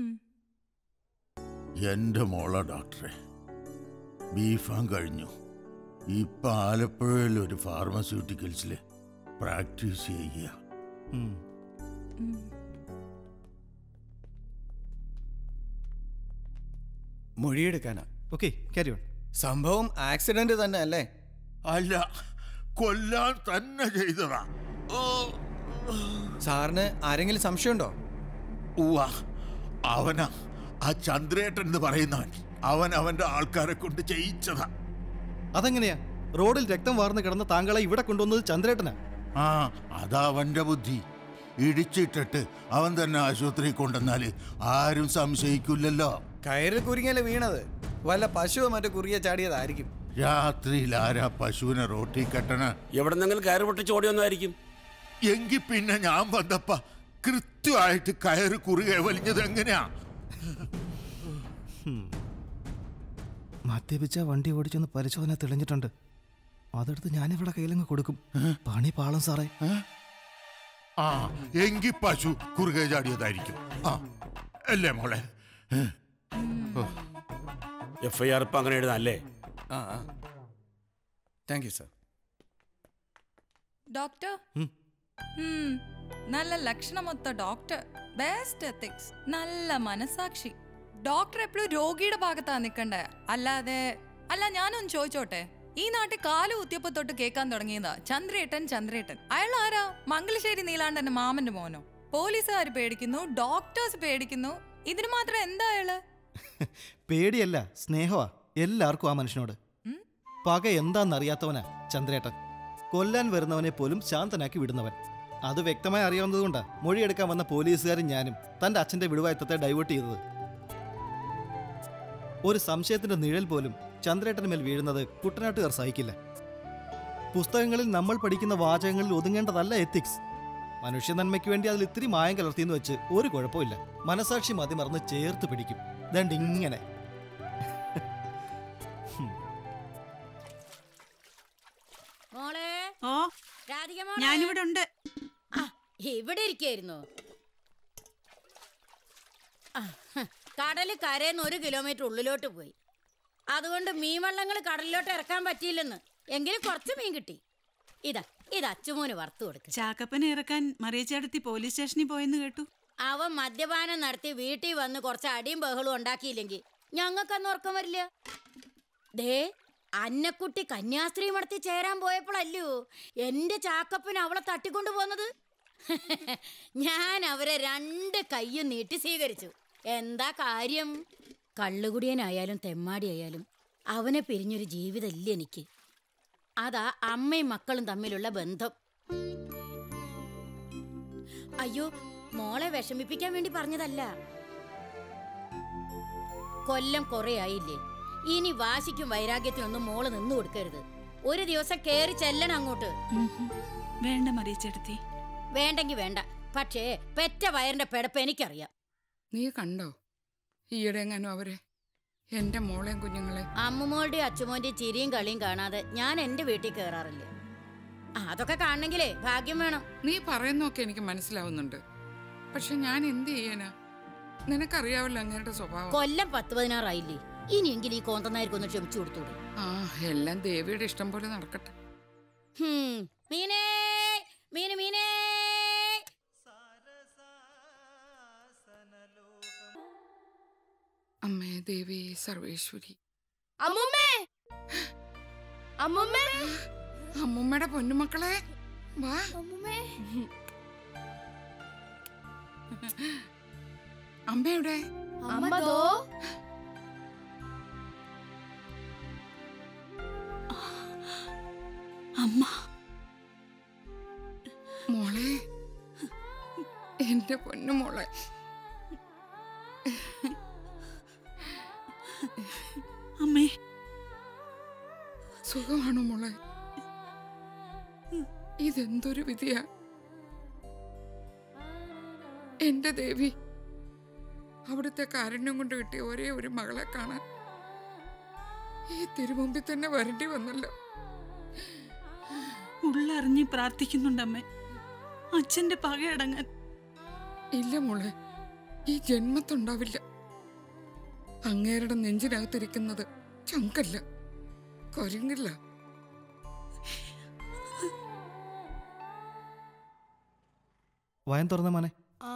എന്റെ മോള ഡോക്ടറെ ബീഫാൻ കഴിഞ്ഞു ഇപ്പൊ ആലപ്പുഴയിൽ ഒരു ഫാർമസ്യൂട്ടിക്കൽസിൽ പ്രാക്ടീസ് ചെയ്യുക മൊഴിയെടുക്കാനാ ഓക്കെ ക്യാരി ഓൺ സംഭവം ആക്സിഡന്റ് തന്നെ അല്ലേ അല്ല കൊല്ലാൻ തന്നെ ചെയ്തതാ സാറിന് ആരെങ്കിലും സംശയമുണ്ടോ ഉവ്വ അവനാ ആ ചന്ദ്രേട്ടൻ എന്ന് പറയുന്നവൻ അവൻ അവന്റെ ആൾക്കാരെ കൊണ്ട് ചെയ്യിച്ചതാ അതെങ്ങനെയാ റോഡിൽ രക്തം വാർന്ന് കിടന്ന താങ്കളെ ഇവിടെ കൊണ്ടുവന്നത് ചന്ദ്രേട്ടനാ ആ അതാ അവന്റെ ബുദ്ധി ഇടിച്ചിട്ടിട്ട് അവൻ തന്നെ ആശുപത്രിയിൽ കൊണ്ടുവന്നാല് ആരും സംശയിക്കില്ലല്ലോ കയറിൽ കുരുങ്ങിയല്ലേ വീണത് വല്ല പശുവോ മറ്റോ കുറുകിയ ചാടിയതായിരിക്കും രാത്രിയിൽ ആരാ പശുവിനെ റോട്ടി കെട്ടണ എവിടെന്നെങ്കിലും കയറ് പൊട്ടിച്ച് ഓടി വന്നായിരിക്കും എങ്കി പിന്നെ ഞാൻ വന്നപ്പ കൃത്യമായിട്ട് കയറ് കുറുകെ വലിഞ്ഞത് എങ്ങനെയാ മദ്യപിച്ച വണ്ടി ഓടിച്ചൊന്ന് പരിശോധന തെളിഞ്ഞിട്ടുണ്ട് അതെടുത്ത് ഞാനിവിടെ കയ്യിലങ്ങ് കൊടുക്കും പണി പാളം സാറേ ആ എങ്കി പശു കുറുകെ ചാടിയതായിരിക്കും ആ അല്ലേ മോളെ എഫ് ഐ ആർ ഇപ്പം അങ്ങനെ എഴുതാല്ലേ ആ താങ്ക് യു സർ ഡോക്ടർ ഉം, നല്ല ലക്ഷണമൊത്ത ഡോക്ടർ ബെസ്റ്റ് എത്തിക്സ് നല്ല മനസാക്ഷി ഡോക്ടർ എപ്പോഴും രോഗിയുടെ ഭാഗത്താ നിക്കണ്ടേ അല്ലാതെ അല്ല ഞാനൊന്ന് ചോദിച്ചോട്ടെ ഈ നാട്ടിൽ കാല് കുത്തിയപ്പോ തൊട്ട് കേൾക്കാൻ തുടങ്ങിയതാ ചന്ദ്രേട്ടൻ ചന്ദ്രേട്ടൻ അയാൾ ആരാ മംഗലശ്ശേരി നീലാണ്ടന്റെ മാമന്റെ മോനോ പോലീസുകാർ പേടിക്കുന്നു ഡോക്ടേഴ്സ് പേടിക്കുന്നു ഇതിന് മാത്രം എന്താ അയാള് പേടിയല്ല സ്നേഹമാ എല്ലാവർക്കും ആ മനുഷ്യനോട് പക എന്താണെന്നറിയാത്തവനാ ചന്ദ്രേട്ടൻ കൊല്ലാൻ വരുന്നവനെ പോലും ശാന്തനാക്കി വിടുന്നവൻ അത് വ്യക്തമായി അറിയാവുന്നതുകൊണ്ടാ മൊഴിയെടുക്കാൻ വന്ന പോലീസുകാരും ഞാനും തന്റെ അച്ഛന്റെ വിടുവായത്തത്തെ ഡൈവേർട്ട് ചെയ്തത് ഒരു സംശയത്തിന്റെ നിഴൽ പോലും ചന്ദ്രേട്ടന് മേൽ വീഴുന്നത് കുട്ടനാട്ടുകാർ സഹിക്കില്ല പുസ്തകങ്ങളിൽ നമ്മൾ പഠിക്കുന്ന വാചകങ്ങളിൽ ഒതുങ്ങേണ്ടതല്ല എത്തിക്സ് മനുഷ്യ നന്മയ്ക്ക് വേണ്ടി അതിൽ ഇത്തിരി മായം കലർത്തിയെന്ന് വെച്ച് ഒരു കുഴപ്പമില്ല മനസാക്ഷി മതി മറന്ന് ചേർത്ത് പിടിക്കും ദണ്ട് ഇങ്ങനെ മോളെ ഓ രാധിക മോളെ ഞാനിവിടെ ഉണ്ട് ആ, ഇവിടെ ഇരിക്കായിരുന്നു കടല് കരയെന്ന് ഒരു കിലോമീറ്റർ ഉള്ളിലോട്ട് പോയി അതുകൊണ്ട് മീൻ വള്ളങ്ങൾ കടലിലോട്ട് ഇറക്കാൻ പറ്റിയില്ലെന്ന് എങ്കിലും കുറച്ച് മീൻ കിട്ടി ഇതാ ഇത് അച്ചുമോന് വറുത്തു കൊടുക്ക ചാക്കപ്പനെ ഇറക്കാൻ മറിയച്ചേടത്തി പോലീസ് സ്റ്റേഷനിൽ പോയെന്ന് കേട്ടു അവൻ മദ്യപാനം നടത്തി വീട്ടിൽ വന്ന് കുറച്ച് അടിയും ബഹളും ഉണ്ടാക്കിയില്ലെങ്കിൽ ഞങ്ങൾക്കന്ന് ഉറക്കം വരില്ല ദേ അന്നക്കുട്ടി കന്യാസ്ത്രീ മടത്തി ചേരാൻ പോയപ്പോഴല്ലോ എന്റെ ചാക്കപ്പൻ അവളെ തട്ടിക്കൊണ്ടു പോന്നത് ഞാൻ അവരെ രണ്ട് കയ്യും നീട്ടി സ്വീകരിച്ചു എന്താ കാര്യം കള്ളുകുടിയനായാലും തെമ്മാടിയായാലും അവനെ പിരിഞ്ഞൊരു ജീവിതമില്ല എനിക്ക് അതാ അമ്മയും മക്കളും തമ്മിലുള്ള ബന്ധം അയ്യോ മോളെ വിഷമിപ്പിക്കാൻ വേണ്ടി പറഞ്ഞതല്ല കൊല്ലം കുറെ ആയില്ലേ ഇനി വാശിക്കും വൈരാഗ്യത്തിനൊന്നും മോള് നിന്നു കൊടുക്കരുത് ഒരു ദിവസം കേറി ചെല്ലണം അങ്ങോട്ട് വേണ്ട മറിയച്ചേടത്തി വേണ്ടെങ്കി വേണ്ട പക്ഷേ പെറ്റ വയറിന്റെ പിടപ്പ് എനിക്കറിയാം നീ കണ്ടോ ഈയിടെ എങ്ങാനും അവരെ എന്റെ മോളെയും കുഞ്ഞുങ്ങളെ അമ്മുമോളുടെയും അച്ചുമോന്റെയും ചിരിയും കളിയും കാണാതെ ഞാൻ എന്റെ വീട്ടിൽ കയറാറില്ല ആ, അതൊക്കെ കാണണമെങ്കിലേ ഭാഗ്യം വേണം നീ പറയുന്നൊക്കെ എനിക്ക് മനസ്സിലാവുന്നുണ്ട് പക്ഷെ ഞാൻ എന്ത് ചെയ്യാനാ നിനക്കറിയാവല്ലോ അങ്ങേരുടെ സ്വഭാവം കൊല്ലം പത്ത് പതിനാറായില്ലേ ഇനിയെങ്കിലും ഈ കോന്തനായിരിക്കൊന്ന് ക്ഷമിച്ചു കൊടുത്തൂടെ ആ എല്ലാം ദേവിയുടെ ഇഷ്ടം പോലെ നടക്കട്ടെ ഹും, മീനേ മീന് മീനേ അമ്മേ ദേവി സർവേശ്വരി അമ്മുമ്മേ അമ്മുമ്മേ അമ്മുമ്മയുടെ പൊന്നുമക്കളെ വാ അമ്മുമ്മേ അമ്മയുടെ അമ്മ ദോ അമ്മ മോളെ എന്റെ പൊന്നുമോളെ അമ്മേ സുഖമാണോ മോളെ ഇതെന്തൊരു വിധിയാ എന്റെ ദേവി അവിടുത്തെ കാരുണ്യം കൊണ്ട് കിട്ടിയ ഒരേ ഒരു മകളെ കാണാൻ ഈ തിരുമുമ്പിൽ തന്നെ വരേണ്ടി വന്നല്ലോ ഉള്ളറിഞ്ഞ് പ്രാർത്ഥിക്കുന്നുണ്ടമ്മേ അച്ഛന്റെ പകയടങ്ങാൻ ഇല്ല മോളെ ഈ ജന്മത്തുണ്ടാവില്ല അങ്ങേരുടെ നെഞ്ചിനകത്തിരിക്കുന്നത് ചങ്കല്ല കൊരുങ്ങില്ല വായൻ തുറന്ന മോനെ ആ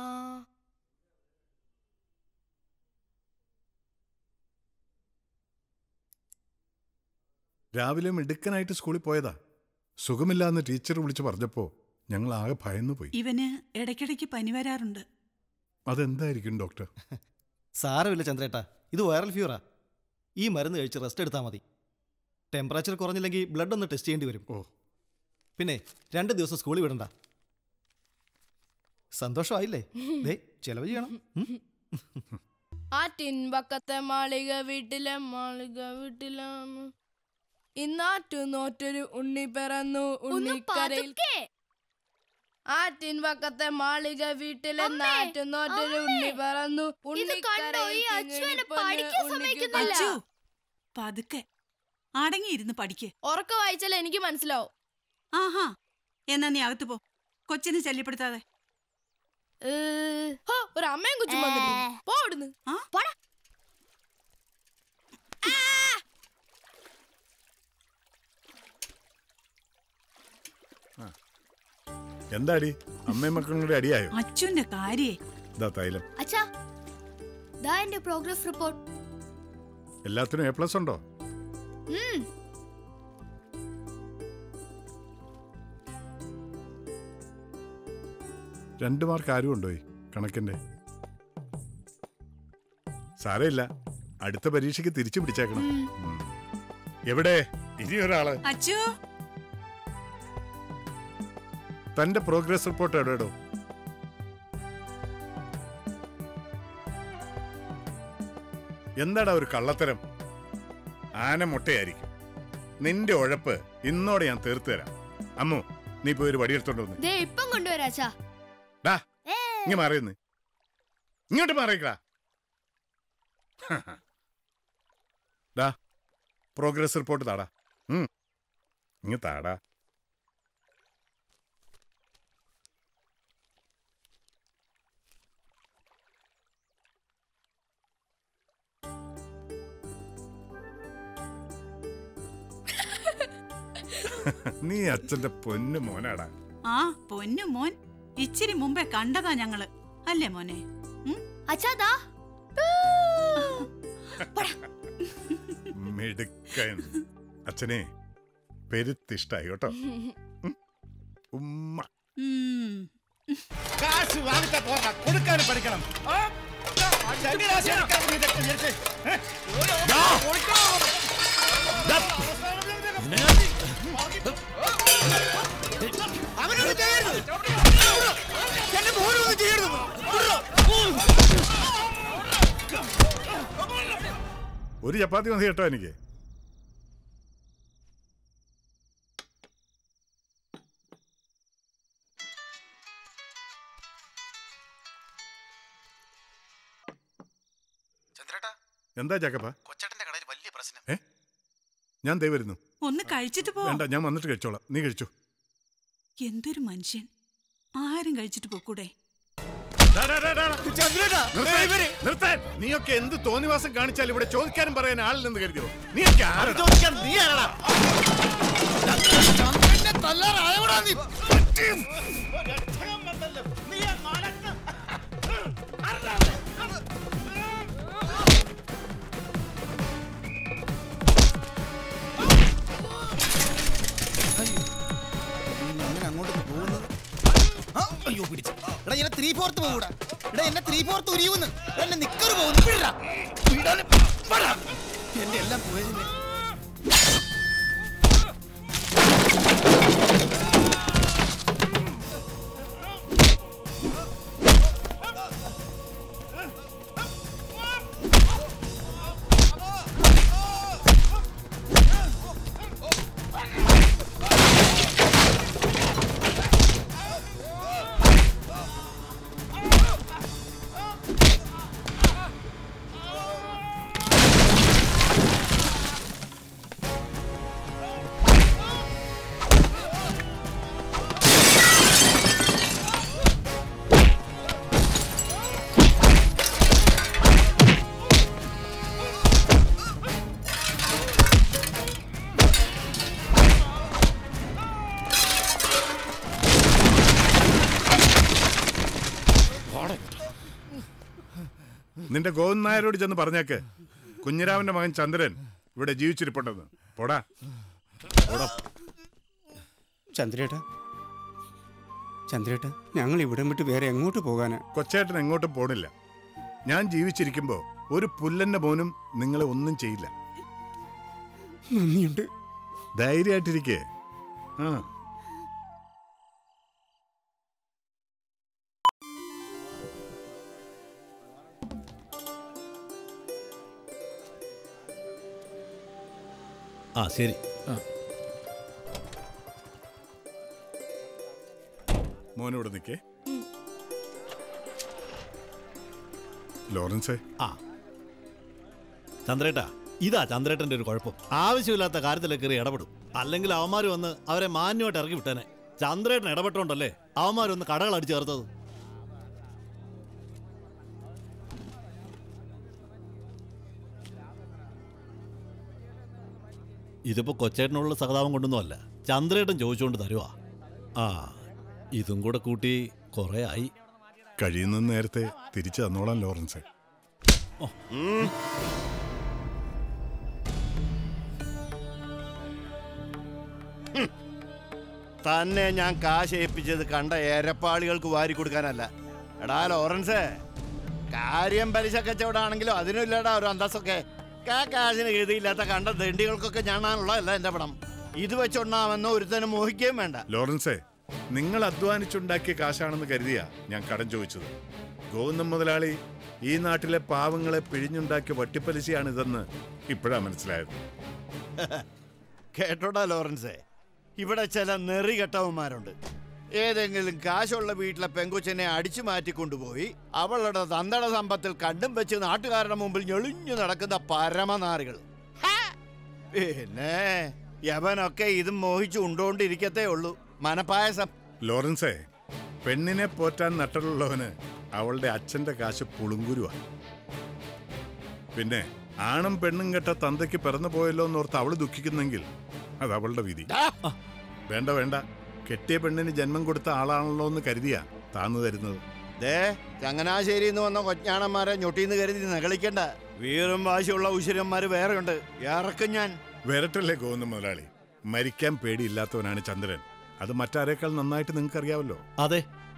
രാവിലെ മിടുക്കനായിട്ട് സ്കൂളിൽ പോയതാ സുഖമില്ലാന്ന് ടീച്ചർ വിളിച്ച് പറഞ്ഞപ്പോൾ ഞങ്ങൾ ആകെ ഭയന്നു പോയി ഇവന് ഇടയ്ക്കിടയ്ക്ക് പനി വരാറുണ്ട് അതെന്തായിരിക്കും ഡോക്ടർ സാരമില്ല ചന്ദ്രേട്ടാ ഇത് വൈറൽ ഫീവറാ ഈ മരുന്ന് കഴിച്ച് റെസ്റ്റ് എടുത്താൽ മതി ടെമ്പറേച്ചർ കുറഞ്ഞില്ലെങ്കിൽ ബ്ലഡ് ഒന്ന് ടെസ്റ്റ് ചെയ്യേണ്ടി വരും ഓ പിന്നെ രണ്ട് ദിവസം സ്കൂളിൽ വിടണ്ട സന്തോഷമായില്ലേ ദേ ചെലവ് ചെയ്യണം ഉം? ആ ടിൻപക്കത്തെ മാളിക വീട്ടിലെ മാളിക വീട്ടിലെ ഇന്നാറ്റു നോറ്റൊരു ഉണ്ണി പിറന്നു ഉണ്ണിക്കരയിൽ ആറ്റിൻ പക്കത്തെ മാളിക വീട്ടിലെ നാറ്റു നോറ്റൊരു ഉണ്ണി പിറന്നു ഉണ്ണിക്കരയിൽ തിങ്ങിണിപ്പൊന്ന് ഉണ്ണിക്ക് അച്ചു പതുക്കെ അടങ്ങിയിരുന്ന് പഠിക്ക് ഉറക്ക വായിച്ചാൽ എനിക്ക് മനസ്സിലാവും ആഹാ എന്നാ നീ അകത്ത് പോ കൊച്ചിനെ ശല്യപ്പെടുത്താതെ ഏ, ഹോ, ഒരു അമ്മയും കൊച്ചും വന്നിട്ടുണ്ട് പോ അവിടുന്ന് പോടാ എന്താടി അമ്മയും മക്കളും കൂടി അടിയായോ അച്ചുവിന്റെ കാര്യേ ഇതാ തൈലം അച്ഛാ ദാ എന്റെ പ്രോഗ്രസ് റിപ്പോർട്ട് എല്ലാത്തിനും എ പ്ലസ് ഉണ്ടോ ഉം. രണ്ട് മാർക്ക് ആരും ഉണ്ടോയി കണക്കിന്റെ സാരമില്ല അടുത്ത പരീക്ഷയ്ക്ക് തിരിച്ചു പിടിച്ചേക്കണം ഉം. എവിടെ ഇനി ഒരാള് അച്ചു തന്റെ പ്രോഗ്രസ് റിപ്പോർട്ട് എവിടെയോ എന്താടാ ഒരു കള്ളത്തരം ആന മുട്ടയായിരിക്കും നിന്റെ ഉഴപ്പ് ഇന്നോടെ ഞാൻ തീർത്തു തരാം അമ്മു നീ പോയി ഒരു വടിയെടുത്തോണ്ട് വന്ന് ദേ ഇപ്പം കൊണ്ടുവരാ അച്ഛാ ഡാ ഇങ്ങ മാറിയെന്ന് ഇങ്ങോട്ട് മാറിക്കടാ ഡാ പ്രോഗ്രസ് റിപ്പോർട്ട് താടാ ഉം. ഇങ്ങ് താടാ നീ അച്ഛന്റെ പൊന്നു മോനാടാ ആ പൊന്നു മോൻ ഇച്ചിരി മുമ്പേ കണ്ടതാ ഞങ്ങള് അല്ലേ മോനെ അച്ഛാ ദാ മിടുക്കൻ അച്ഛനെ പെരുത്തിഷ്ടായി കേട്ടോ ഉം. ഉമ്മ കാശ് വാങ്ങിച്ച പോരാ കൊടുക്കാൻ പഠിക്കണം ആ, ചങ്ങനാശ്ശേരി എടുക്കാൻ നീ ഇതൊക്കെ വിചാരിച്ചേ? ഏ? അവനൊന്നും ചെയ്യരുത് എന്റെ മോനൊന്നും ചെയ്യരുത് ഒരു ചപ്പാത്തി മതി കേട്ടോ എനിക്ക് എന്താ ചക്കപ്പ കൊച്ചേട്ടന്റെ കടയിൽ വലിയ പ്രശ്നം ഏ ഞാൻ ദേ വരുന്നു ഒന്ന് കഴിച്ചിട്ട് പോ വേണ്ട ഞാൻ വന്നിട്ട് കഴിച്ചോളാം നീ കഴിച്ചു എന്തൊരു മനുഷ്യൻ ആരും കഴിച്ചിട്ട് പോക്കൂടെ നിർത്താൻ നീയൊക്കെ എന്ത് തോന്നിവാസം കാണിച്ചാൽ ഇവിടെ ചോദിക്കാനും പറയാൻ ആളില്ലെന്ന് കരുതിയോ നീയൊക്കെ ആരാടാ? ചോദിക്കാൻ നീ ആരാടാ ചന്ദ്രനെ തല്ലാറായവടാ നീ അങ്ങോട്ട് പോകുന്നത് ആ, അയ്യോ പിടിച്ചു എടാ എന്നെ ത്രീ ഫോർത്ത് പോകൂടാ എടാ എന്നെ ത്രീ ഫോർത്ത് ഉരിയുന്നു എന്നെ നിക്കറ് പോകുന്നു വിടടാ. വിടാന് പടാ. എന്റെ എല്ലാം പോയതിന്റെ നിന്റെ ഗോവിന്ദ നായരോട് ചെന്ന് പറഞ്ഞേക്ക് കുഞ്ഞിരാമന്റെ മകൻ ചന്ദ്രൻ ഇവിടെ ജീവിച്ചിരിപ്പുണ്ടെന്ന് പോടാ പോടാ ചന്ദ്രേട്ട ചന്ദ്രേട്ട ഞങ്ങൾ ഇവിടം വിട്ട് വേറെ എങ്ങോട്ട് പോകാനാ കൊച്ചേട്ടൻ എങ്ങോട്ടും പോണില്ല ഞാൻ ജീവിച്ചിരിക്കുമ്പോ ഒരു പുല്ലന്റെ മോനും നിങ്ങളെ ഒന്നും ചെയ്യില്ല നന്ദിയുണ്ട് ധൈര്യമായിട്ടിരിക്കേ ആ ആ ശരി മോനിവിടെ നിൽക്കേ ലോറൻസേ ആ ചന്ദ്രേട്ടാ ഇതാ ചന്ദ്രേട്ടന്റെ ഒരു കുഴപ്പം ആവശ്യമില്ലാത്ത കാര്യത്തിലൊക്കെ കയറി ഇടപെടും അല്ലെങ്കിൽ അവന്മാർ വന്ന് അവരെ മാന്യമായിട്ട് ഇറക്കി വിട്ടേനെ ചന്ദ്രേട്ടൻ ഇടപെട്ടോണ്ടല്ലേ അവന്മാരൊന്ന് കടകൾ അടിച്ചു ചേർത്തത് ഇതിപ്പോ കൊച്ചേട്ടനുള്ള സഹതാപം കൊണ്ടൊന്നും അല്ല ചന്ദ്രേട്ടൻ ചോദിച്ചുകൊണ്ട് തരുവാ ആ ഇതും കൂടെ കൂട്ടി കുറെ ആയി കഴിയുന്ന നേരത്തെ തിരിച്ചു തന്നോളാം ലോറൻസേ തന്നെ ഞാൻ കാശ് ഏൽപ്പിച്ചത് കണ്ട ഏരപ്പാളികൾക്ക് വാരി കൊടുക്കാനല്ല എടാ ലോറൻസ് കാര്യം പലിശ കച്ചവടാണെങ്കിലും അതിനില്ലടാ ഒരു അന്തസ്സൊക്കെ കാ കാശിന് ഗതിയില്ലാത്ത കണ്ട ദണ്ഡികൾക്കൊക്കെ ഞാനാണുള്ളതല്ല എന്റെ പണം ഇത് വെച്ചൊണ്ണാമെന്ന് ഒരുത്തനും മോഹിക്കുകയും വേണ്ട ലോറൻസേ നിങ്ങൾ അധ്വാനിച്ചുണ്ടാക്കിയ കാശാണെന്ന് കരുതിയാ ഞാൻ കടം ചോദിച്ചത് ഗോവിന്ദൻ മുതലാളി ഈ നാട്ടിലെ പാവങ്ങളെ പിഴിഞ്ഞുണ്ടാക്കിയ വട്ടിപ്പലിശയാണ് ഇതെന്ന് ഇപ്പോഴാ മനസ്സിലായത് കേട്ടോടാ ലോറൻസേ ഇവിടെ ചില നെറികെട്ടവന്മാരുണ്ട് ഏതെങ്കിലും കാശുള്ള വീട്ടിലെ പെങ്കൊച്ചിനെ അടിച്ചു മാറ്റി കൊണ്ടുപോയി അവളുടെ തന്തട സമ്പത്തിൽ കണ്ടും വെച്ച് നാട്ടുകാരുടെ മുമ്പിൽ ഞെളിഞ്ഞു നടക്കുന്ന പരമനാറികൾ പിന്നെ യവനൊക്കെ ഇതും മോഹിച്ചു ഉണ്ടോണ്ടിരിക്കത്തേ ഉള്ളൂ മനപ്പായസം ലോറൻസേ പെണ്ണിനെ പോറ്റാൻ നട്ടലുള്ളവന് അവളുടെ അച്ഛന്റെ കാശ് പുളുങ്കുരുവാ പിന്നെ ആണും പെണ്ണും കെട്ട തന്തയ്ക്ക് പിറന്നു പോയല്ലോ എന്നോർത്ത് അവള് ദുഃഖിക്കുന്നെങ്കിൽ അത് അവളുടെ വിധി വേണ്ട വേണ്ട കെട്ടിയ പെണ്ണിന് ജന്മം കൊടുത്ത ആളാണല്ലോ എന്ന് കരുതിയാ താന്നു തരുന്നത് ദേ ചങ്ങനാശ്ശേരിയിൽ നിന്ന് വന്ന കൊച്ചാണന്മാരെ ഞൊട്ടീന്ന് കരുതി നകളിക്കണ്ട വീറും വാശിയുള്ള ഉശിരന്മാര് വേറെയുണ്ട് ഇറക്കും ഞാൻ വരട്ടല്ലേ ഗോവിന്ദ മുതലാളി മരിക്കാൻ പേടിയില്ലാത്തവനാണ് ചന്ദ്രൻ അത് മറ്റാരേക്കാൾ നന്നായിട്ട് നിങ്ങൾക്ക് അറിയാവല്ലോ അതെ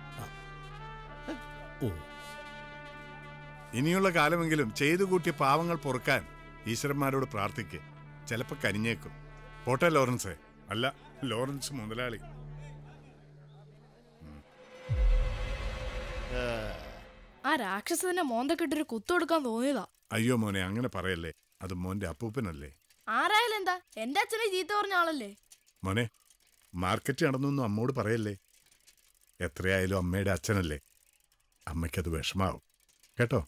ഇനിയുള്ള കാലമെങ്കിലും ചെയ്തു കൂട്ടിയ പാവങ്ങൾ പൊറുക്കാൻ ഈശ്വരന്മാരോട് പ്രാർത്ഥിക്ക് ചിലപ്പോ കനിഞ്ഞേക്കും പോട്ടെ ലോറൻസേ അല്ല ലോറൻസ് മുതലാളി ആ രാക്ഷസനെ മോന്തക്കിട്ടൊരു കുത്തു കൊടുക്കാൻ തോന്നിയതാ അയ്യോ മോനെ അങ്ങനെ പറയല്ലേ അത് മോന്റെ അപ്പൂപ്പനല്ലേ ആരായാലും എന്താ എന്റെ അച്ഛനെ ചീത്ത പറഞ്ഞ ആളല്ലേ മോനെ മാർക്കറ്റ് നടന്നൊന്നും അമ്മോട് പറയല്ലേ എത്രയായാലും അമ്മയുടെ അച്ഛനല്ലേ അമ്മയ്ക്കത് വിഷമാവും കേട്ടോ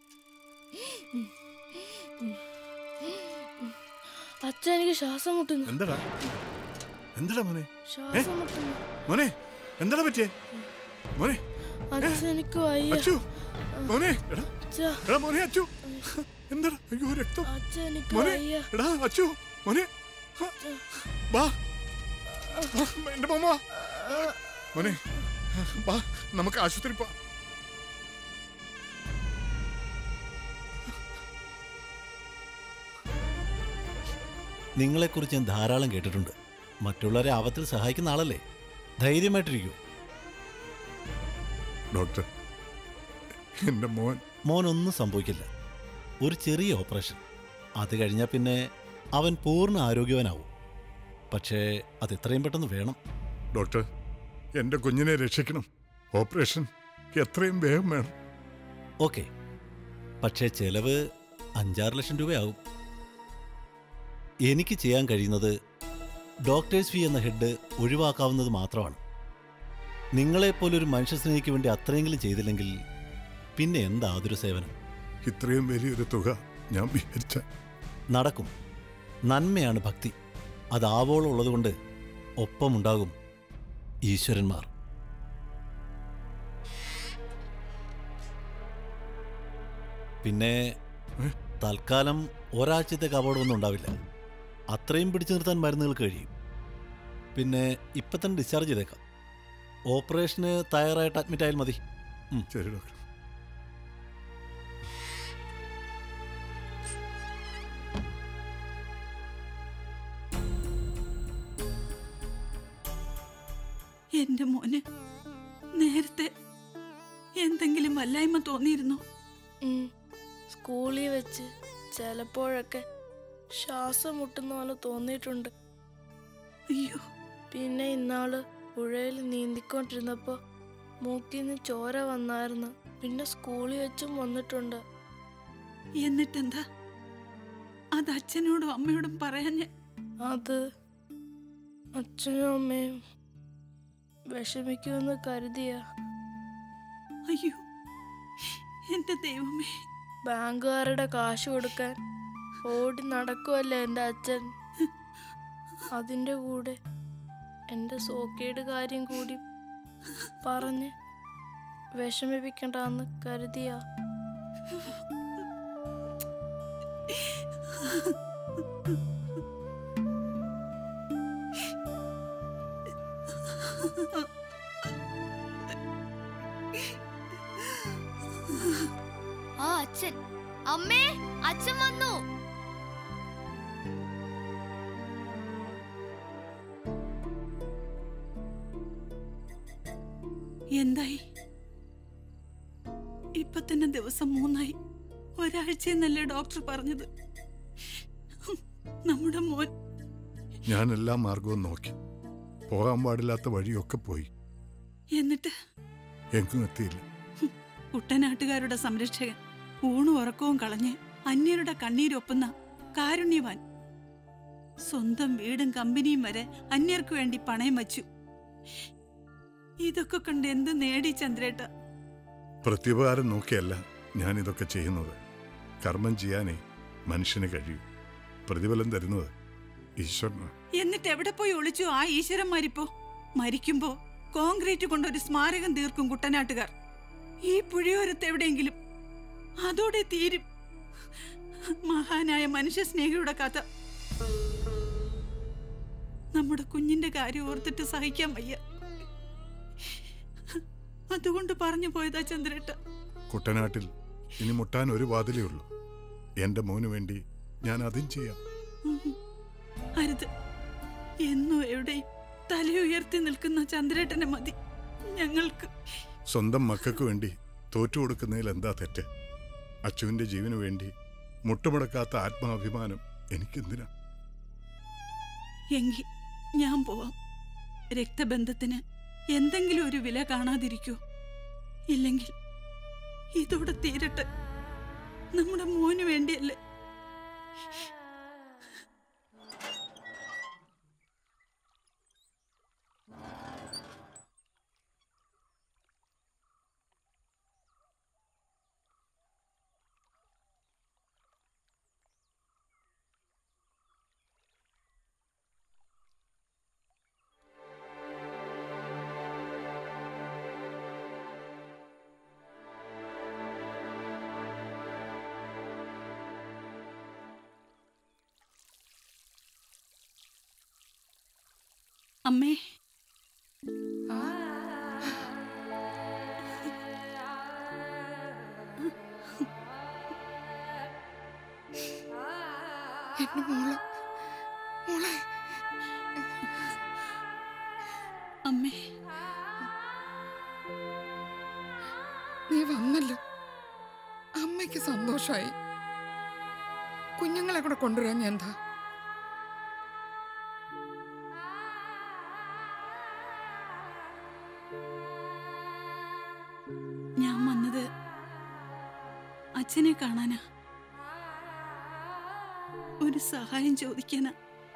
അച്ഛൻ എനിക്ക് ശ്വാസം മുട്ടുന്നു എന്താടാ എന്താടാ മോനെ ശ്വാസം മുട്ടുന്നു മോനെ എന്താടാ പറ്റിയേ മോനെ അച്ഛൻ എനിക്ക് വയ്യ അച്ചു മോനെ എടാ അച്ഛാ, എടാ മോനെ അച്ചു എന്താടാ അയ്യോ രക്തം അച്ഛൻ എനിക്ക് മോനെ വയ്യ എടാ അച്ചു മോനെ ഹ, വാ എന്റെ മോമ മോനെ വാ നമുക്ക് ആശുപത്രി പോ നിങ്ങളെക്കുറിച്ച് ഞാൻ ധാരാളം കേട്ടിട്ടുണ്ട് മറ്റുള്ളവരെ ആപത്തിൽ സഹായിക്കുന്ന ആളല്ലേ ധൈര്യമായിട്ടിരിക്കൂ ഡോക്ടർ എന്റെ മോൻ മോനൊന്നും സംഭവിക്കില്ല ഒരു ചെറിയ ഓപ്പറേഷൻ അത് കഴിഞ്ഞാൽ പിന്നെ അവൻ പൂർണ്ണ ആരോഗ്യവാനാവും പക്ഷേ അത് എത്രയും പെട്ടെന്ന് വേണം ഡോക്ടർ എന്റെ കുഞ്ഞിനെ രക്ഷിക്കണം ഓപ്പറേഷൻ എത്രയും വേഗം വേണം ഓക്കെ പക്ഷേ ചെലവ് അഞ്ചാറ് ലക്ഷം രൂപയാവും എനിക്ക് ചെയ്യാൻ കഴിയുന്നത് ഡോക്ടേഴ്സ് ഫീ എന്ന ഹെഡ് ഒഴിവാക്കാവുന്നത് മാത്രമാണ് നിങ്ങളെപ്പോലൊരു മനുഷ്യസ്നേഹിക്ക് വേണ്ടി അത്രയെങ്കിലും ചെയ്തില്ലെങ്കിൽ പിന്നെ എന്താ അതൊരു സേവനം ഇത്രയും വലിയൊരു തുക ഞാൻ വിചാരിച്ച നടക്കും നന്മയാണ് ഭക്തി അതാവോളം ഉള്ളതുകൊണ്ട് ഒപ്പമുണ്ടാകും ഈശ്വരന്മാർ പിന്നെ തൽക്കാലം ഒരാഴ്ചത്തേക്ക് അപകടമൊന്നും ഉണ്ടാവില്ല അത്രയും പിടിച്ചു നിർത്താൻ മരുന്നുകൾക്ക് കഴിയും പിന്നെ ഇപ്പം തന്നെ ഡിസ്ചാർജ് ചെയ്തേക്കാം ഓപ്പറേഷന് തയ്യാറായിട്ട് അഡ്മിറ്റ് ആയാൽ മതി ഉം. ശരി ഡോക്ടർ എന്റെ മോന് നേരത്തെ എന്തെങ്കിലും വല്ലായ്മ തോന്നിയിരുന്നോ ഉം. സ്കൂളിൽ വെച്ച് ചിലപ്പോഴൊക്കെ ശ്വാസം മുട്ടുന്ന പോലെ തോന്നിയിട്ടുണ്ട് അയ്യോ പിന്നെ ഇന്നാള് പുഴയിൽ നീന്തിക്കൊണ്ടിരുന്നപ്പോ മൂക്കിൽ നിന്ന് ചോര വന്നായിരുന്നു പിന്നെ സ്കൂളിൽ വെച്ചും വന്നിട്ടുണ്ട് എന്നിട്ടെന്താ അത് അച്ഛനോടും അമ്മയോടും പറയാഞ്ഞ് അത് അച്ഛനും അമ്മയും വിഷമിക്കുമെന്ന് കരുതിയ അയ്യോ എന്റെ ദൈവമേ ബാങ്കുകാരുടെ കാശ് കൊടുക്കാൻ ഓടി നടക്കുമല്ലേ എൻ്റെ അച്ഛൻ അതിൻ്റെ കൂടെ എൻ്റെ സോക്കേട് കാര്യം കൂടി പറഞ്ഞ് വിഷമിപ്പിക്കണ്ടെന്ന് കരുതിയ ആ അച്ഛൻ അമ്മേ അച്ഛൻ വന്നു എന്തായി ഇപ്പൊ തന്നെ ദിവസം മൂന്നായി ഒരാഴ്ചയെന്നല്ലേ ഡോക്ടർ പറഞ്ഞത് നമ്മുടെ മോൻ ഞാൻ എല്ലാ മാർഗവും നോക്കി പോകാൻ പാടില്ലാത്ത വഴിയൊക്കെ പോയി എന്നിട്ട് എങ്ങും എത്തിയില്ല കുട്ടനാട്ടുകാരുടെ സംരക്ഷകൻ ഊണും ഉറക്കവും കളഞ്ഞ് അന്യരുടെ കണ്ണീരൊപ്പുന്ന കാരുണ്യവാൻ സ്വന്തം വീടും കമ്പനിയും വരെ അന്യർക്ക് വേണ്ടി പണയം വച്ചു ഇതൊക്കെ കണ്ട് എന്ത് നേടി ചന്ദ്രേട്ട പ്രത്യുപകാരം നോക്കിയല്ല ഞാൻ ഇതൊക്കെ ചെയ്യുന്നത് കർമ്മം ചെയ്യാനേ മനുഷ്യന് കഴിയൂ പ്രതിഫലം തരുന്നത് ഈശ്വരന് എന്നിട്ട് എവിടെ പോയി ഒളിച്ചു ആ ഈശ്വരന്മാരിപ്പോ മരിക്കുമ്പോ കോൺക്രീറ്റ് കൊണ്ടൊരു സ്മാരകം തീർക്കും കുട്ടനാട്ടുകാർ ഈ പുഴയോരത്ത് എവിടെയെങ്കിലും അതോടെ തീരും മഹാനായ മനുഷ്യ സ്നേഹിയുടെ കഥ നമ്മുടെ കുഞ്ഞിന്റെ കാര്യം ഓർത്തിട്ട് സഹിക്കാൻ വയ്യ അതുകൊണ്ട് പറഞ്ഞു പോയതാ ചന്ദ്രേട്ട കുട്ടനാട്ടിൽ ഇനി മുട്ടാൻ ഒരു വാതിലേ ഉള്ളൂ എന്റെ മോന് വേണ്ടി ഞാൻ അതും ചെയ്യാം ഉം. അരുത് എന്നും എവിടെയും തലയുയർത്തി നിൽക്കുന്ന ചന്ദ്രേട്ടനെ മതി ഞങ്ങൾക്ക് സ്വന്തം മക്കൾക്ക് വേണ്ടി തോറ്റു കൊടുക്കുന്നതിൽ എന്താ തെറ്റ് അച്ചുവിന്റെ ജീവന് വേണ്ടി മുട്ടുമുടക്കാത്ത ആത്മാഭിമാനം എനിക്കെന്തിനാ എങ്കിൽ ഞാൻ പോവാം രക്തബന്ധത്തിന് എന്തെങ്കിലും ഒരു വില കാണാതിരിക്കോ ഇല്ലെങ്കിൽ ഇതോടെ തീരട്ടെ നമ്മുടെ മോന് വേണ്ടിയല്ലേ അമ്മേ എന്റെ മോള് മോളെ അമ്മേ നീ വന്നല്ലോ അമ്മയ്ക്ക് സന്തോഷമായി കുഞ്ഞുങ്ങളെ കൂടെ കൊണ്ടുവരാൻ ഞാൻ എന്താ ഞാൻ വന്നത് അച്ഛനെ കാണാനാ ഒരു സഹായം ചോദിക്കാനാ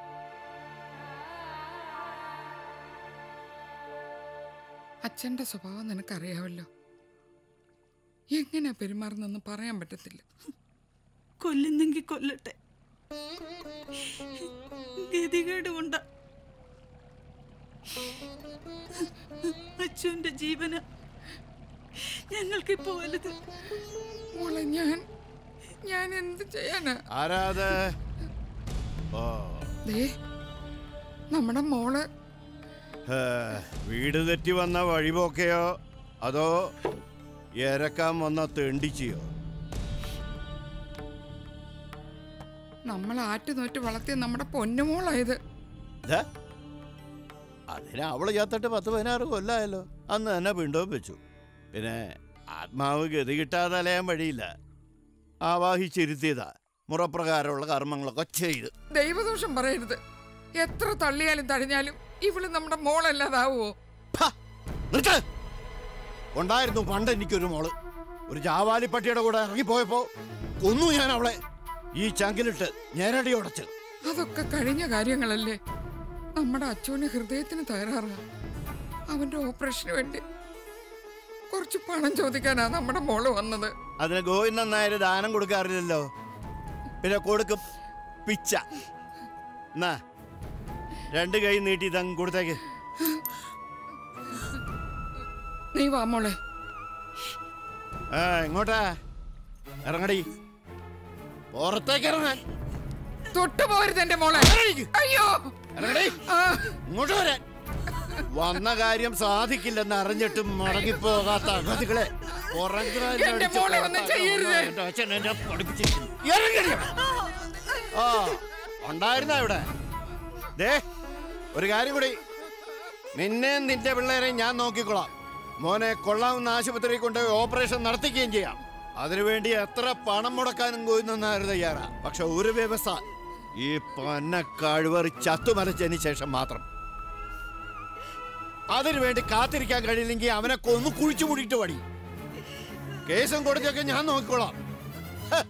അച്ഛന്റെ സ്വഭാവം നിനക്കറിയാവല്ലോ എങ്ങനെയാ പെരുമാറുന്നെന്ന് പറയാൻ പറ്റത്തില്ല കൊല്ലുന്നെങ്കിൽ കൊല്ലട്ടെ ഗതികേട് കൊണ്ട അച്ഛന്റെ ജീവന ഞങ്ങൾക്കിപ്പോ വലുത് മോളെ ഞാൻ ഞാൻ എന്ത് ചെയ്യാനാ ആരാത് ഓ ദേ നമ്മുടെ മോള് ഹേ, വീട് തെറ്റി വന്ന വഴിപോക്കയോ അതോ ഇരക്കാൻ വന്ന തെണ്ടിച്ചിയോ നമ്മൾ ആറ്റുനോറ്റ് വളർത്തിയ നമ്മുടെ പൊന്നുമോളായത് ദേ, അതിന് അവള് ചത്തിട്ട് പത്ത് പതിനാറ് കൊല്ലായല്ലോ അന്ന് തന്നെ പിണ്ടവും വെച്ചു പിന്നെ ആത്മാവ് ഗതി കിട്ടാതെ അലയാൻ വഴിയില്ല ആവാഹിച്ചിരുത്തിയതാ മുറപ്രകാരമുള്ള കർമ്മങ്ങളൊക്കെ ചെയ്ത് ദൈവദോഷം പറയരുത് എത്ര തള്ളിയാലും തഴഞ്ഞാലും ഇവള് നമ്മുടെ മോളല്ലാതാവോ നിർത്ത് ഉണ്ടായിരുന്നു പണ്ട് എനിക്കൊരു മോള് ഒരു ജാവാലിപ്പട്ടിയുടെ കൂടെ ഇറങ്ങിപ്പോയപ്പോ കൊന്നു ഞാൻ അവളെ ഈ ചങ്കിലിട്ട് ഞെരടി ഉടച്ച് അതൊക്കെ കഴിഞ്ഞ കാര്യങ്ങളല്ലേ നമ്മുടെ അച്ഛന് ഹൃദയത്തിന് തകരാറാ അവന്റെ ഓപ്പറേഷന് വേണ്ടി കുറച്ച് പണം ചോദിക്കാനാ നമ്മുടെ മോള് വന്നത് അതിന് ഗോവിന്ദൻ നായർ ദാനം കൊടുക്കാറില്ലല്ലോ പിന്നെ കൊടുക്കും പിച്ച എന്നാ രണ്ട് കൈ നീട്ടി ഇതങ്ങ് കൊടുത്തേക്ക് നീ വാ മോളെ ആ എങ്ങോട്ടാ ഇറങ്ങടി പുറത്തേക്ക് ഇറങ്ങാൻ തൊട്ടു പോരുത് എന്റെ മോളെ അയ്യോ ഇറങ്ങടി ഇങ്ങോട്ട് വരാൻ വന്ന കാര്യം സാധിക്കില്ലെന്ന് അറിഞ്ഞിട്ടും മടങ്ങിപ്പോകാത്ത അഗതികളെ പുറകിലായി എന്റെ അടിച്ച് മോളെ ഒന്നും പുറത്താക്കണം. ചെയ്യരുത്. എന്റെ അച്ഛൻ എന്നെ പഠിപ്പിച്ചിരിക്കുന്നു. ഇറങ്ങടി അവിടെ. ആ ഉണ്ടായിരുന്ന ഇവിടെ ദേ ഒരു കാര്യം കൂടി നിന്നെ നിന്റെ പിള്ളേരെയും ഞാൻ നോക്കിക്കൊള്ളാം മോനെ കൊള്ളാവുന്ന ആശുപത്രി കൊണ്ട് ഓപ്പറേഷൻ നടത്തിക്കുകയും ചെയ്യാം അതിനുവേണ്ടി എത്ര പണം മുടക്കാനും കോയുന്നായിരുന്നു തയ്യാറാ പക്ഷെ ഒരു വ്യവസ്ഥ ഈ പന്ന കഴിവറി ചത്തുമരച്ചതിന് ശേഷം മാത്രം അതിനുവേണ്ടി കാത്തിരിക്കാൻ കഴിയില്ലെങ്കിൽ അവനെ കൊന്നു കുഴിച്ചു മൂടിയിട്ട് പടി കേസും കൊടുത്തൊക്കെ ഞാൻ നോക്കിക്കോളാം ഹ.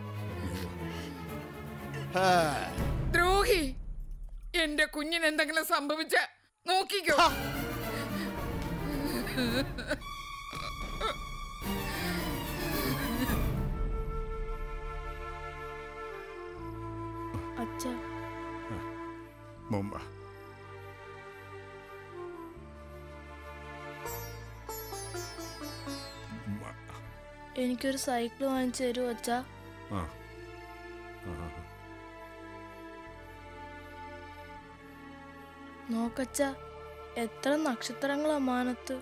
ഹാ. ദ്രോഹി എന്റെ കുഞ്ഞിന് എന്തെങ്കിലും സംഭവിച്ച നോക്കിക്കോ അച്ഛ മുമ്പ എനിക്കൊരു സൈക്കിൾ വാങ്ങിച്ചു തരുമോ അച്ഛാ ആ ആ. നോക്കച്ച എത്ര നക്ഷത്രങ്ങളാ മാനത്ത്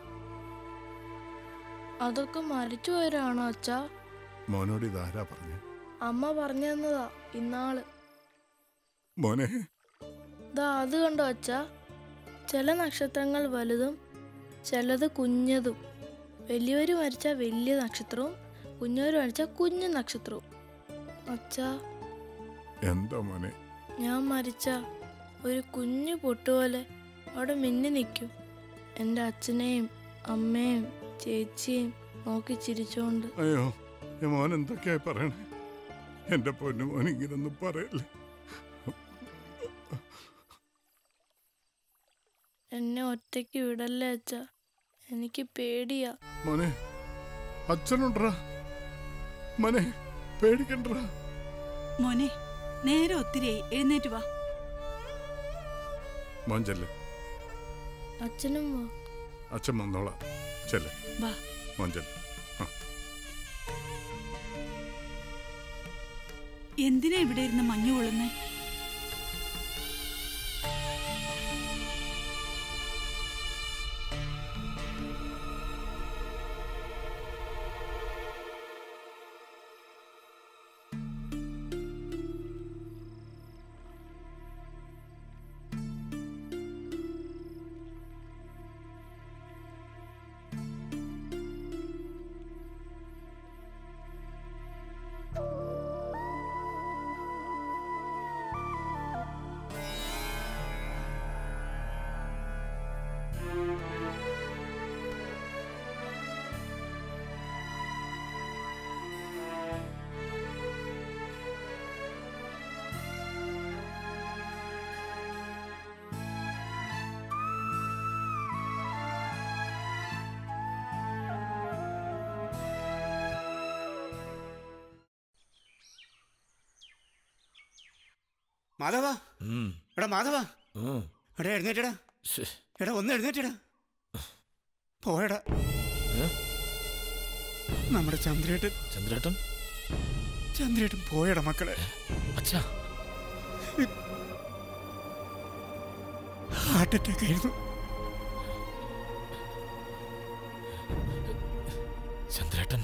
അതൊക്കെ മരിച്ചു പോയവരാണോ അച്ഛാ മോനോട് ഇതാരാ പറഞ്ഞു അമ്മ പറഞ്ഞു തന്നതാ ഇന്നാള് മോനെ ദാ അത് കണ്ടോ അച്ഛാ ചില നക്ഷത്രങ്ങൾ വലുതും ചിലത് കുഞ്ഞതും വലിയവര് മരിച്ച വലിയ നക്ഷത്രവും കുഞ്ഞവര് മരിച്ച കുഞ്ഞു നക്ഷത്രവും അച്ഛാ എന്താ മോനെ ഞാൻ മരിച്ച ഒരു കുഞ്ഞു പൊട്ടുപോലെ അവിടെ മിന്നി നിൽക്കും എൻ്റെ അച്ഛനെയും അമ്മയും ചേച്ചിയും നോക്കി ചിരിച്ചോണ്ട് അയ്യോ ഈ മോൻ എന്തൊക്കെയായി പറയണേ എന്റെ പൊന്നു മോൻ ഇങ്ങനൊന്നും പറയല്ലേ എന്നെ ഒറ്റയ്ക്ക് വിടല്ലേ അച്ഛ എനിക്ക് പേടിയാ മോനെ അച്ഛനുണ്ടറാ മോനെ പേടിക്കണ്ടറാ മോനെ നേരെ ഒത്തിരിയായി എഴുന്നേറ്റ് വാ മോൻ ചെല്ല് അച്ഛനും വാ. അച്ഛൻ വന്നോളാം ചെല്ല് വാ മോൻ ചെല്ല് ആ എന്തിനാ ഇവിടെ ഇരുന്ന് മഞ്ഞു കൊള്ളുന്നേ മാധവ എടാ മാധവ എടാ എഴുന്നേറ്റടാ എടാ ഒന്ന് എഴുന്നേറ്റടാ പോയടാ നമ്മുടെ ചന്ദ്രേട്ടൻ ചന്ദ്രേട്ടൻ ചന്ദ്രേട്ടൻ പോയടാ മക്കളെ അച്ഛാ ഹാർട്ട് അറ്റാക്ക് ആയിരുന്നു ചന്ദ്രേട്ടൻ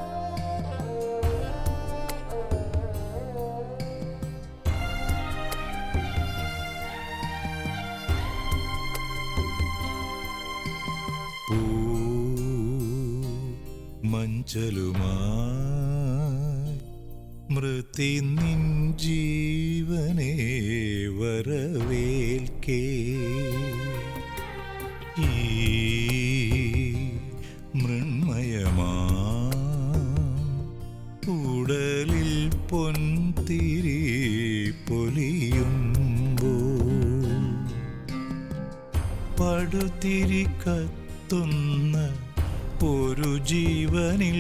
ആ മഞ്ചലുമായി മൃതി നിൻ ജീവനെ വരവേൽക്കേ ഈ മൃണ്മയമാ ഉടലിൽ പൊൻതിരി പൊലിയുമ്പോൾ പടുതിരി കത്തുന്ന ഒരു ജീവനിൽ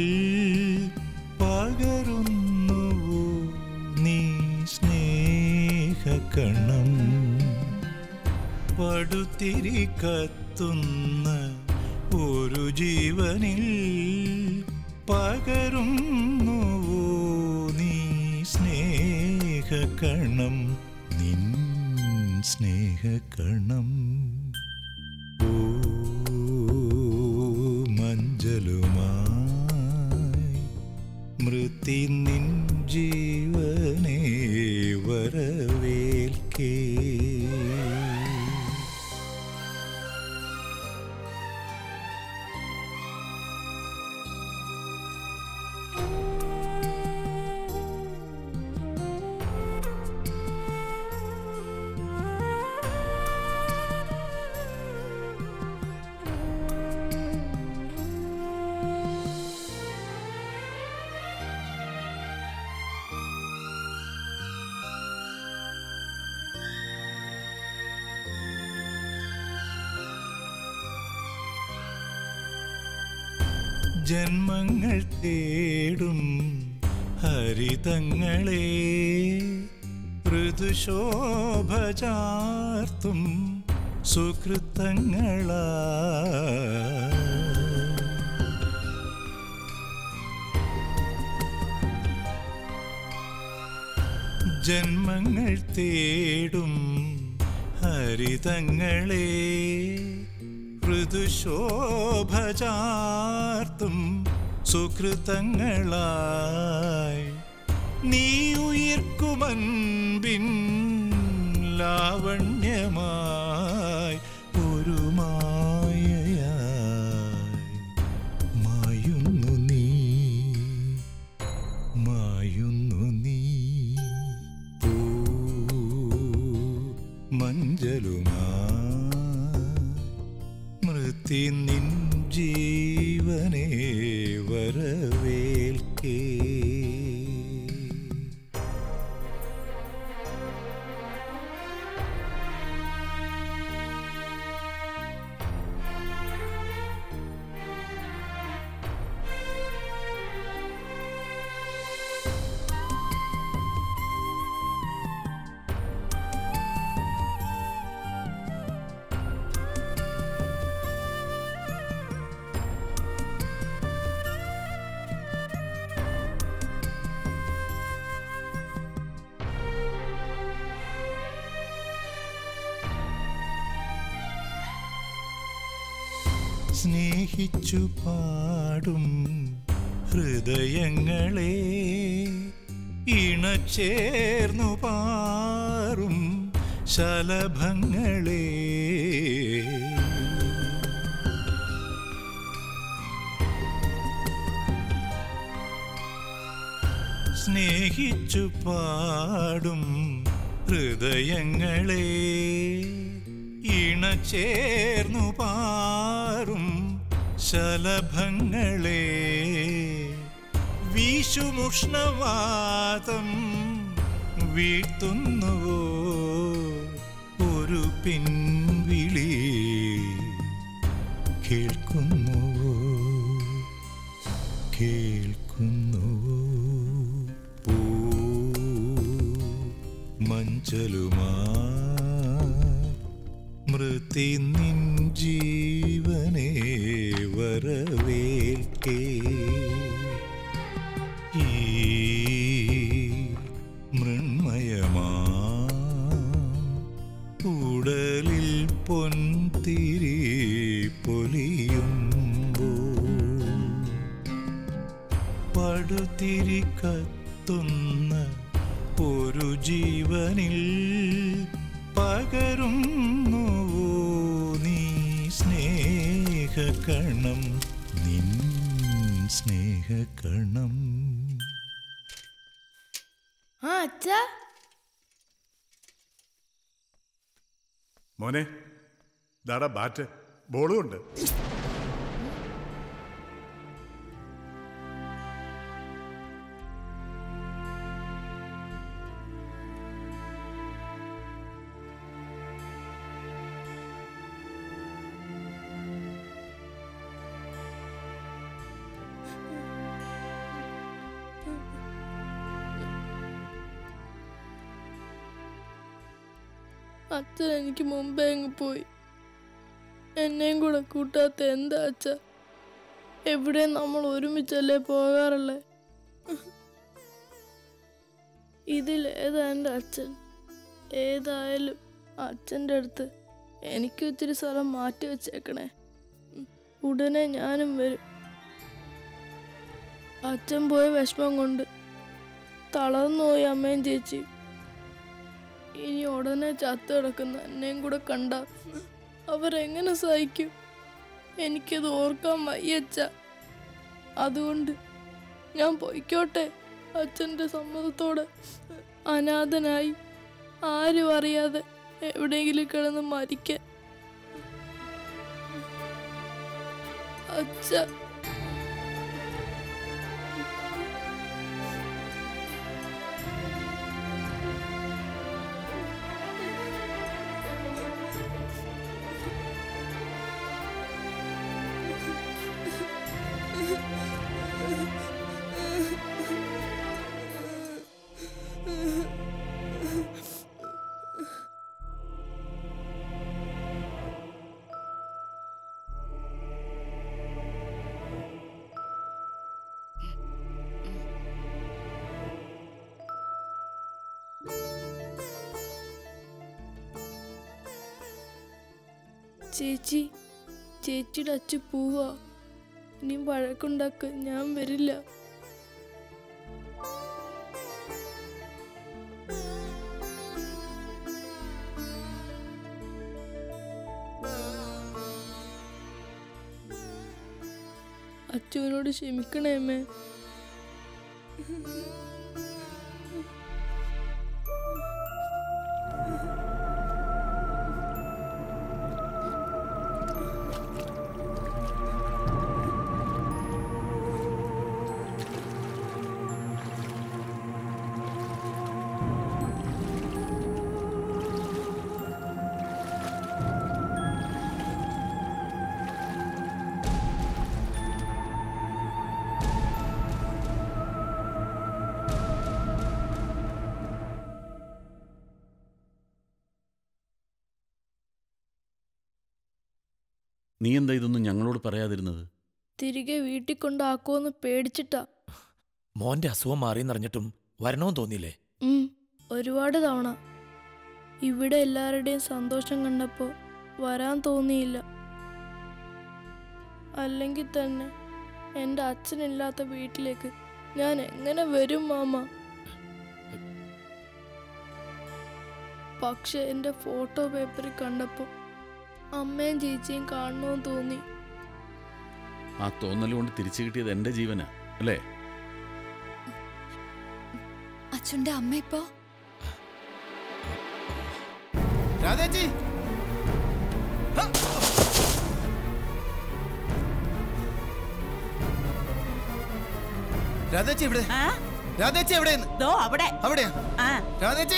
പകരുന്നുവോ നീ സ്നേഹകണം പടുതിരി കത്തുന്ന ഒരു ജീവനിൽ പകരുന്നുവോ നീ സ്നേഹകണം നിൻ സ്നേഹകണം ഓ മഞ്ചലുമായി മൃതി നിൻ ജീവനെ വരവേൽക്കേ ജന്മങ്ങൾ തേടും ഹരിതങ്ങളെ ഋതുശോഭ ചാർത്തും സുകൃത്തങ്ങളാ ജന്മങ്ങൾ തേടും ഹരിതങ്ങളെ ഋതുശോഭ ചാർത്തും സുകൃതങ്ങളായി നീ ഉയർക്കുമൻപിൻ ലാവണ്യമായി ഒരു മായയായി മായുന്നു നീ മായുന്നു നീ പൂ മഞ്ചലുമാ മൃതി നിൻ ജീവനെ വരവേൽക്കേ സ്നേഹിച്ചു പാടും ഹൃദയങ്ങളെ ഇണചേർന്നു പാറും ശലഭങ്ങളെ സ്നേഹിച്ചു പാടും ഹൃദയങ്ങളെ ഇണചേർന്നു പാറും ശലഭങ്ങളെ വീശുമുഷ്ണവാദം വീഴ്ത്തുന്നുവോ ഒരു പിൻവിളി കേൾക്കുന്നുവോ കേൾക്കുന്നുവോ പൂ മഞ്ചലുമാ മൃതി നിൻ ജീവനെ വരവേൽക്കേ ഈ മൃണ്മയമാ ഉടലിൽ പൊൻതിരി പൊലിയുമ്പോൾ പടുതിരി കത്തുന്ന ഒരു ജീവനിൽ പകരുന്നുവോ നീ സ്നേഹകണം നിൻ സ്നേഹകണം ആ അച്ഛാ മോനെ ദാടാ ബാറ്റ് ബോളും ഉണ്ട് അച്ഛൻ എനിക്ക് മുമ്പേ അങ്ങ് പോയി എന്നെയും കൂടെ കൂട്ടാത്ത എന്താ അച്ഛ എവിടെ നമ്മൾ ഒരുമിച്ചല്ലേ പോകാറുള്ളേ ഇതിലേതാ എൻ്റെ അച്ഛൻ ഏതായാലും അച്ഛൻ്റെ അടുത്ത് എനിക്ക് ഇത്തിരി സ്ഥലം മാറ്റി വെച്ചേക്കണേ ഉം. ഉടനെ ഞാനും വരും അച്ഛൻ പോയ വിഷമം കൊണ്ട് തളർന്നു പോയി അമ്മയും ചേച്ചിയും ഇനി ഉടനെ ചത്ത് കിടക്കുന്ന എന്നെയും കൂടെ കണ്ട അവരെങ്ങനെ സഹിക്കും എനിക്കത് ഓർക്കാൻ വയ്യച്ച അതുകൊണ്ട് ഞാൻ പൊയ്ക്കോട്ടെ അച്ഛൻ്റെ സമ്മതത്തോടെ അനാഥനായി ആരും അറിയാതെ എവിടെയെങ്കിലും കിടന്ന് മരിക്കാൻ അച്ഛ ചേച്ചി ചേച്ചിയുടെ അച്ഛൻ പോവാ ഇനി വഴക്കുണ്ടാക്ക ഞാൻ വരില്ല അച്ഛനോട് ക്ഷമിക്കണേ അമ്മേ നീ എന്താ ഇതൊന്നും ഞങ്ങളോട് പറയാതിരുന്നത് തിരികെ വീട്ടിൽ കൊണ്ടാക്കുമെന്ന് പേടിച്ചിട്ടാ മോന്റെ അസുഖം മാറിയെന്നറിഞ്ഞിട്ടും വരണമെന്ന് തോന്നിയില്ലേ ഉം, ഒരുപാട് തവണ ഇവിടെ എല്ലാവരുടെയും സന്തോഷം കണ്ടപ്പോൾ വരാൻ തോന്നിയില്ല അല്ലെങ്കിൽ തന്നെ എൻ്റെ അച്ഛനില്ലാത്ത വീട്ടിലേക്ക് ഞാൻ എങ്ങനെ വരും മാമ പക്ഷെ എൻ്റെ ഫോട്ടോ പേപ്പറിൽ കണ്ടപ്പോൾ അമ്മയും ചേച്ചിയും കാണണമെന്ന് തോന്നി ആ തോന്നൽ കൊണ്ട് തിരിച്ചു കിട്ടിയത് എന്റെ ജീവനാ അല്ലേ അച്ഛൻ്റെ അമ്മ ഇപ്പോ രാധേച്ചി രാധേച്ചി എവിടെ രാധേച്ചി എവിടെയെന്ന് ദോ അവിടെ അവിടെയാ ആ രാധേച്ചി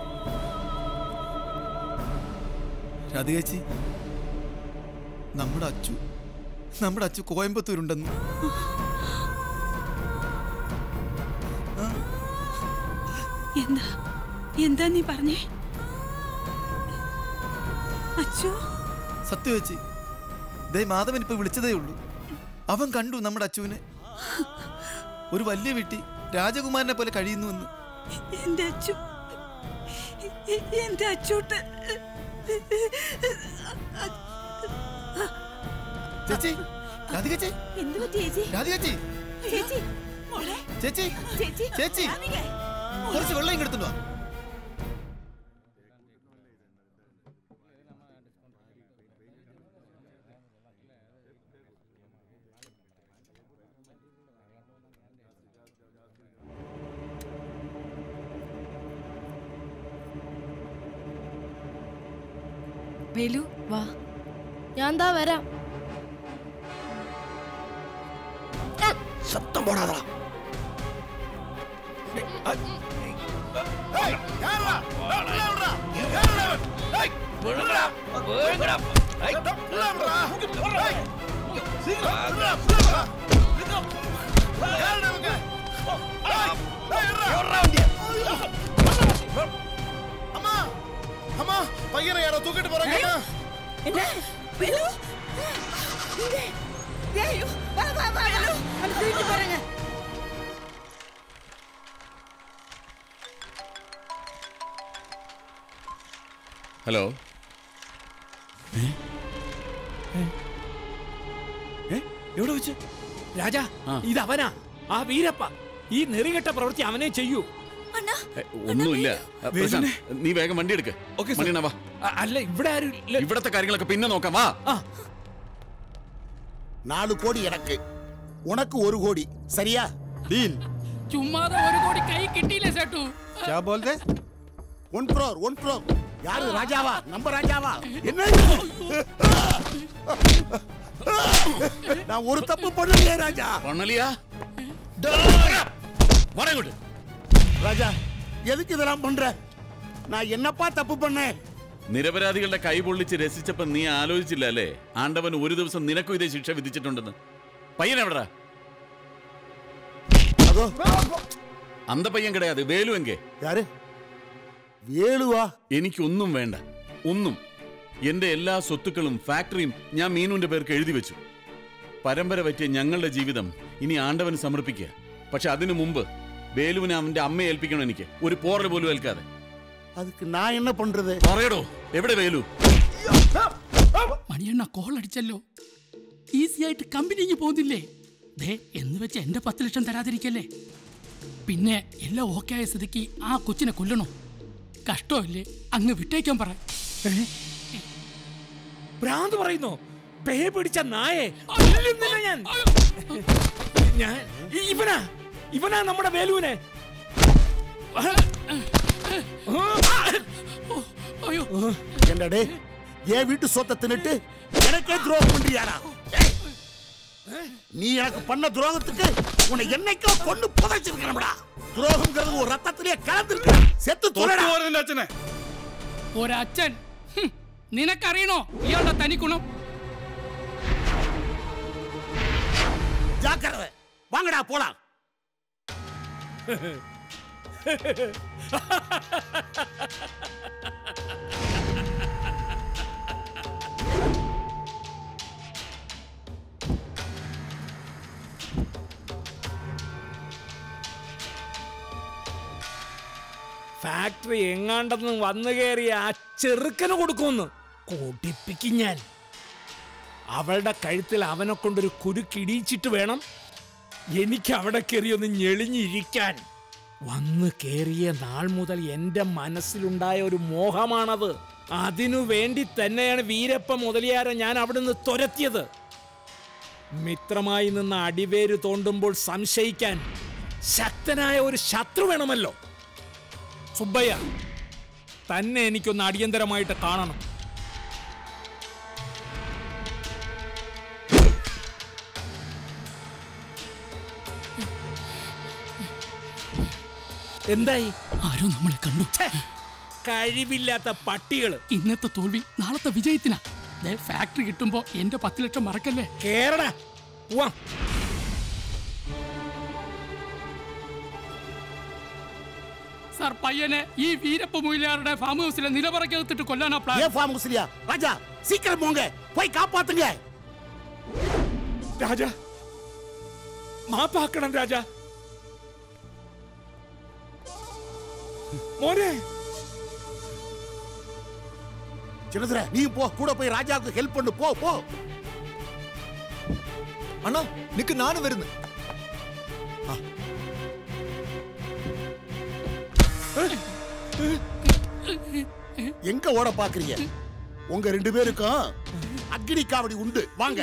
രാധേച്ചി നമ്മുടെ അച്ചു നമ്മുടെ അച്ചു കോയമ്പത്തൂരുണ്ടെന്ന് എന്താ എന്താ നീ പറഞ്ഞേ അച്ചു സത്യവെച്ചി ദേ മാധവൻ ഇപ്പൊ വിളിച്ചതേ ഉള്ളൂ അവൻ കണ്ടു നമ്മുടെ അച്ചുവിനെ ഒരു വലിയ വീട്ടി രാജകുമാരനെ പോലെ കഴിയുന്നുവെന്ന് എന്റെ അച്ചു എ- എന്റെ അച്ചൂട്ട് ചേച്ചി രാധിക ചേച്ചി എന്ത് പറ്റി ചേച്ചി രാധിക ചേച്ചി ചേച്ചി മോളെ ചേച്ചി ചേച്ചി ചേച്ചി രാധികേ. കുറച്ച് വെള്ളം ഇങ്ങെടുത്തുണ്ടോ വേലു വാ ഞാൻ ദാ വരാം ശബ്ദം പോടാതാ அம்மா அம்மா பையனை யாரோ தூக்கிட்டு போறாங்க என்ன வேலு இங்க. வேலு வா வா வா வேலு அது தூக்கிட்டு போறாங்க ഹലോ എവിടെ വെച്ച് രാജാ ഇത് അവനാ ആ വീരപ്പ ഈ നെറികെട്ട പ്രവൃത്തി അവനെ ചെയ്യൂ ഏ, ഒന്നുമില്ല ആ, പ്രശാന്ത്, നീ വേഗം വണ്ടി എടുക്ക് മണിയണ്ണ വാ അല്ല ഇവിടെ ആരും ഇവിടത്തെ കാര്യങ്ങളൊക്കെ പിന്നെ നോക്കാം വാ நாலு கோடி எனக்கு உனக்கு ஒரு கோடி சரியா டீல் ചുമ്മാതെ ഒരു കോടി കൈ കിട്ടിയില്ലേ സേട്ടു क्या बोल रहे ஒன் crore ஒன் crore யாரு ராஜாவா நம்ம ராஜாவா என்ன நான் ஒரு தப்பு பண்ணலையே ராஜா பண்ணலையா வரங்கோட்டு ராஜா எதுக்கு இதெல்லாம் பண்ற நான் என்னப்பா தப்பு பண்ணேன் നിരപരാധികളുടെ കൈ പൊള്ളിച്ച് രസിച്ചപ്പോ നീ ആലോചിച്ചില്ല അല്ലേ ആണ്ടവൻ ഒരു ദിവസം നിനക്കും ഇതേ ശിക്ഷ വിധിച്ചിട്ടുണ്ടെന്ന് പയ്യൻ എവിടാ അന്ത പയ്യൻ കിടയാത് വേലു എങ്കെ யாரு വേളുവാ എനിക്കൊന്നും വേണ്ട ഒന്നും എന്റെ എല്ലാ സ്വത്തുക്കളും ഫാക്ടറിയും ഞാൻ മീനുവിന്റെ പേർക്ക് എഴുതി വെച്ചു പരമ്പര പറ്റിയ ഞങ്ങളുടെ ജീവിതം ഇനി ആണ്ടവന് സമർപ്പിക്കുക പക്ഷെ അതിനു മുമ്പ് വേലുവിനെ അവന്റെ അമ്മയെ ഏൽപ്പിക്കണം എനിക്ക് ഒരു പോറൽ പോലും ഏൽക്കാതെ அதுக்கு நான் என்ன பண்றது പറയടോ എവിടെ വേലു മണിയണ്ണ കോൾ അടിച്ചല്ലോ ഈസി ആയിട്ട് കമ്പനിക്ക് പോകുന്നില്ലേ ദേ എന്ന് വെച്ച് എന്റെ പത്ത് ലക്ഷം തരാതിരിക്കല്ലേ പിന്നെ എല്ലാം ഓക്കെ ആയ സ്ഥിതിക്ക് ആ കൊച്ചിനെ കൊല്ലണോ കഷ്ടമല്ലേ അങ്ങ് വിട്ടേക്കാൻ പറ ഭ്രാന്ത് പറയുന്നു പേ പിടിച്ച നായെ കൊല്ലുന്നില്ല ഞാൻ ഞാൻ ഇവനാ ഇവനാ നമ്മുടെ വേലുവിനെ என்னடா டேய் என் வீட்டு சொத்தை தின்னுட்டு எனக்கே துரோகம் பண்றியாடா நீ எனக்கு பண்ண துரோகத்துக்கு உன்னை என்னைக்கோ கொண்டு புதைச்சிருக்கணும்டா துரோகம்ங்கிறது ஒரு ரத்தத்திலேயே கலந்துருக்கு செத்து தொலைடா അച്ഛനെ ഒരച്ഛൻ ഹും, നിനക്കറിയണോ ഇയാളുടെ തനിക്കുണം ஜாக்கிரதை வாங்கடா போலாம் ഫാക്ടറി എങ്ങാണ്ടെന്ന് വന്നു കയറിയ ആ ചെറുക്കന് കൊടുക്കുമെന്ന് കൊടിപ്പിക്കും ഞാൻ അവളുടെ കഴുത്തിൽ അവനെ കൊണ്ടൊരു കുരുക്കിടിയിച്ചിട്ട് വേണം എനിക്ക് അവിടെ കയറി ഒന്ന് ഞെളിഞ്ഞിരിക്കാൻ വന്ന് കയറിയ നാൾ മുതൽ എൻ്റെ മനസ്സിലുണ്ടായ ഒരു മോഹമാണത് അതിനു വേണ്ടി തന്നെയാണ് വീരപ്പ മുതലിയാരെ ഞാൻ അവിടുന്ന് തുരത്തിയത് മിത്രമായി നിന്ന് അടിവേര് തോണ്ടുമ്പോൾ സംശയിക്കാൻ ശക്തനായ ഒരു ശത്രു വേണമല്ലോ സുബ്ബയ്യ തന്നെ എനിക്കൊന്ന് അടിയന്തരമായിട്ട് കാണണം എന്തായി ആരോ നമ്മളെ കണ്ടു കഴിവില്ലാത്ത പട്ടികള് ഇന്നത്തെ തോൽവി നാളത്തെ വിജയത്തിനാ ദേ, ഫാക്ടറി കിട്ടുമ്പോ എന്റെ പത്ത് ലക്ഷം മറക്കല്ലേ കേറടാ പോവാം സാർ പയ്യനെ ഈ വീരപ്പ മൊയിലാറുടെ ഫാം ഹൗസിലെ നിലപറക്കകത്തിട്ട് കൊല്ലാനാ പ്ലാൻ ஏன் ஃபார்ம் ஹவுஸ்லயா ராஜா சீக்கிரம் போங்க போய் காப்பாத்துங்க രാജ മാപ്പാക്കണം രാജ മോനെ சின்னதுர நீ போ கூட போய் ராஜாவுக்கு ஹெல்ப் பண்ணு போ போ അണ്ണാ നിക്ക് നാനും വരുന്നു எங்க ஓட பாக்குறீங்க உங்க ரெண்டு பேருக்கும் அக்னி காவடி உண்டு வாங்க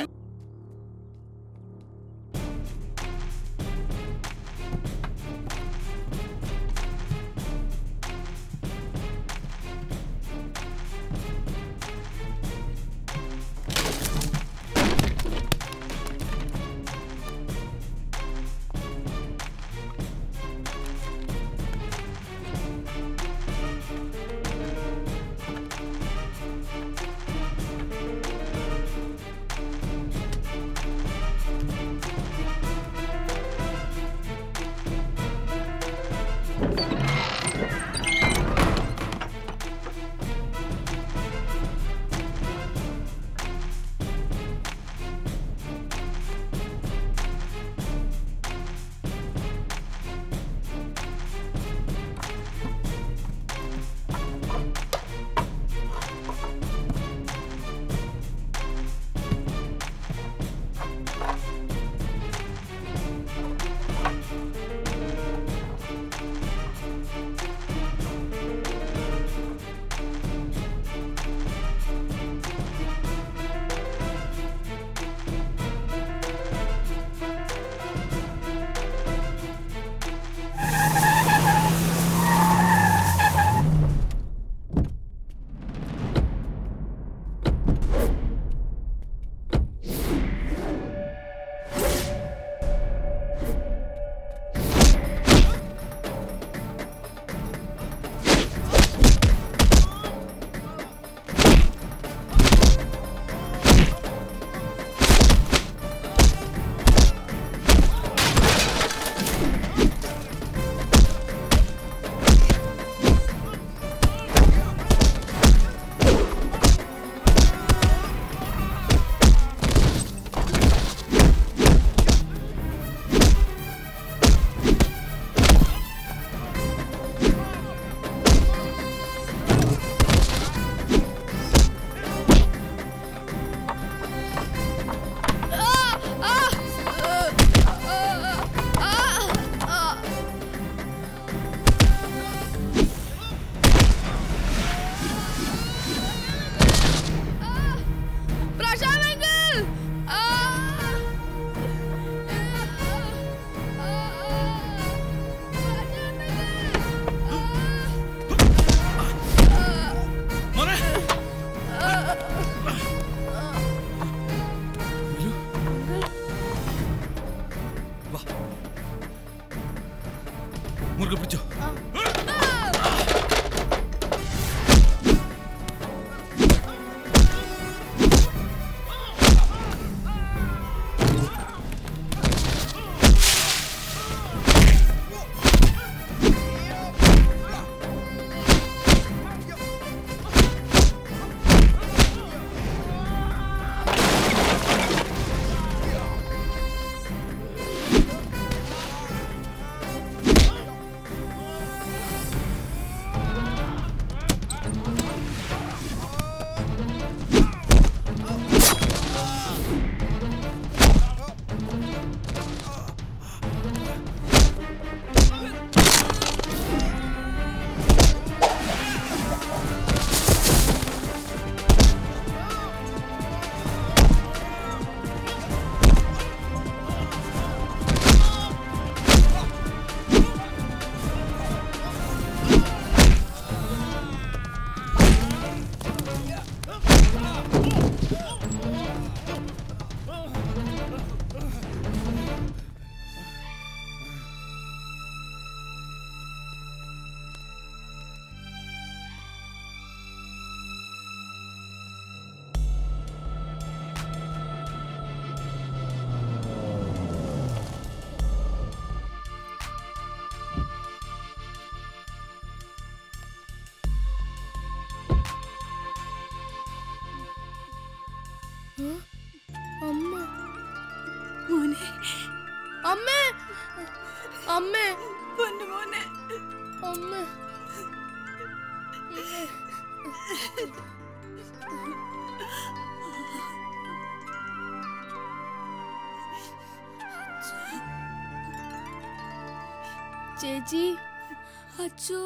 മുറുകെ പിടിച്ചോ അമ്മ മോനെ അമ്മേ അമ്മേ പൊന്നു മോനെ അമ്മ ചേച്ചി അച്ചോ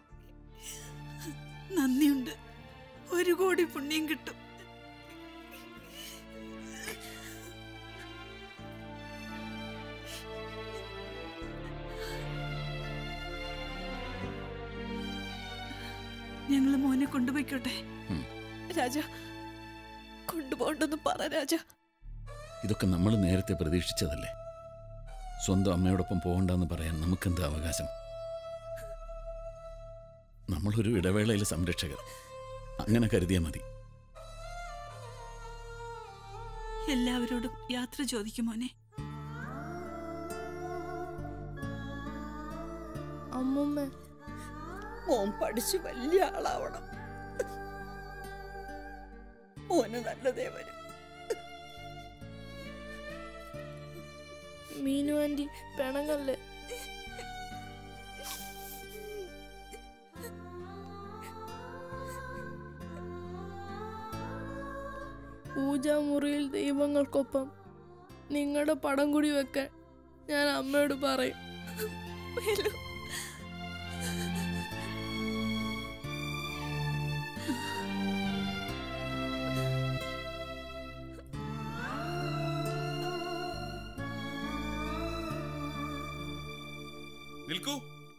നന്ദിയുണ്ട് ഒരു കോടി പുണ്യം കിട്ടും ഞങ്ങള് മോനെ കൊണ്ടുപോയിക്കോട്ടെ രാജ കൊണ്ടുപോകണ്ടെന്ന് പറ രാജ ഇതൊക്കെ നമ്മൾ നേരത്തെ പ്രതീക്ഷിച്ചതല്ലേ സ്വന്തം അമ്മയോടൊപ്പം പോകണ്ടെന്ന് പറയാൻ നമുക്കെന്ത് അവകാശം നമ്മളൊരു ഇടവേളയിൽ സംരക്ഷകർ അങ്ങനെ കരുതിയാൽ മതി എല്ലാവരോടും യാത്ര ചോദിക്കും മോനെ അമ്മുമ്മ മോൻ പഠിച്ച് വലിയ ആളാവണം മോന് നല്ലതേ വരും മീനു ആൻറ്റി പിണങ്ങല്ലേ പൂജാമുറിയിൽ ദൈവങ്ങൾക്കൊപ്പം നിങ്ങളുടെ പടം കൂടി വെക്കാൻ ഞാൻ അമ്മയോട് പറയും നിൽക്കൂ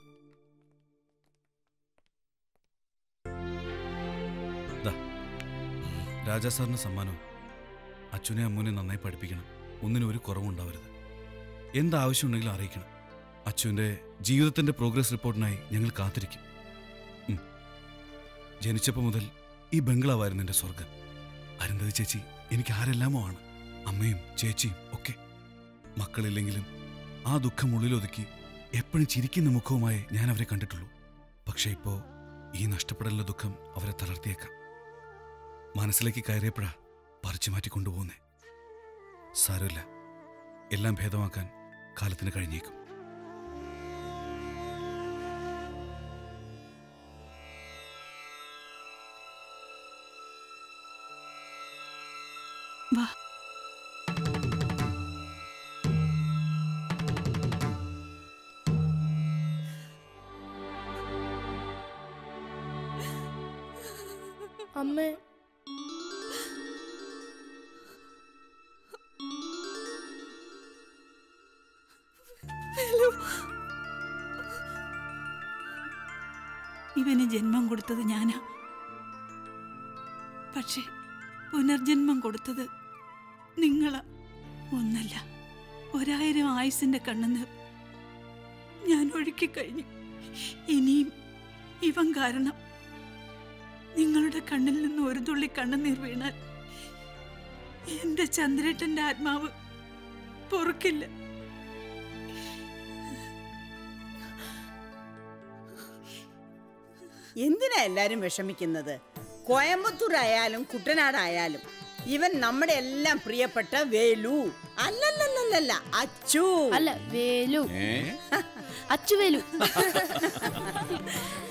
ദാ, രാജാ സാറിന് സമ്മാനം അച്ഛനെ അമ്മൂനെ നന്നായി പഠിപ്പിക്കണം ഒന്നിനും ഒരു കുറവുണ്ടാവരുത് എന്താവശ്യമുണ്ടെങ്കിലും അറിയിക്കണം അച്ഛൻ്റെ ജീവിതത്തിന്റെ പ്രോഗ്രസ് റിപ്പോർട്ടിനായി ഞങ്ങൾ കാത്തിരിക്കും ഉം. ജനിച്ചപ്പോൾ മുതൽ ഈ ബംഗ്ലാവായിരുന്നു എൻ്റെ സ്വർഗം അരുന്ധതി ചേച്ചി എനിക്ക് ആരെല്ലാമോ ആണ് അമ്മയും ചേച്ചിയും ഒക്കെ മക്കളില്ലെങ്കിലും ആ ദുഃഖം ഉള്ളിലൊതുക്കി എപ്പോഴും ചിരിക്കുന്ന മുഖവുമായി ഞാൻ അവരെ കണ്ടിട്ടുള്ളൂ പക്ഷേ ഇപ്പോ ഈ നഷ്ടപ്പെടലിന്റെ ദുഃഖം അവരെ തളർത്തിയേക്കാം മനസ്സിലേക്ക് കയറിയപ്പോഴാ പറിച്ചു മാറ്റി കൊണ്ടുപോകുന്നേ സാരമില്ല എല്ലാം ഭേദമാക്കാൻ കാലത്തിന് കഴിഞ്ഞേക്കും വാ അമ്മേ ഇവന് ജന്മം കൊടുത്തത് ഞാനാ പക്ഷേ പുനർജന്മം കൊടുത്തത് നിങ്ങളാ ഒന്നല്ല ഒരായിരം ആയുസിന്റെ കണ്ണുനീർ ഞാൻ ഒഴുക്കി കഴിഞ്ഞു ഇനിയും ഇവൻ കാരണം നിങ്ങളുടെ കണ്ണിൽ നിന്ന് ഒരു തുള്ളി കണ്ണുനീർ വീണാൽ എന്റെ ചന്ദ്രേട്ടന്റെ ആത്മാവ് പൊറുക്കില്ല എന്തിനാ എല്ലാരും വിഷമിക്കുന്നത് കോയമ്പത്തൂർ ആയാലും കുട്ടനാടായാലും ഇവൻ നമ്മുടെ എല്ലാം പ്രിയപ്പെട്ട വേലു അല്ലല്ലല്ലല്ല അച്ചു അല്ല വേലു ഏ അച്ചുവേലു